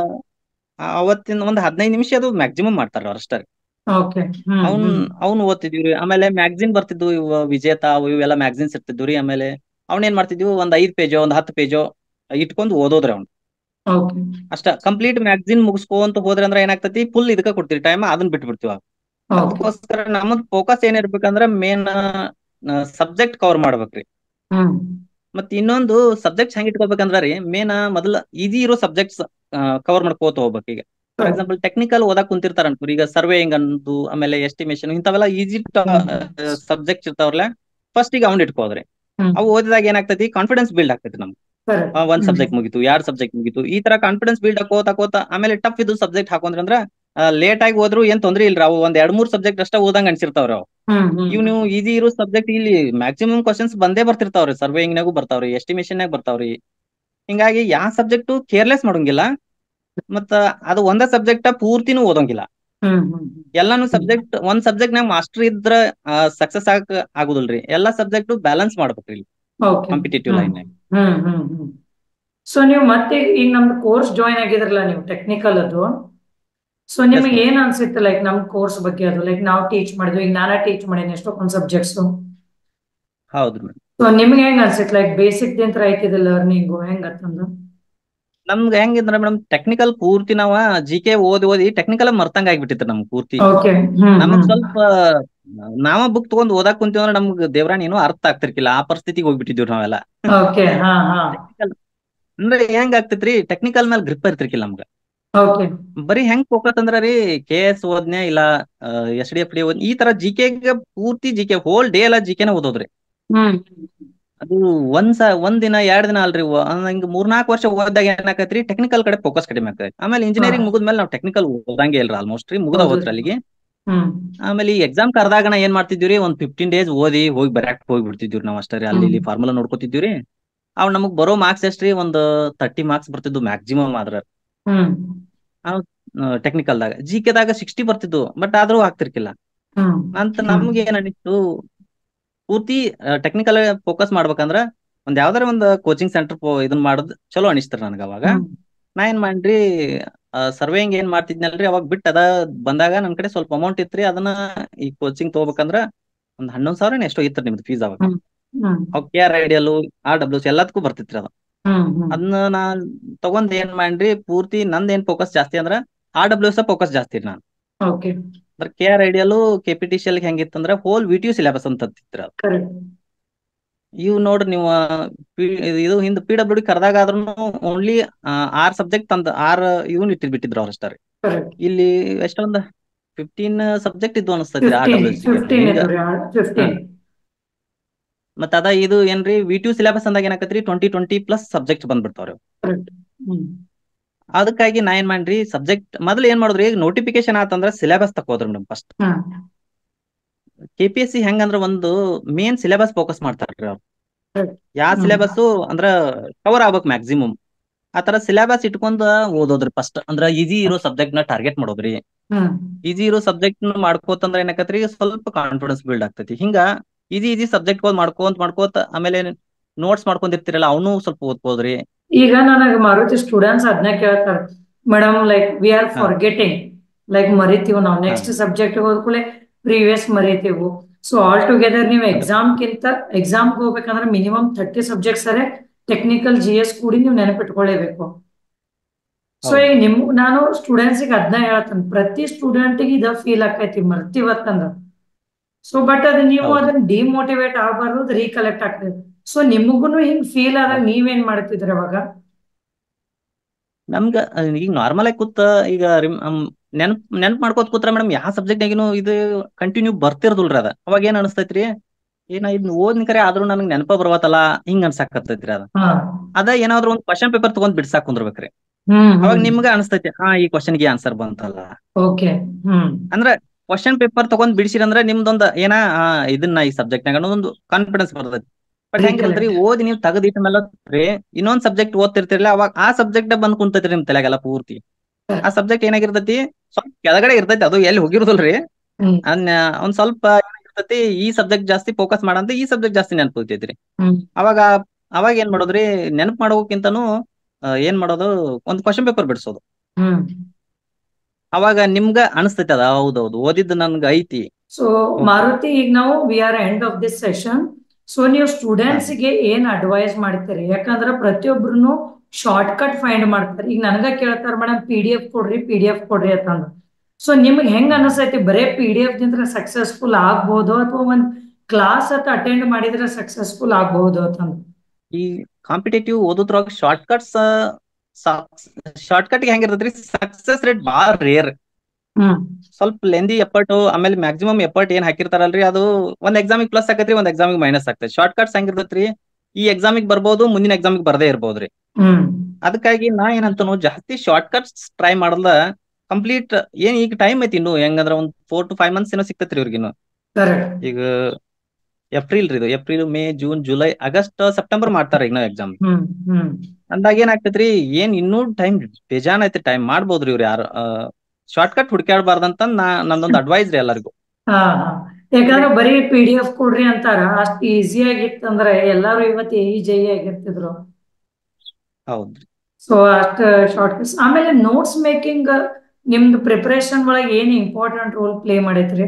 ಆ, ಅವತ್ತಿನ ಒಂದ್ ಹದಿನೈದು ನಿಮಿಷ ಅದು ಮ್ಯಾಕ್ಸಿಮಮ್ ಮಾಡ್ತಾರ ಅವ್ರ ಅಷ್ಟೇ ಓಕೆ ಹ್ಮ್ ಅವ್ನ್ ಹ್ಮ್ ಅವ್ನ್ ಓದ್ತಿದ್ವಿ ಆಮೇಲೆ ಮ್ಯಾಗ್ಝಿನ್ ಬರ್ತಿದ್ವು ಇವ ವಿಜೇತ ಅವು ಇವೆಲ್ಲ ಮ್ಯಾಗ್ಝಿನ್ಸ್ ಇರ್ತಿದ್ವು ರೀ ಆಮೇಲೆ ಅವ್ನ ಏನ್ ಮಾಡ್ತಿದ್ವಿ ಒಂದ್ ಐದ್ ಪೇಜೋ ಒಂದ್ ಹತ್ತು ಪೇಜೋ ಇಟ್ಕೊಂಡು ಓದೋದ್ರಿ ಅವ್ನು ಓಕೆ ಅಷ್ಟ ಕಂಪ್ಲೀಟ್ ಮ್ಯಾಗ್ಝಿನ್ ಮುಗಿಸ್ಕೊಂತ ಹೋದ್ರೆ ಅಂದ್ರೆ ಏನಾಗ್ತೈತಿ ಫುಲ್ ಇದಕ್ಕ ಕೊಡ್ತೀವಿ ಟೈಮ್ ಅದನ್ನ ಬಿಟ್ಟು ಬಿಡ್ತೀವಿ ಓಕೆ ಅದಕ್ಕೋಸ್ಕರ ನಮ್ಮದ್ ಫೋಕಸ್ ಏನಿರ್ಬೇಕಂದ್ರ ಮೇನ್ ಸಬ್ಜೆಕ್ಟ್ ಕವರ್ ಮಾಡ್ಬೇಕ್ರಿ ಹ್ಮ್ ಮತ್ ಇನ್ನೊಂದು ಸಬ್ಜೆಕ್ಟ್ಸ್ ಹೆಂಗ್ ಇಟ್ಕೋಬೇಕಂದ್ರ ರೀ ಮೇನ್ ಮೊದಲ ಈಸಿ ಇರೋ ಸಬ್ಜೆಕ್ಟ್ಸ್ ಕವರ್ ಮಾಡ್ಕೋತ ಹೋಗ್ಬೇಕು ಈಗ ಫಾರ್ ಎಕ್ಸಾಂಪಲ್ ಟೆಕ್ನಿಕಲ್ ಓದಾಕ್ ಕುಂತಿರ್ತಾರ ಅನ್ಕೋರಿ ಈಗ ಸರ್ವೇಯಿಂಗ್ ಅಂದು ಆಮೇಲೆ ಎಸ್ಟಿಮೇಶನ್ ಇಂಥವೆಲ್ಲ ಈಸಿ ಸಬ್ಜೆಕ್ಟ್ಸ್ ಇರ್ತಾವಲ್ಲ ಫಸ್ಟ್ ಈಗ ಅವ್ನ್ ಇಟ್ಕೋದ್ರಿ ಹ್ಮ್ ಅವು ಓದಿದಾಗ ಏನಾಗ್ತೈತಿ ಕಾನ್ಫಿಡೆನ್ಸ್ ಬಿಲ್ಡ್ ಆಗ್ತೈತಿ ನಮ್ಗೆ ಕರೆಕ್ಟ್ ಆ, ಒಂದ್ ಸಬ್ಜೆಕ್ಟ್ ಮುಗಿತು ಎರಡ್ ಸಬ್ಜೆಕ್ಟ್ ಮುಗಿತು ಈ ತರ ಕಾನ್ಫಿಡೆನ್ಸ್ ಬಿಲ್ಡ್ ಹಾಕೋತ ಹಾಕೋತ ಆಮೇಲೆ ಟಫ್ ಇದು ಸಬ್ಜೆಕ್ಟ್ ಹಾಕೊಂಡ್ರಿ ಅಂದ್ರ ಲೇಟ್ ಆಗಿ ಹೋದ್ರು ಏನ್ ತೊಂದ್ರೆ ಇಲ್ರಿ ಅವು ಒಂದ್ ಎರಡ್ ಮೂರ್ ಸಬ್ಜೆಕ್ಟ್ ಅಷ್ಟ ಓದಂಗ ಅನ್ಸಿರ್ತಾವ್ರಿ ಅವು ಹ್ಮ್ ಹ್ಮ್ ಇವ್ ನೀವು ಈಸಿ ಇರೋ ಸಬ್ಜೆಕ್ಟ್ ಇಲ್ಲಿ ಮ್ಯಾಕ್ಸಿಮಮ್ ಕ್ವಶನ್ಸ್ ಬಂದೇ ಬರ್ತಿರ್ತಾವ್ರಿ ಸರ್ವೇಯಿಂಗ್ ನಾಗು ಬರ್ತಾವ್ರಿ ಎಸ್ಟಿಮೇಶನ್ ನಾಗ ಬರ್ತಾವ್ರಿ ಹಿಂಗಾಗಿ ಯಾವ ಸಬ್ಜೆಕ್ಟ್ ಕೇರ್ಲೆಸ್ ಮಾಡಂಗಿಲ್ಲ ಮತ್ತ ಅದು ಒಂದ ಸಬ್ಜೆಕ್ಟ್ ಪೂರ್ತಿನೂ ಓದಂಗಿಲ್ಲ ಹ್ಮ್ ಹ್ಮ್ ಎಲ್ಲಾನು ಸಬ್ಜೆಕ್ಟ್ ಒಂದ್ ಸಬ್ಜೆಕ್ಟ್ ನಾಗ ಮಾಸ್ಟರ್ ಇದ್ರ ಸಕ್ಸಸ್ ಆಗ ಆಗುದಿಲ್ರಿ ಎಲ್ಲಾ ಸಬ್ಜೆಕ್ಟ್ ಬ್ಯಾಲೆನ್ಸ್ ಮಾಡ್ಬೇಕ್ರಿ ಇಲ್ಲಿ ಓಕೆ ಕಾಂಪಿಟೇಟಿವ್ ಲೈನ್ ಹ್ಮ್ ಹ್ಮ್ ಹ್ಮ್ ಸೊ ನೀವು ಮತ್ತೆ ಈಗ ನಮ್ದು ಕೋರ್ಸ್ ಜಾಯಿನ್ ಆಗಿದ್ರಲ್ಲ ನೀವು ಟೆಕ್ನಿಕಲ್ ಅದು ಸೊ ನಿಮಗೆ ಏನ್ ಅನ್ಸಿತ್ತು ಲೈಕ್ ನಮ್ ಕೋರ್ಸ್ ಬಗ್ಗೆ ಅದು ಲೈಕ್ ನಾವು ಟೀಚ್ ಮಾಡಿದ್ವಿ ಈಗ ನಾನೇ ಟೀಚ್ ಮಾಡೀನಿ ಎಷ್ಟೊಂದು ಸಬ್ಜೆಕ್ಟ್ಸ್ ಹೌದ್ರಿ ಮೇಡಮ್ ಸೊ ನಿಮ್ಗೆ ಹೆಂಗ್ ಅನ್ಸಿತ್ತು ಲೈಕ್ ಬೇಸಿಕ್ ದಿಂತ್ರ ಐತಿದೆ ಲರ್ನಿಂಗು ಹೆಂಗ್ ಅಂತಂದು ನಮ್ಗೆ ಹೆಂಗಿದ್ರ ಮೇಡಮ್ ಟೆಕ್ನಿಕಲ್ ಪೂರ್ತಿ ನಾವ ಜಿ ಕೆ ಓದಿ ಓದಿ ಟೆಕ್ನಿಕಲ್ ಮರ್ತಂಗ ಆಗ್ಬಿಟ್ಟಿತ್ತು ನಮ್ಗೆ ಪೂರ್ತಿ ಓಕೆ ಹ್ಮ್ ನಮಗ್ ಸ್ವಲ್ಪ ನಾವ ಬುಕ್ ತಗೊಂಡ್ ಓದಾಕ್ ಕುಂತೀವಿ ಅಂದ್ರೆ ನಮ್ಗ್ ದೇವ್ರಾಣಿ ಏನೋ ಅರ್ಥ ಆಗ್ತಿರ್ಕಿಲ್ಲ ಆ ಪರಿಸ್ಥಿತಿಗೆ ಹೋಗ್ಬಿಟ್ಟಿದ್ವಿ ನಾವೆಲ್ಲ ಓಕೆ ಹಾ ಹಾ ಟೆಕ್ನಿಕಲ್ ಅಂದ್ರೆ ಹೆಂಗ್ ಆಗ್ತೈತ್ರಿ ಟೆಕ್ನಿಕಲ್ ಮೇಲೆ ಗ್ರಿಪ್ ಇರ್ತಿರ್ಕಿಲ್ಲ ನಮ್ಗ ಓಕೆ ಬರೀ ಹೆಂಗ್ ಫೋಕಸ್ ಅಂದ್ರ ರೀ ಕೆ ಎಸ್ ಓದ್ನೆ ಇಲ್ಲ ಎಸ್ ಡಿ ಎಫ್ ಡಿ ಓದ್ ಈ ತರ ಜಿ ಗೆ ಪೂರ್ತಿ ಜಿ ಕೆ ಹೋಲ್ ಡೇ ಎಲ್ಲ ಜಿ ಕೆನ ಓದೋದ್ರಿ ಹ್ಮ್ ಅದು ಒಂದ್ ಸ ಒಂದ್ ದಿನ ಎರಡ್ ದಿನ ಅಲ್ರಿ ವ- ಹಿಂಗ್ ಮೂರ್ನಾಲ್ಕು ವರ್ಷ ಓದಿದಾಗ ಏನಾಕೈತ್ರಿ ಟೆಕ್ನಿಕಲ್ ಕಡೆ ಫೋಕಸ್ ಕಡಿಮೆ ಆಗ್ತೈತಿ ಆಮೇಲೆ ಇಂಜಿನಿಯರಿಂಗ್ ಮುಗಿದ್ಮೇಲೆ ನಾವು ಟೆಕ್ನಿಕಲ್ ಓದಂಗೆ ಇಲ್ರಿ ಆಲ್ಮೋಸ್ಟ್ ರೀ ಮುಗ್ದ ಹೌದು. ಹೋತ್ರಿ ಅಲ್ಲಿಗೆ ಹ್ಮ್ ಆಮೇಲೆ ಈ ಎಕ್ಸಾಮ್ ಕರ್ದಾಗ ನಾ ಏನ್ ಮಾಡ್ತಿದ್ವಿ ಒಂದ್ ಫಿಫ್ಟೀನ್ ಡೇಸ್ ಓದಿ ಹೋಗಿ ಬರಾಕ್ ಹೋಗಿ ಬಿಡ್ತಿದ್ವಿ ನಾವ್ ಅಷ್ಟೇ ರೀ ಅಲ್ಲಿ ಇಲ್ಲಿ ಫಾರ್ಮುಲಾ ನೋಡ್ಕೊತಿದ್ವಿ ರೀ ಅವ್ ನಮಗ್ ಬರೋ ಮಾರ್ಕ್ಸ್ ಎಷ್ಟ್ರಿ ಒಂದ್ ತರ್ಟಿ ಮಾರ್ಕ್ಸ್ ಬರ್ತಿದ್ವು ಮ್ಯಾಕ್ಸಿಮಮ್ ಆದ್ರ ಹ್ಮ್ ಟೆಕ್ನಿಕಲ್ದಾಗ ಜಿ ಕೆದಾಗ ಸಿಕ್ಸ್ಟಿ ಬರ್ತಿದ್ವು ಬಟ್ ಆದ್ರೂ ಆಗ್ತಿರ್ಕಿಲ್ಲ ಹ್ಮ್ ಅಂತ ನಮ್ಗೆ ಏನ್ ಅನಿಸ್ತು ಪೂರ್ತಿ ಟೆಕ್ನಿಕಲ್ ಫೋಕಸ್ ಮಾಡ್ಬೇಕಂದ್ರ ಒಂದ್ ಯಾವ್ದಾರ ಒಂದ್ ಕೋಚಿಂಗ್ ಸೆಂಟರ್ ಇದನ್ ಮಾಡೋದ್ ಚಲೋ ಅನಿಸ್ತಾರ ನನಗ ಅವಾಗ ನಾ ಏನ್ ಮಾಡ್ರಿ ಸರ್ವೇಯಿಂಗ್ ಏನ್ ಮಾಡ್ತಿದ್ನಲ್ರಿ ಅವಾಗ ಬಿಟ್ಟು ಅದ ಬಂದಾಗ ನನ್ ಕಡೆ ಸ್ವಲ್ಪ ಅಮೌಂಟ್ ಇತ್ರಿ ಅದನ್ನ ಈ ಕೋಚಿಂಗ್ ತಗೋಬೇಕಂದ್ರ ಒಂದ್ ಹನ್ನೊಂದ್ ಸಾವಿರ ಎಷ್ಟೋ ಇತ್ತು ನಿಮ್ದು ಫೀಸ್ ಅವಾಗ ಹ್ಮ್ ಹ್ಮ್ ಅವ್ K R ideal R W ಎಲ್ಲದಕ್ಕೂ ಬರ್ತಿತ್ರಿ ಅದ ಹ್ಮ್ ಹ್ಮ್ ಅದನ್ನ ನಾ ತಗೊಂಡ್ ಏನ್ ಮಾಡ್ರಿ ಪೂರ್ತಿ ನಂದ್ ಏನ್ ಫೋಕಸ್ ಜಾಸ್ತಿ ಅಂದ್ರ ಆರ್ ಡಬ್ಲ್ಯೂ ಎಸ್ ಫೋಕಸ್ ಜಾಸ್ತಿ ರೀ ನಾನು ಓಕೆ ಅಂದ್ರೆ K R ideal K P T C ಹೆಂಗಿತ್ತಂದ್ರ whole V T U syllabus ಅಂತ ಇತ್ತು ಅದು ಕರೆಕ್ಟ್ ಇವ್ ನೋಡ್ರಿ ನೀವು ಆ, ಪಿ- ಇದು ಹಿಂದ್ ಪಿ ಡಬ್ಲ್ಯೂ ಡಿ ಕರ್ದಾಗ ಆದ್ರೂ ಓನ್ಲಿ ಆರ್ ಸಬ್ಜೆಕ್ಟ್ ತಂದ ಆರ್ ಇವನ್ ಇಟ್ಟಿದ್ ಬಿಟ್ಟಿದ್ರು ಅವ್ರ ಅಷ್ಟೇ ಕರೆಕ್ಟ್ ಇಲ್ಲಿ ಎಷ್ಟೊಂದ್ ಫಿಫ್ಟೀನ್ ಸಬ್ಜೆಕ್ಟ್ ಇದ್ವು ಅನಿಸ್ತೈತಿ ಆರ್ ಫಿಫ್ಟೀನ್ ಡಬ್ಲ್ಯೂ ಫಿಫ್ಟೀನ್ ಇದ್ರಿ ಫಿಫ್ಟೀನ್ ಮತ್ತ ಅದ ಇದು ಏನ್ರಿ ವಿ ಟಿ ಯು ಸಿಲೆಬಸ್ ಅಂದಾಗ ಏನಾಕತ್ರಿ ಟ್ವೆಂಟಿ ಟ್ವೆಂಟಿ ಪ್ಲಸ್ ಸಬ್ಜೆಕ್ಟ್ ಬಂದ್ಬಿಡ್ತಾವ್ರಿ ಕರೆಕ್ಟ್ ಹ್ಮ್ ಅದಕ್ಕಾಗಿ ನಾ ಏನ್ ಮಾಡ್ರಿ ಸಬ್ಜೆಕ್ಟ್ ಮೊದಲು ಏನ್ ಮಾಡಿದ್ರಿ ಈಗ ನೋಟಿಫಿಕೇಶನ್ ಆತಂದ್ರ ಸಿಲೆಬಸ್ ತಕೋದ್ರಿ ಮೇಡಮ್ ಫಸ್ಟ್ ಹ್ಮ್ ಕೆ ಪಿ ಎಸ್ ಸಿ ಹೆಂಗಂದ್ರ ಒಂದು ಮೇನ್ ಸಿಲೆಬಸ್ ಫೋಕಸ್ ಮಾಡ್ತಾರ್ರಿ ಅವ್ರು Correct. ಯಾವ ಹ್ಮ್. ಸಿಲೆಬಸ್ ಅಂದ್ರ ಕವರ್ ಆಗ್ಬೇಕು ಮ್ಯಾಕ್ಸಿಮಮ್ ಆ ತರ ಸಿಲೆಬಸ್ ಇಟ್ಕೊಂಡ್ ಓದೋದ್ರಿ ಫಸ್ಟ್ ಅಂದ್ರ ಈಜಿ ಇರೋ ಸಬ್ಜೆಕ್ಟ್ ನ ಟಾರ್ಗೆಟ್ ಮಾಡೋದ್ರಿ ಹ್ಮ್ ಈಜಿ ಇರೋ ಸಬ್ಜೆಕ್ಟ್ ಮಾಡ್ಕೋತಂದ್ರ ಏನಾಕತ್ರಿ ಸ್ವಲ್ಪ ಕಾನ್ಫಿಡೆನ್ಸ್ ಬಿಲ್ಡ್ ಆಗ್ತೈತಿ ಹಿಂಗ ಈಜಿ ಈಜಿ ಸಬ್ಜೆಕ್ಟ್ ಮಾಡ್ಕೋತ ಮಾಡ್ಕೋತ ಆಮೇಲೆ ನೋಟ್ಸ್ ಮಾಡ್ಕೊಂಡಿರ್ತಿರಲ್ಲ ಅವನು ಸ್ವಲ್ಪ ಓದ್ಬೋದ್ರಿ ಈಗ ನನಗೆ ಮಾರುತಿ ಸ್ಟೂಡೆಂಟ್ಸ್ ಅದನ್ನ ಕೇಳ್ತಾರೆ ಮೇಡಮ್ ಲೈಕ್ ವಿ ಆರ್ ಹಾ. ಫಾರ್ಗೆಟಿಂಗ್ ಲೈಕ್ ಮರಿತೀವಿ ನಾವು ನೆಕ್ಸ್ಟ್ ಸಬ್ಜೆಕ್ಟ್ ಹೋದ್ಕೂಲೆ ಪ್ರೀವಿಯಸ್ ಮರಿತೀವಿ ಸೊ ಆಲ್ ಟುಗೆದರ್ ನೀವು ಎಕ್ಸಾಮ್ಗಿಂತ ಎಕ್ಸಾಮ್ಗೆ ಹೋಗ್ಬೇಕಂದ್ರೆ ಮಿನಿಮಮ್ ಥರ್ಟಿ ಸಬ್ಜೆಕ್ಟ್ಸ್ ಅರೆ ಟೆಕ್ನಿಕಲ್ ಜಿ ಎಸ್ ಕೂಡಿ ನೀವು ನೆನಪಿಟ್ಕೊಳ್ಳೇಬೇಕು ಸೊ ಹೌದು. ಈಗ ನಿಮ್ ನಾನು ಸ್ಟೂಡೆಂಟ್ಸಿಗೆ ಅದನ್ನ ಹೇಳ್ತೇನೆ ಪ್ರತಿ ಸ್ಟೂಡೆಂಟಿಗೆ ಇದ ಫೀಲ್ ಆಕೈತಿ ಮರ್ತಿವತ್ತಂದ್ರ ಸೊ ಬಟ್ ಅದು ನೀವು ಹೌದು. ಅದನ್ನ ಡಿಮೋಟಿವೇಟ್ ಆಗಬಾರ್ದು ಅದು ರೀಕಲೆಕ್ಟ್ ಆಗ್ತದೆ ಸೊ ನಿಮಗುನು ಹಿಂಗ್ ಫೀಲ್ ಆದಾಗ ಹೌದು. ನೀವೇನ್ ಮಾಡ್ತಿದ್ರಿ ಅವಾಗ ನಮ್ಗ ಅಹ್, ಈಗ ನಾರ್ಮಲ್ ಆಗಿ ಕೂತ ಈಗ ರಿಮ್- ಅಮ್, ನೆನ್ಪ್ ನೆನ್ಪ್ ಮಾಡ್ಕೋತ ಕೂತ್ರ ಮೇಡಮ್ ಯಾವ ಸಬ್ಜೆಕ್ಟ್ ಆಗಿನೂ ಇದು ಕಂಟಿನ್ಯೂ ಬರ್ತಿರ್ದಲ್ರಿ ಅದ ಅವಾಗ ಏನ್ ಅನಸ್ತೈತ್ರಿ ಏನ ಇದ್ ಓದ್ನ ಕರೆ ಆದ್ರೂ ನನಗ್ ನೆನಪ ಬರ್ವತ್ತಲ್ಲ ಹಿಂಗ್ ಅನ್ಸಾಕತ್ತೈತ್ರಿ ಅದ ಹಾ ಅದ ಏನಾದ್ರು ಒಂದ್ ಕ್ವಶನ್ ಪೇಪರ್ ತಗೊಂಡ್ ಬಿಡ್ಸಾಕ್ ಕುಂದ್ರಬೇಕ್ರಿ ಹ್ಮ್ ಅವಾಗ ನಿಮ್ಗ ಅನಸ್ತೈತಿ ಹಾ ಈ ಕ್ವಶನ್ಗೆ ಆನ್ಸರ್ ಬಂತಲ್ಲ ಓಕೆ ಹ್ಮ್ ಅಂದ್ರ ಕ್ವಶನ್ ಪೇಪರ್ ತಗೊಂಡ್ ಬಿಡಿಸಿರಂದ್ರ ನಿಮ್ದೊಂದ್ ಏನ ಆ, ಇದನ್ನ ಈ ಸಬ್ಜೆಕ್ಟ್ ನಾಗ ಒಂದು ಕಾನ್ಫಿಡೆನ್ಸ್ ಬರ್ತೈತಿ ಬಟ್ ಹೆಂಗಿರ್ತೈತ್ರಿ ಓದಿ ನೀವು ತೆಗದಿಟ್ಟ ಮೇಲೆ ರೀ ಇನ್ನೊಂದ್ ಸಬ್ಜೆಕ್ಟ್ ಓದ್ತಿರ್ತಿರಲ್ಲ ಅವಾಗ ಆ ಸಬ್ಜೆಕ್ಟ್ ಬಂದ್ ಕುಂತೈತ್ರಿ ನಿಮ್ ತಲೆಗೆಲ್ಲ ಪೂರ್ತಿ ಆ ಸಬ್ಜೆಕ್ಟ್ ಏನಾಗಿರ್ತೈತಿ ಸ್ವಲ್ಪ ಕೆಳಗಡೆ ಇರ್ತೈತಿ ಅದು ಎಲ್ಲಿ ಹೋಗಿರೋದಿಲ್ರಿ ಹ್ಮ್ ಅದ್ನ ಒಂದ್ ಸ್ವಲ್ಪ ಏನಾಗಿರ್ತೈತಿ ಈ ಸಬ್ಜೆಕ್ಟ್ ಜಾಸ್ತಿ ಫೋಕಸ್ ಮಾಡಂತ ಈ ಸಬ್ಜೆಕ್ಟ್ ಜಾಸ್ತಿ ನೆನಪು ಉಳಿತೈತ್ರಿ ಹ್ಮ್ ಅವಾಗ ಅವಾಗ ಏನ್ ಮಾಡೋದ್ರಿ ನೆನಪು ಮಾಡೋಕ್ಕಿಂತನೂ ಆ, ಏನ್ ಮಾಡೋದು ಒಂದ್ ಕ್ವಶನ್ ಪೇಪರ್ ಬಿಡ್ಸೋದು ಹ್ಮ್ ಅವಾಗ ನಿಮ್ಗ ಅನಿಸ್ತೈತಿ ಅದ ಹೌದೌದು ಓದಿದ್ದು ನನ್ಗ ಐತಿ ಸೊ ಮಾರುತಿ ಈಗ ನಾವು we are end of this session so ನೀವು ಸ್ಟೂಡೆಂಟ್ಸ್ ಗೆ ಏನ್ ಅಡ್ವೈಸ್ ಮಾಡ್ತೀರಿ ಯಾಕಂದ್ರೆ ಪ್ರತಿಯೊಬ್ರು ಶಾರ್ಟ್ ಕಟ್ ಫೈಂಡ್ ಮಾಡ್ತಾರೆ ಈಗ ನನಗ ಕೇಳ್ತಾರ ಮೇಡಮ್ ಪಿ ಡಿ ಎಫ್ ಕೊಡ್ರಿ ಪಿ ಡಿ ಎಫ್ ಕೊಡ್ರಿ ಅಂತಂದು ಸೊ ನಿಮ್ಗೆ ಹೆಂಗ್ ಅನಿಸ್ತೈತಿ ಬರೇ ಪಿ ಡಿ ಎಫ್ ದಿಂದ ಸಕ್ಸಸ್ಫುಲ್ ಆಗ್ಬೋದು ಅಥವಾ ಒಂದ್ ಕ್ಲಾಸ್ ಅತ್ತ ಅಟೆಂಡ್ ಮಾಡಿದ್ರೆ ಸಕ್ಸಸ್ಫುಲ್ ಆಗ್ಬಹುದು ಅಂತಂದು ಈ ಕಾಂಪಿಟೇಟಿವ್ ಓದೋದ್ರೊಳಗ ಶಾರ್ಟ್ ಕಟ್ಸ್ ಶಾರ್ಟ್ ಕಟ್ ಹೆಂಗಿರ್ತೈತ್ರಿ ಸಕ್ಸಸ್ ರೇಟ್ ಬಾಳ ರೇರ್ ಹ್ಮ್ ಸ್ವಲ್ಪ ಲೆಂದಿ ಎಫರ್ಟ್ ಆಮೇಲೆ ಮ್ಯಾಕ್ಸಿಮಮ್ ಎಫರ್ಟ್ ಏನ್ ಹಾಕಿರ್ತಾರಲ್ರಿ ಅದು ಒಂದ್ ಎಕ್ಸಾಮಿಗ್ ಪ್ಲಸ್ ಆಕೈತ್ರಿ ಒಂದ್ ಎಕ್ಸಾಮಿಗ್ ಮೈನಸ್ ಆಗ್ತೈತಿ ಶಾರ್ಟ್ ಕಟ್ಸ್ ಹೆಂಗಿರ್ತೈತ್ರಿ ಈ ಎಕ್ಸಾಮಿಗ್ ಬರ್ಬೋದು ಮುಂದಿನ ಎಕ್ಸಾಮಿಗ್ ಬರ್ದೇ ಇರ್ಬೋದ್ರಿ ಹ್ಮ್ ಅದಕ್ಕಾಗಿ ನಾ ಏನಂತನು ಜಾಸ್ತಿ ಶಾರ್ಟ್ ಕಟ್ಸ್ ಟ್ರೈ ಮಾಡಲ್ಲ ಕಂಪ್ಲೀಟ್ ಏನ್ ಈಗ ಟೈಮ್ ಐತಿ ಇನ್ನು ಹೆಂಗಂದ್ರ ಒಂದ್ ಫೋರ್ ಟು ಫೈವ್ ಮಂತ್ಸ್ ಏನೋ ಸಿಕ್ತೈತ್ರಿ ಇವ್ರಿಗಿನ್ನು ಕರೆಕ್ಟ್ ಈಗ ಏಪ್ರಿಲ್ ರೀ ಇದು April May June July August September ಮಾಡ್ತಾರ ಈಗ ನಾವ್ ಎಕ್ಸಾಮ್ ಹ್ಮ್ ಹ್ಮ್ ಅಂದಾಗ ಏನಾಗ್ತೈತ್ರಿ ಏನ್ ಇನ್ನೂ ಟೈಮ್ ಬೇಜಾನ್ ಐತಿ ಟೈಮ್ ಮಾಡ್ಬೋದ್ರಿ ಇವ್ರು ಯಾರು ಶಾರ್ಟ್ ಕಟ್ ಹುಡ್ಕ್ಯಾಡ್ಬಾರ್ದಂತ ನಾ ನಂದೊಂದ್ ಅಡ್ವೈಸ್ ರೀ ಎಲ್ಲರಿಗೂ ಹಾ ಹಾ ಯಾಕಂದ್ರೆ ಬರೀ ಪಿ ಡಿ ಎಫ್ ಕೊಡ್ರಿ ಅಂತಾರ ಅಷ್ಟ್ ಈಸಿ ಆಗಿತ್ತಂದ್ರೆ ಎಲ್ಲಾರು ಇವತ್ತು ಎ ಜೈ ಆಗಿರ್ತಿದ್ರು ಹೌದ್ರಿ ಸೊ ಅಷ್ಟ ಶಾರ್ಟ್ ಕಟ್ಸ್ ಆಮೇಲೆ ನೋಟ್ಸ್ ಮೇಕಿಂಗ್ ನಿಮ್ದು ಪ್ರಿಪರೇಷನ್ ಒಳಗೆ ಏನ್ ಇಂಪಾರ್ಟೆಂಟ್ ರೋಲ್ ಪ್ಲೇ ಮಾಡೈತ್ರಿ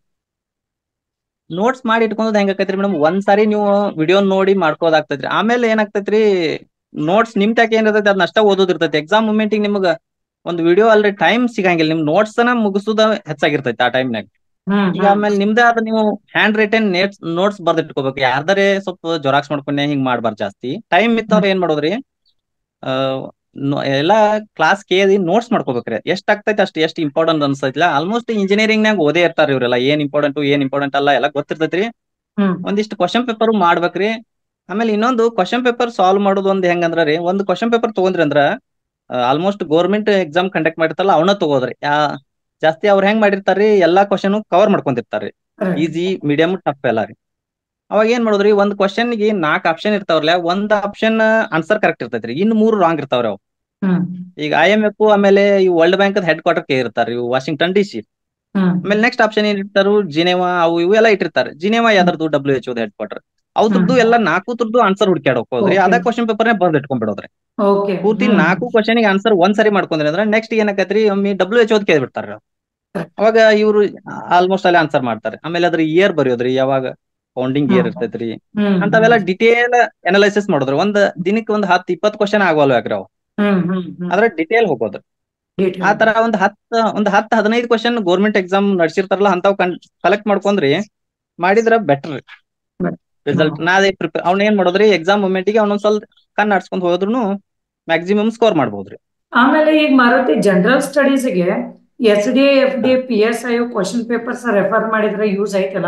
ನೋಟ್ಸ್ ಮಾಡಿ ಇಟ್ಕೊಂಡ್ ಹೆಂಗಾಕೈತ್ರಿ ಮೇಡಮ್ ಒಂದ್ ಸಾರಿ ನೀವು ವಿಡಿಯೋ ನೋಡಿ ಮಾಡ್ಕೋದಾಗ್ತೈತ್ರಿ ಆಮೇಲೆ ಏನಾಗ್ತೈತ್ರಿ ನೋಟ್ಸ್ ನಿಮ್ ಟ್ಯಾಕ್ ಏನ್ ಇರ್ತೈತಿ ಅದನ್ನ ಅಷ್ಟ ಓದೋದಿರ್ತೈತಿ ಎಕ್ಸಾಮ್ ಮೂಮೆಂಟಿಗೆ ನಿಮ್ಗ ಒಂದ್ ವಿಡಿಯೋ ಅಲ್ರಿ ಟೈಮ್ ಸಿಗಂಗಿಲ್ಲ ನಿಮ್ ನೋಟ್ಸ್ ನ ಮುಗಿಸೋದ ಹೆಚ್ಚಾಗಿರ್ತೈತಿ ಆ ಟೈಮ್ನಾಗ ಹ್ಮ್ ಈಗ ಆಮೇಲೆ ನಿಮ್ದೇ ಆದ ನೀವು ಹ್ಯಾಂಡ್ ರಿಟನ್ ನೇಟ್ಸ್ ನೋಟ್ಸ್ ಬರ್ದ್ ಇಟ್ಕೋಬೇಕು ಯಾರ್ದಾರೆ ಸ್ವಲ್ಪ ಜೊರಾಕ್ಸ್ ಮಾಡ್ಕೊಂಡೆ ಹಿಂಗ್ ಮಾಡ್ಬಾರ್ದು ಜಾಸ್ತಿ ಟೈಮ್ ಇತ್ತಂದ್ರ ಏನ್ ಮಾಡೋದ್ರಿ ಆ ನೋ- ಎಲ್ಲಾ ಕ್ಲಾಸ್ ಕೇಳಿ ನೋಟ್ಸ್ ಮಾಡ್ಕೋಬೇಕ್ರಿ ಎಷ್ಟ್ ಆಗ್ತೈತಿ ಅಷ್ಟ್ ಎಷ್ಟ್ ಇಂಪಾರ್ಟೆಂಟ್ ಅನ್ಸೈತಿಲ್ಲ ಆಲ್ಮೋಸ್ಟ್ ಇಂಜಿನಿಯರಿಂಗ್ ನಾಗ ಓದೇ ಇರ್ತಾರ ಇವ್ರೆಲ್ಲ ಏನ್ ಇಂಪಾರ್ಟೆಂಟ್ ಏನ್ ಇಂಪಾರ್ಟೆಂಟ್ ಅಲ್ಲ ಎಲ್ಲ ಗೊತ್ತಿರ್ತೈತ್ರಿ ಹ್ಮ್ ಒಂದಿಷ್ಟು ಕ್ವಶನ್ ಪೇಪರ್ ಮಾಡ್ಬೇಕ್ರಿ ಆಮೇಲೆ ಇನ್ನೊಂದು ಕ್ವಶನ್ ಪೇಪರ್ ಸಾಲ್ವ್ ಮಾಡೋದು ಒಂದ್ ಹೆಂಗಂದ್ರ ರೀ ಒಂದು ಕ್ವಶನ್ ಪೇಪರ್ ತಗೊಂಡ್ರಿ ಅಂದ್ರ ಆಲ್ಮೋಸ್ಟ್ ಗೌರ್ಮೆಂಟ್ ಎಕ್ಸಾಮ್ ಕಂಡಕ್ಟ್ ಮಾಡಿರ್ತಾರಲ್ಲ ಅವನ್ನ ತಗೋದ್ರಿ ಯಾ ಜಾಸ್ತಿ ಅವ್ರ ಹೆಂಗ್ ಮಾಡಿರ್ತಾರ್ರಿ ಎಲ್ಲಾ ಕ್ವಶನ್ ಕವರ್ ಮಾಡ್ಕೊಂಡಿರ್ತಾರ್ರಿ correct. ಈಸಿ ಮೀಡಿಯಂ ಟಫ್ ಎಲ್ಲ ರೀ ಅವಾಗ ಏನ್ ಮಾಡೋದ್ರಿ ಒಂದ್ ಕ್ವಶನ್ ಗೆ ನಾಲ್ಕ್ ಆಪ್ಷನ್ ಇರ್ತಾವ್ರಲ್ಲ ಒಂದ್ ಆಪ್ಷನ್ ಆನ್ಸರ್ ಕರೆಕ್ಟ್ ಇರ್ತೈತ್ರಿ ಇನ್ ಮೂರು ರಾಂಗ್ ಇರ್ತಾವ್ರಿ ಅವು ಹ್ಮ್ ಈಗ ಐ ಎಂ ಎಫ್ ಆಮೇಲೆ ಈ ವರ್ಲ್ಡ್ ಬ್ಯಾಂಕ್ ಹೆಡ್ ಕ್ವಾರ್ಟರ್ ಕೆ ಇರ್ತಾರ ಇವು ವಾಷಿಂಗ್ಟನ್ ಡಿ ಸಿ ಹ್ಮ್ ಆಮೇಲೆ ನೆಕ್ಸ್ಟ್ ಆಪ್ಷನ್ ಏನ್ ಇರ್ತಾರು ಜಿನೆವಾ ಅವು ಇವು ಎಲ್ಲ ಇಟ್ಟಿರ್ತಾರೆ ಜಿನೆವಾ ಯಾವ್ದು ಡಬ್ಲ್ಯೂ ಎಚ್ ಹೆಡ್ ಕ್ವಾರ್ಟರ್ ಅವ್ರದ್ದು ಹ್ಮ್. ಎಲ್ಲ ನಾಲ್ಕು ತುರ್ದು ಆನ್ಸರ್ ಹುಡ್ಕ್ಯಾಡ್ ಹೋಗೋದ್ರಿ Okay. ಅದ ಕ್ವಶನ್ ಪೇಪರ್ ನೇ ಬರ್ದ್ ಇಟ್ಕೊಂಡ್ಬಿಡೋದ್ರಿ ಓಕೆ ಪೂರ್ತಿ ನಾಲ್ಕು ಕ್ವಶನ್ ಗೆ ಆನ್ಸರ್ ಒಂದ್ ಸರಿ ಮಾಡ್ಕೊಂಡ್ರಿ ಅಂದ್ರೆ ನೆಕ್ಸ್ಟ್ ಏನಾಕೈತ್ರಿ ಒಮ್ಮೆ ಡಬ್ಲ್ಯೂ ಎಚ್ ಓದ್ ಕೇಳ್ಬಿಡ್ತಾರ Correct. ಅವಾಗ ಇವ್ರು ಆಲ್ಮೋಸ್ಟ್ ಅಲ್ಲಿ ಆನ್ಸರ್ ಮಾಡ್ತಾರೆ ಆಮೇಲೆ ಅದ್ರ ಇಯರ್ ಬರೆಯೋದ್ರಿ ಯಾವಾಗ ಫೌಂಡಿಂಗ್ ಇಯರ್ ಹ್ಮ್. ಇರ್ತೈತ್ರಿ ಹ್ಮ್ ಅಂತವೆಲ್ಲ ಡಿಟೇಲ್ ಅನಾಲಿಸಿಸ್ ಮಾಡೋದ್ರಿ ಒಂದ್ ದಿನಕ್ಕೆ ಒಂದ್ ಹತ್ತು ಇಪ್ಪತ್ ಕ್ವಶನ್ ಆಗವಲ್ವ ಯಾಕ್ರಿ ಅವು ಹ್ಮ್ ಹ್ಮ್ ಹ್ಮ್ ಅದ್ರ ಡಿಟೇಲ್ ಹೋಗೋದು Detail. ಆ ತರ ಒಂದ್ ಹತ್ತ ಒಂದ್ ಹತ್ತ್ ಹದಿನೈದು ಕ್ವಶನ್ ಗೌರ್ಮೆಂಟ್ ಎಕ್ಸಾಮ್ ನಡ್ಸಿರ್ತಾರಲ್ಲ ಅಂತಾವ್ ಕಲೆಕ್ಟ್ ಮಾಡ್ಕೊಂಡ್ರಿ ಮಾಡಿದ್ರ ಬೆಟರ್ Better. ರಿಸಲ್ಟ್ ನಾ ಅದೇ ಪ್ರಿಪೇರ್ ಅವ್ನ ಏನ್ ಮಾಡೋದ್ರಿ ಎಕ್ಸಾಮ್ ಮೂಮೆಂಟಿಗೆ ಅವ್ನೊಂದ್ ಸ್ವಲ್ಪ ಕಣ್ ನಡ್ಸ್ಕೊಂಡ್ ಹೋದ್ರುನು ಮ್ಯಾಕ್ಸಿಮಮ್ ಸ್ಕೋರ್ ಮಾಡ್ಬೋದ್ರಿ ಆಮೇಲೆ ಈಗ ಮಾರುತಿ ಜನರಲ್ ಸ್ಟಡೀಸ್ಗೆ S D F D P S I question papers refer ಮಾಡಿದ್ರೆ ಯೂಸ್ ಐತಲ್ಲ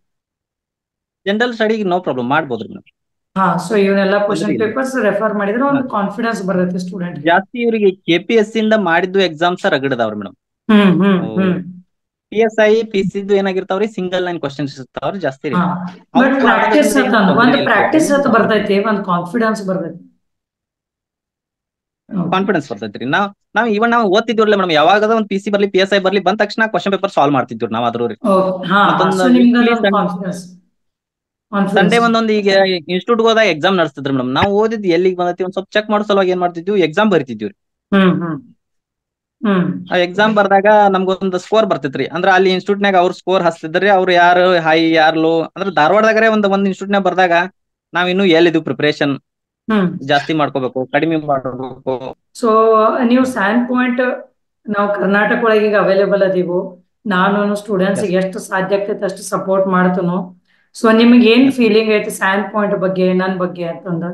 ಜನರಲ್ ಸ್ಟಡಿಗೆ ನೋ ಪ್ರಾಬ್ಲಮ್ ಮಾಡ್ಬೋದ್ರಿ ಮೇಡಮ್ ಹಾ ಸೊ ಇವನ್ನೆಲ್ಲ ಕ್ವಶನ್ ಅಂದ್ರೆ ಇಲ್ಲ. ಪೇಪರ್ಸ್ ರೆಫರ್ ಮಾಡಿದ್ರೆ ಒಂದು ಕಾನ್ಫಿಡೆನ್ಸ್ ಬರುತ್ತೆ ಸ್ಟೂಡೆಂಟ್ ಜಾಸ್ತಿ ಇವ್ರಿಗೆ ಕೆ ಪಿ ಎಸ್ ಇಂದ ಮಾಡಿದ್ದು ಎಕ್ಸಾಮ್ಸ್ ರಗಡದವ್ರಿ ಮೇಡಮ್ ಹ್ಮ್ ಹ್ಮ್ ಓ. ಹ್ಮ್ P S I P C ಏನಾಗಿರ್ತಾವ್ರಿ ಸಿಂಗಲ್ ಲೈನ್ ಕ್ವಶನ್ಸ್ ಇರ್ತಾವ್ರಿ ಜಾಸ್ತಿ ರೀ ಹಾ ಬಟ್ ಪ್ರಾಕ್ಟೀಸ್ ಅಂತ ಒಂದ್ ಪ್ರಾಕ್ಟೀಸ್ ಅಂತ ಬರ್ತೈತಿ ಒಂದ್ ಕಾನ್ಫಿಡೆನ್ಸ್ ಬರ್ತೈತಿ ಕಾನ್ಫಿಡೆನ್ಸ್ ಬರ್ತೈತ್ರಿ ನಾವ್ ನಾವ್ ಇವನ್ ನಾವು ಓದ್ತಿದ್ವಿರ್ಲಿ ಮೇಡಮ್ ಯಾವಾಗ ಒಂದ್ ಪಿ ಸಿ ಬರ್ಲಿ ಪಿ ಎಸ್ ಐ ಬರ್ಲಿ ಬಂದ ತಕ್ಷಣ ಕ್ವಶನ್ ಪೇಪರ್ ಸಾಲ್ವ್ ಮಾಡ್ತಿದ್ವಿ ನಾವ್ ಅದ್ರ ರೀ ಓಕೆ ಹಾ ಮತ್ತೊಂದು ಸೊ ನಿಮ್ಗೆ weekly ಅದೊಂದು Sunday- ಕಾನ್ಫಿಡೆನ್ಸ್ ಸಂಡೇ ಕಾನ್ಫಿಡೆನ್ಸ್ ಒಂದೊಂದು ಈಗ ಇನ್ಸ್ಟಿಟ್ಯೂಟ್ ಹೋದಾಗ ಎಕ್ಸಾಮ್ ನಡೆಸ್ತಿದ್ರಿ ಮೇಡಮ್ ನಾವು ಓದಿದ್ ಎಲ್ಲಿಗೆ ಬಂದೈತಿ ಒಂದ್ ಸ್ವಲ್ಪ ಚೆಕ್ ಮಾಡೋ ಸಲುವಾಗಿ ಏನ್ ಮಾಡ್ತಿದ್ವಿ ಎಕ್ಸಾಮ್ ಬರಿತಿದ್ವಿ ಹ್ಮ್ ಹ್ಮ್ ಹ್ಮ್ ಆ ಎಕ್ಸಾಮ್ ಬರ್ದಾಗ ನಮ್ಗೊಂದು ಸ್ಕೋರ್ ಬರ್ತಿತ್ರಿ ಅಂದ್ರ ಅಲ್ಲಿ ಇನ್ಸ್ಟಿಟ್ಯೂಟ್ ನಾಗ ಅವ್ರ ಸ್ಕೋರ್ ಹಚ್ತಿದ್ರಿ ಅವ್ರು ಯಾರು ಹೈ ಯಾರು ಲೋ ಅಂದ್ರ ಧಾರವಾಡದಾಗರೆ ಒಂದ್ ಒಂದ್ ಇನ್ಸ್ಟಿಟ್ಯೂಟ್ ನಾಗ ಬರ್ದಾಗ ನಾವ್ ಇನ್ನು ಎಲ್ಲಿದ್ವಿ ಪ್ರಿಪರೇಷನ್ ಹ್ಮ್ ಜಾಸ್ತಿ ಮಾಡ್ಕೋಬೇಕು ಕಡಿಮೆ ಮಾಡ್ಬೇಕು ಸೊ ನೀವು ಸ್ಯಾನ್ ಪಾಯಿಂಟ್ ನಾವು ಕರ್ನಾಟಕ ಒಳಗೆ ಈಗ ಅವೈಲೇಬಲ್ ಅದೀವು ನಾನು ಸ್ಟೂಡೆಂಟ್ಸ್ ಎಷ್ಟು ಸಾಧ್ಯ ಆಗ್ತೈತೆ ಅಷ್ಟು ಸಪೋರ್ಟ್ ಮಾಡ್ತನು ಸೊ ನಿಮ್ಗೆ ಏನ್ ಫೀಲಿಂಗ್ ಐತಿ ಸ್ಯಾನ್ ಪಾಯಿಂಟ್ ಬಗ್ಗೆ ನನ್ ಬಗ್ಗೆ ಅಂತಂದ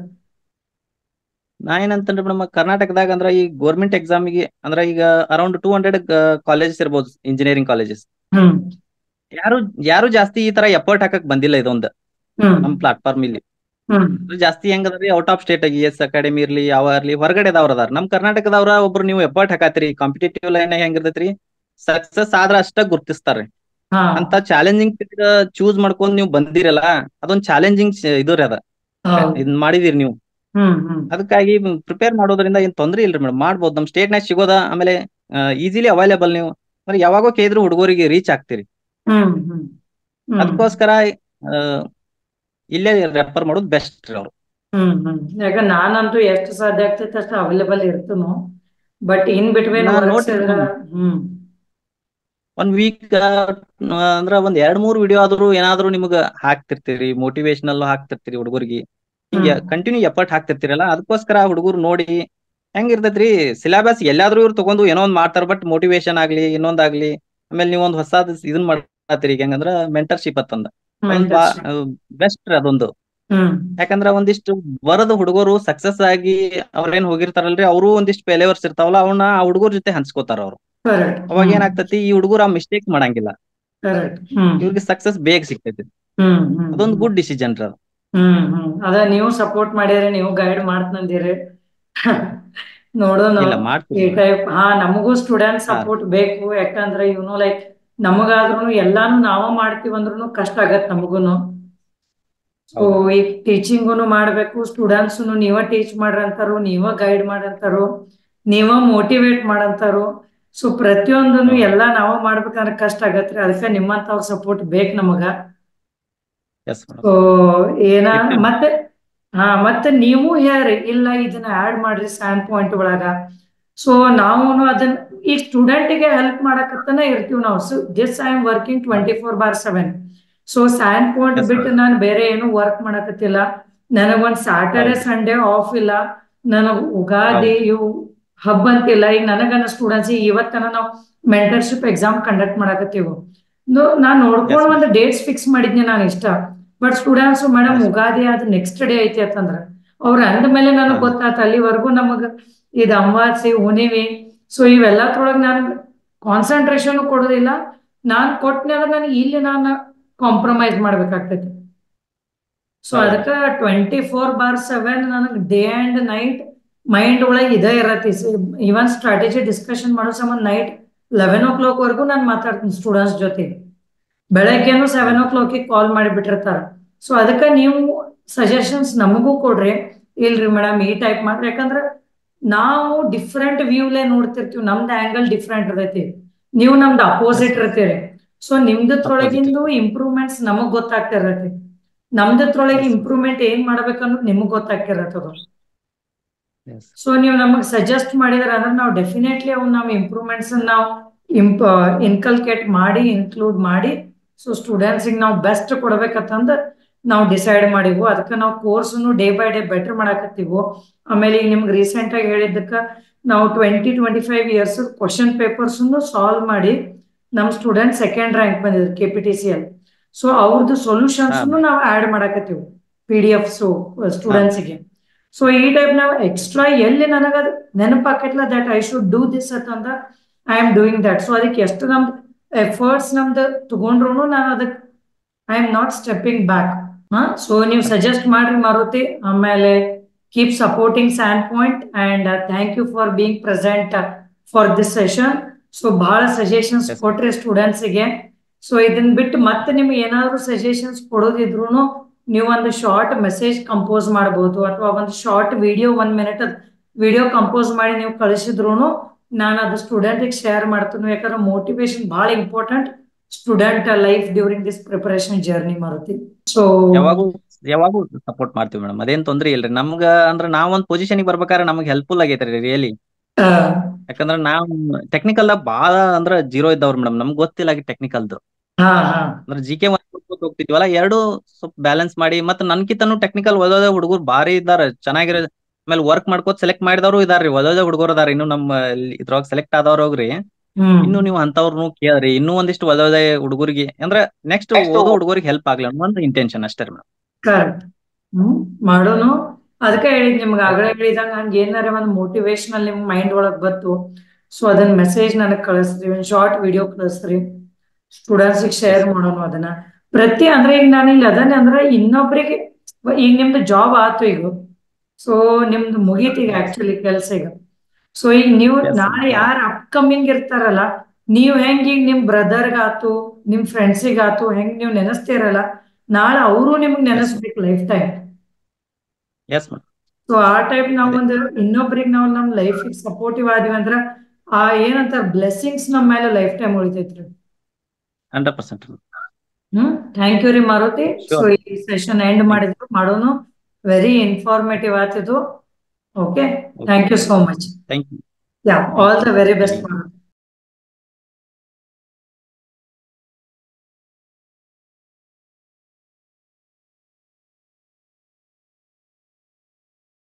ನಾ ಏನಂತಂದ್ರೆ ಮೇಡಮ್ ಕರ್ನಾಟಕದಾಗ ಅಂದ್ರ ಈ ಗೋರ್ಮೆಂಟ್ ಎಕ್ಸಾಮಿಗೆ ಅಂದ್ರ ಈಗ ಅರೌಂಡ್ ಟೂ ಹಂಡ್ರೆಡ್ ಕಾಲೇಜಸ್ ಇರ್ಬೋದು ಇಂಜಿನಿಯರಿಂಗ್ ಕಾಲೇಜಸ್ ಹ್ಮ್ ಯಾರು ಯಾರು ಜಾಸ್ತಿ ಈ ತರ ಎಫರ್ಟ್ ಹಾಕಕ್ ಬಂದಿಲ್ಲ ಇದೊಂದು ಹ್ಮ್ ನಮ್ ಪ್ಲಾಟ್ಫಾರ್ಮ್ ಇಲ್ಲಿ ಹ್ಮ್ ಜಾಸ್ತಿ ಹೆಂಗದ್ರಿ ಔಟ್ ಆಫ್ ಸ್ಟೇಟ್ ಆಗಿ ಎಸ್ ಅಕಾಡೆಮಿ ಇರ್ಲಿ ಯಾವ ಇರ್ಲಿ ಹೊರಗಡೆದವ್ರ ಅದಾರ ನಮ್ ಕರ್ನಾಟಕದವ್ರ ಒಬ್ರು ನೀವು ಎಫರ್ಟ್ ಹಾಕತ್ರಿ ಕಾಂಪಿಟೇಟಿವ್ ಲೈನ್ ಹೆಂಗಿರ್ತೈತ್ರಿ ಸಕ್ಸಸ್ ಆದ್ರ ಅಷ್ಟ ಗುರ್ತಿಸ್ತಾರ್ರಿ ಹಾ ಅಂತ ಚಾಲೆಂಜಿಂಗ್ ಚೂಸ್ ಮಾಡ್ಕೊಂಡ್ ನೀವು ಬಂದಿರಲ್ಲ ಅದೊಂದ್ ಚಾಲೆಂಜಿಂಗ್ ಇದು ರೀ ಅದ ಹೌದು. ಇದ್ ಮಾಡಿದಿರಿ ನೀವು ಹ್ಮ್ ಹ್ಮ್ ಅದಕ್ಕಾಗಿ ಪ್ರಿಪೇರ್ ಮಾಡೋದ್ರಿಂದ ಏನ್ ತೊಂದ್ರೆ ಇಲ್ರಿ ಮೇಡಮ್ ಮಾಡ್ಬೋದು ನಮ್ ಸ್ಟೇಟ್ ನಾಗ ಸಿಗೋದ ಆಮೇಲೆ ಈಸಿಲಿ ಅವೈಲೇಬಲ್ ನೀವು ಅಂದ್ರೆ ಯಾವಾಗೋ ಕೇಳಿದ್ರು ಹುಡುಗರಿಗೆ ರೀಚ್ ಆಗ್ತೀರಿ ಹ್ಮ್ ಹ್ಮ್ ಹ್ಮ್ ಅದಕ್ಕೋಸ್ಕರ ಆ, ಇಲ್ಲೇ ರೆಫರ್ ಮಾಡೋದು ಬೆಸ್ಟ್ ರೀ ಅವ್ರು ಹ್ಮ್ ಹ್ಮ್ ಯಾಕ ನಾನಂತೂ ಎಷ್ಟು ಸಾಧ್ಯ ಆಗ್ತೈತೆ ಅಷ್ಟು ಅವೈಲೇಬಲ್ ಇರ್ತನು ಬಟ್ ಇನ್ ಬಿಟ್ವೀನ್ ನಾನ್ ವರ್ಕ್ಸ್ ನೋಡ್ತೀನಿ ಇದ್ರ ಹ್ಮ್ ಒಂದ್ ವೀಕ್ ಅಂದ್ರ ಒಂದ್ ಎರಡ್ ಮೂರ್ ವಿಡಿಯೋ ಆದ್ರೂ ಏನಾದ್ರು ನಿಮ್ಗ ಹಾಕ್ತಿರ್ತೀರಿ ಮೋಟಿವೇಶನಲ್ ಹಾಕ್ತಿರ್ತೀರಿ ಹುಡುಗರಿಗೆ ಹಿಂಗೆ ಹ್ಮ್. ಕಂಟಿನ್ಯೂ ಎಫರ್ಟ್ ಹಾಕ್ತಿರ್ತೀರಲ್ಲ ಅದಕ್ಕೋಸ್ಕರ ಹುಡುಗರು ನೋಡಿ ಹೆಂಗಿರ್ತೈತ್ರಿ ಸಿಲೆಬಸ್ ಎಲ್ಲಾದ್ರೂ ಇವ್ರು ತಗೊಂಡು ಏನೋ ಒಂದ್ ಮಾಡ್ತಾರ ಬಟ್ ಮೋಟಿವೇಶನ್ ಆಗ್ಲಿ ಇನ್ನೊಂದಾಗ್ಲಿ ಆಮೇಲೆ ನೀವ್ ಒಂದ್ ಹೊಸಾದ್ ಇದನ್ ಮಾಡತ್ತೀರಿ ಈಗ ಹೆಂಗಂದ್ರ ಮೆಂಟರ್ಶಿಪ್ ಅಂತಂದ ಒಂದ್ ಬಾ ಬೆಸ್ಟ್ ಅದೊಂದು ಹ್ಮ್ ಯಾಕಂದ್ರ ಒಂದಿಷ್ಟು ಬರದ ಹುಡುಗರು ಸಕ್ಸಸ್ ಆಗಿ ಅವ್ರೇನ್ ಹೋಗಿರ್ತಾರಲ್ರಿ ಅವರು ಒಂದಿಷ್ಟು ಫೇಲೇವರ್ಸ್ ಇರ್ತಾವಲ್ಲ ಅವನ್ನ ಆ ಹುಡುಗರ ಜೊತೆ ಹಂಚ್ಕೋತಾರ ಅವ್ರು ಕರೆಕ್ಟ್ ಅವಾಗ ಏನಾಗ್ತತಿ ಈ ಹುಡುಗರು ಆ ಮಿಸ್ಟೇಕ್ ಮಾಡಂಗಿಲ್ಲ ಕರೆಕ್ಟ್ ಹ್ಮ್ ಇವ್ರಿಗೆ ಸಕ್ಸಸ್ ಬೇಗ ಸಿಗ್ತೈತಿ ಹ್ಮ್ ಹ್ಮ್ ಅದೊಂದು ಗುಡ್ ಡಿಸಿಷನ್ ರೀ ಅದು ಹ್ಮ್ ಹ್ಮ್ ಅದ ನೀವು ಸಪೋರ್ಟ್ ಮಾಡಿರಿ ನೀವು ಗೈಡ್ ಮಾಡ್ತಂದಿರಿ ನೋಡೋಣ ಇಲ್ಲ ಈ ಮಾಡ್ತೀವಿ ಟೈಪ್ ಹಾ ನಮಗೂ ಸ್ಟೂಡೆಂಟ್ ಹಾ. ಸಪೋರ್ಟ್ ಬೇಕು ಯಾಕಂದ್ರೆ ಇವನು ಲೈಕ್ ನಮಗಾದ್ರೂ ಎಲ್ಲಾನು ನಾವ ಮಾಡ್ತೀವಿ ಅಂದ್ರೂ ಕಷ್ಟ ಆಗತ್ ನಮಗೂನು ಸೊ ಹೌದು. ಈಗ ಟೀಚಿಂಗುನು ಮಾಡ್ಬೇಕು ಸ್ಟೂಡೆಂಟ್ಸ್ ನೀವ ಟೀಚ್ ಮಾಡ್ರಂತಾರು ನೀವ ಗೈಡ್ ಮಾಡಂತಾರು ನೀವ ಮೋಟಿವೇಟ್ ಮಾಡಂತಾರು ಸೊ ಪ್ರತಿಯೊಂದನು ಹೌದು. ಎಲ್ಲಾ ನಾವ ಮಾಡ್ಬೇಕಂದ್ರೆ ಕಷ್ಟ ಆಗತ್ರಿ ಅದಕ್ಕೆ ನಿಮ್ಮಂತವ್ರ ಸಪೋರ್ಟ್ ಬೇಕು ನಮಗ ಎಸ್ ಮೇಡಮ್ ಸೊ ಏನ ಇರ್ತೀನಿ. ಮತ್ತೆ ಹಾ ಮತ್ತೆ ನೀವು ಹೇಳ್ರಿ ಇಲ್ಲ ಇದನ್ನ ಆಡ್ ಮಾಡ್ರಿ ಸ್ಟ್ಯಾಂಡ್ ಪಾಯಿಂಟ್ ಒಳಗ ಸೊ ನಾವು ಅದನ್ನ ಈ ಸ್ಟೂಡೆಂಟ್ ಗೆ ಹೆಲ್ಪ್ ಮಾಡಕತ್ತನ ಇರ್ತೀವಿ ನಾವು so this I am working twenty four bar seven so stand point Yes, ಬಿಟ್ಟು ನಾನು ಬೇರೆ ಏನು ವರ್ಕ್ ಮಾಡಕತ್ತಿಲ್ಲ ನನಗೊಂದ್ ಸ್ಯಾಟರ್ಡೆ ಹೌದು. ಸಂಡೇ ಆಫ್ ಇಲ್ಲ ನನಗ್ ಉಗಾದಿ ಇವು ಹಬ್ಬ ಅಂತಿಲ್ಲ ಈಗ ನನಗನ್ನ ಸ್ಟೂಡೆಂಟ್ಸ್ ಇವತ್ತನ ನಾವು ಮೆಂಟರ್ಶಿಪ್ ಎಕ್ಸಾಮ್ ಕಂಡಕ್ಟ್ ಮಾಡಕತ್ತೀವಿ ನಾನ್ ನೋಡ್ಕೊಂಡು Yes, ಒಂದು ಡೇಟ್ಸ್ ಫಿಕ್ಸ್ ಮಾಡಿದ್ನಿ ನಾನು ಇಷ್ಟ but students madam Yes. Ugadi ಆದ ನೆಕ್ಸ್ಟ್ ಡೇ ಐತಿ ಅಂತಂದ್ರ ಅವ್ರ ಅಂದ್ಮೇಲೆ ನನಗ್ ಹೌದು. ಗೊತ್ತಾತ ಅಲ್ಲಿವರೆಗೂ ನಮಗ ಇದು ಅಮಾವಾಸ್ಯೆ ಹುಣಿವಿ ಸೊ ಇವೆಲ್ಲತ್ರೊಳಗೆ ನಾನು ಕಾನ್ಸಂಟ್ರೇಷನ್ ಕೊಡೋದಿಲ್ಲ ನಾನ್ ಕೊಟ್ಟನೆ ಅಂದ್ರೆ ನನಗೆ ಇಲ್ಲಿ ನಾನು ಕಾಂಪ್ರಮೈಸ್ ಮಾಡ್ಬೇಕಾಗ್ತೈತಿ ಸೊ ಹೌದು. ಅದಕ್ಕೆ ಟ್ವೆಂಟಿ ಫೋರ್ ಬಾರ್ ಸೆವೆನ್ ನನಗೆ ಡೇ ಅಂಡ್ ನೈಟ್ ಮೈಂಡ್ ಒಳಗೆ ಇದೇ ಇರತ್ತೆ ಇವನ್ ಸ್ಟ್ರಾಟಜಿ ಡಿಸ್ಕಷನ್ ಮಾಡೋ ಸಂಬಂಧ ನೈಟ್ ಲೆವೆನ್ ಓ ಕ್ಲಾಕ್ ವರೆಗೂ ನಾನು ಮಾತಾಡ್ತೀನಿ ಸ್ಟೂಡೆಂಟ್ಸ್ ಜೊತೆ ಬೆಳಗ್ಗೆನು ಸೆವೆನ್ ಓ ಕ್ಲಾಕಿಗೆ ಕಾಲ್ ಮಾಡಿಬಿಟ್ಟಿರ್ತಾರ ಸೊ ಅದಕ್ಕೆ ನೀವು ಸಜೆಷನ್ಸ್ ನಮಗೂ ಕೊಡ್ರಿ ಇಲ್ರಿ ಮೇಡಮ್ ಈ ಟೈಪ್ ಮಾಡ್ರಿ ಯಾಕಂದ್ರೆ ನಾವು ಡಿಫ್ರೆಂಟ್ ವ್ಯೂಲೇ ನೋಡ್ತಿರ್ತೀವಿ ನಮ್ದು ಆಂಗಲ್ ಡಿಫ್ರೆಂಟ್ ಇರ್ತೈತಿ ನೀವು ನಮ್ದು ಅಪೋಸಿಟ್ ಇರ್ತೀರಿ ಸೊ ನಿಮ್ದತ್ರೊಳಗಿಂದು ಇಂಪ್ರೂವ್ಮೆಂಟ್ಸ್ ನಮಗ್ ಗೊತ್ತಾಗ್ತಿರತ್ತೆ ನಮ್ದತ್ರೊಳಗೆ Yes. ಇಂಪ್ರೂವ್ಮೆಂಟ್ ಏನ್ ಮಾಡ್ಬೇಕನ್ನೋದು ನಿಮಗ್ ಗೊತ್ತಾಗ್ತಿರತ್ತದು Yes. ಸೊ ನೀವು ನಮಗೆ ಸಜೆಸ್ಟ್ ಮಾಡಿದ್ರೆ ಅಂದ್ರೆ ನಾವು ಡೆಫಿನೆಟ್ಲಿ ಅವ್ನು ನಾವು ಇಂಪ್ರೂವ್ಮೆಂಟ್ಸ್ ನಾವು ಇಂಪ್ ಇನ್ಕಲ್ಕೇಟ್ ಮಾಡಿ ಇನ್ಕ್ಲೂಡ್ ಮಾಡಿ ಸೊ ಸ್ಟೂಡೆಂಟ್ಸಿಗೆ ನಾವು ಬೆಸ್ಟ್ ಕೊಡ್ಬೇಕಂತಂದು ನಾವು ಡಿಸೈಡ್ ಮಾಡಿವು ಅದಕ್ಕೆ ನಾವು ಕೋರ್ಸ್ನು ಡೇ ಬೈ ಡೇ ಬೆಟರ್ ಮಾಡಾಕತ್ತೀವು ಆಮೇಲೆ ಈಗ ನಿಮ್ಗೆ ರೀಸೆಂಟ್ ಆಗಿ ಹೇಳಿದ್ದಕ್ಕೆ ನಾವು twenty twenty five years question ಪೇಪರ್ಸ್ನು ಸಾಲ್ವ್ ಮಾಡಿ ನಮ್ಮ ಸ್ಟೂಡೆಂಟ್ ಸೆಕೆಂಡ್ ರ್ಯಾಂಕ್ ಬಂದಿದ್ರು ಕೆ ಪಿ ಟಿ ಸಿ ಅಲ್ಲಿ ಸೊ ಅವ್ರದ್ದು ಸೊಲ್ಯೂಷನ್ಸ್ ಹಾ. ನಾವು ಆಡ್ ಮಾಡಾಕತ್ತೀವಿ ಪಿ ಡಿ ಎಫ್ಸ್ ಸ್ಟೂಡೆಂಟ್ಸಿಗೆ ಸೊ ಈ ಟೈಪ್ ನಾವು ಎಕ್ಸ್ಟ್ರಾ ಎಲ್ಲಿ ನನಗದು ನೆನಪಾಕೈತ್ಲ that I should do this ಅಂತಂದ I am doing that so ಅದಕ್ಕೆ ಎಷ್ಟು ನಮ್ದು ಎಫರ್ಟ್ಸ್ ನಮ್ದು ತಗೊಂಡ್ರು ನಾನು ಅದಕ್ಕೆ I am not stepping back ಹಾ ಸೊ ನೀವು ಸಜೆಸ್ಟ್ ಮಾಡ್ರಿ ಮಾರುತಿ ಆಮೇಲೆ keep supporting stand point and thank you for being present for this session so ಬಹಳ ಸಜೆಷನ್ಸ್ Yes. ಕೊಟ್ರಿ ಸ್ಟೂಡೆಂಟ್ಸ್ ಗೆ ಸೊ ಇದನ್ನ ಬಿಟ್ಟು ಮತ್ತೆ ನಿಮ್ಗೆ ಏನಾದ್ರು ಸಜೆಷನ್ಸ್ ಕೊಡೋದಿದ್ರು ನೀವು ಒಂದು ಶಾರ್ಟ್ ಮೆಸೇಜ್ ಕಂಪೋಸ್ ಮಾಡಬಹುದು ಅಥವಾ ಒಂದು short video one minute video compose ಮಾಡಿ ನೀವು ಕಳಿಸಿದ್ರು ನಾನು ಅದು ಸ್ಟೂಡೆಂಟ್ ಶೇರ್ ಮಾಡ್ತೀನಿ ಯಾಕಂದ್ರೆ ಮೋಟಿವೇಶನ್ ಬಹಳ important student life during this preparation journey Maruti so ಯಾವಾಗೂ ಯಾವಾಗೂ ಸಪೋರ್ಟ್ ಮಾಡ್ತೀವಿ ಮೇಡಮ್ ಅದೇನ್ ತೊಂದ್ರೆ ಇಲ್ರಿ ನಮ್ಗ ಅಂದ್ರ ನಾವ್ ಒಂದ್ ಪೊಸಿಷನ್ ಬರ್ಬೇಕಾದ್ರೆ ನಮ್ಗೆ ಹೆಲ್ಪ್ಫುಲ್ ಆಗೈತ್ರಿ ರಿಯಲಿ ಯಾಕಂದ್ರ ನಾವ್ ಟೆಕ್ನಿಕಲ್ ದಾಗ ಬಾಳ ಅಂದ್ರ ಜೀರೋ ಇದ್ದವ್ರು ಮೇಡಮ್ ನಮ್ಗ್ ಗೊತ್ತಿಲ್ಲ ಟೆಕ್ನಿಕಲ್ದು ಹಾ ಹಾ ಅಂದ್ರೆ ಜಿ ಕೆ ಹೋಗ್ತಿದ್ವಲ್ಲ ಎರಡು ಸ್ವಲ್ಪ ಬ್ಯಾಲೆನ್ಸ್ ಮಾಡಿ ಮತ್ತೆ ನನ್ಕಿತನು ಟೆಕ್ನಿಕಲ್ ಓದೋದ ಹುಡುಗರು ಬಾರಿ ಇದಾರೆ ಚೆನ್ನಾಗಿರೋ ಆಮೇಲೆ ವರ್ಕ್ ಮಾಡ್ಕೋತ ಸೆಲೆಕ್ಟ್ ಮಾಡಿದವರು ಇದಾರ್ರಿ ಓದೋದ ಹುಡುಗರು ಅದಾರ ಇನ್ನು ನಮ್ಮ ಇದ್ರೊಳಗ ಸೆಲೆಕ್ಟ್ ಆದವ್ರ ಹೋಗ್ರಿ ಹ್ಮ್ ಇನ್ನು ನೀವು ಅಂತವ್ರನು ಕೇಳ್ರಿ ಇನ್ನೂ ಒಂದಿಷ್ಟು ಓದೋದ ಹುಡುಗರಿಗೆ ಅಂದ್ರೆ ನೆಕ್ಸ್ಟ್ ಓದೋ ಹುಡುಗರಿಗೆ ಹೆಲ್ಪ್ ಆಗ್ಲಿ ಅನ್ನೋ ಒಂದು ಇಂಟೆನ್ಷನ್ ಅಷ್ಟೇ ಮೇಡಮ್ ಕರೆಕ್ಟ್ ಹ್ಮ್ ಮಾಡೋನು ಅದಕ್ಕೆ ಹೇಳಿದ್ ನಿಮ್ಗೆ ಆಗಲೇ ಹೇಳಿದಂಗ ಹಂಗ ಏನಾರ ಒಂದು ಮೋಟಿವೇಶನಲ್ ನಿಮ್ ಮೈಂಡ್ ಒಳಗ್ ಬತ್ತು ಸೊ ಅದನ್ನ ಮೆಸೇಜ್ ನನಗ್ ಕಳಿಸ್ರಿ ಒಂದ್ ಶಾರ್ಟ್ ವಿಡಿಯೋ ಕಳಿಸ್ರಿ ಸ್ಟೂಡೆಂಟ್ಸ್ ಶೇರ್ ಮಾಡೋಣ ಅದನ್ನ ಪ್ರತಿ ಅಂದ್ರೆ ಈಗ ನಾನು ಇಲ್ಲಿ ಅದನ್ನೇ ಅಂದ್ರೆ ಇನ್ನೊಬ್ರಿಗೆ ಈಗ ನಿಮ್ದು ಜಾಬ್ ಆತು ಈಗ ಸೊ ನಿಮ್ದು ಮುಗೀತು ಈಗ ಆಕ್ಚುಲಿ ಕೆಲ್ಸ ಈಗ ಸೊ ಈಗ ನೀವು Yes, ನಾಳೆ sir. ಯಾರು ಅಪ್ಕಮಿಂಗ್ ಇರ್ತಾರಲ್ಲ ನೀವ್ ಹೆಂಗ್ ಈಗ ನಿಮ್ ಬ್ರದರ್ಗಾತು ನಿಮ್ ಫ್ರೆಂಡ್ಸಿಗಾತು ಹೆಂಗ್ ನೀವು ನೆನೆಸ್ತೀರಲ್ಲ ನಾಳೆ ಅವರು ನಿಮ್ಗೆ ನೆನೆಸ್ಬೇಕು lifetime yes madam so ಆ ಟೈಪ್ ನಾವು ಒಂದು ಇನ್ನೊಬ್ರಿಗೆ ನಾವು ನಮ್ ಲೈಫ್ ಸಪೋರ್ಟಿವ್ ಆದಿವಿ ಅಂದ್ರ ಆ ಏನಂತಾರ ಬ್ಲೆಸ್ಸಿಂಗ್ಸ್ ನಮ್ಮ ಮೇಲೆ ಲೈಫ್ ಟೈಮ್ ಉಳಿತೈತ್ರಿ ಹಂಡ್ರೆಡ್ ಪರ್ಸೆಂಟ್ ಹ್ಮ್ ಥ್ಯಾಂಕ್ ಯು ರೀ ಮಾರುತಿ ಸೊ Sure. ಈ ಸೆಷನ್ ಎಂಡ್ ಮಾಡಿದ್ರು ಮಾಡೋನು ವೆರಿ ಇನ್ಫಾರ್ಮೇಟಿವ್ ಆತಿದ್ದು okay thank you so much thank you yeah all the very best Maruti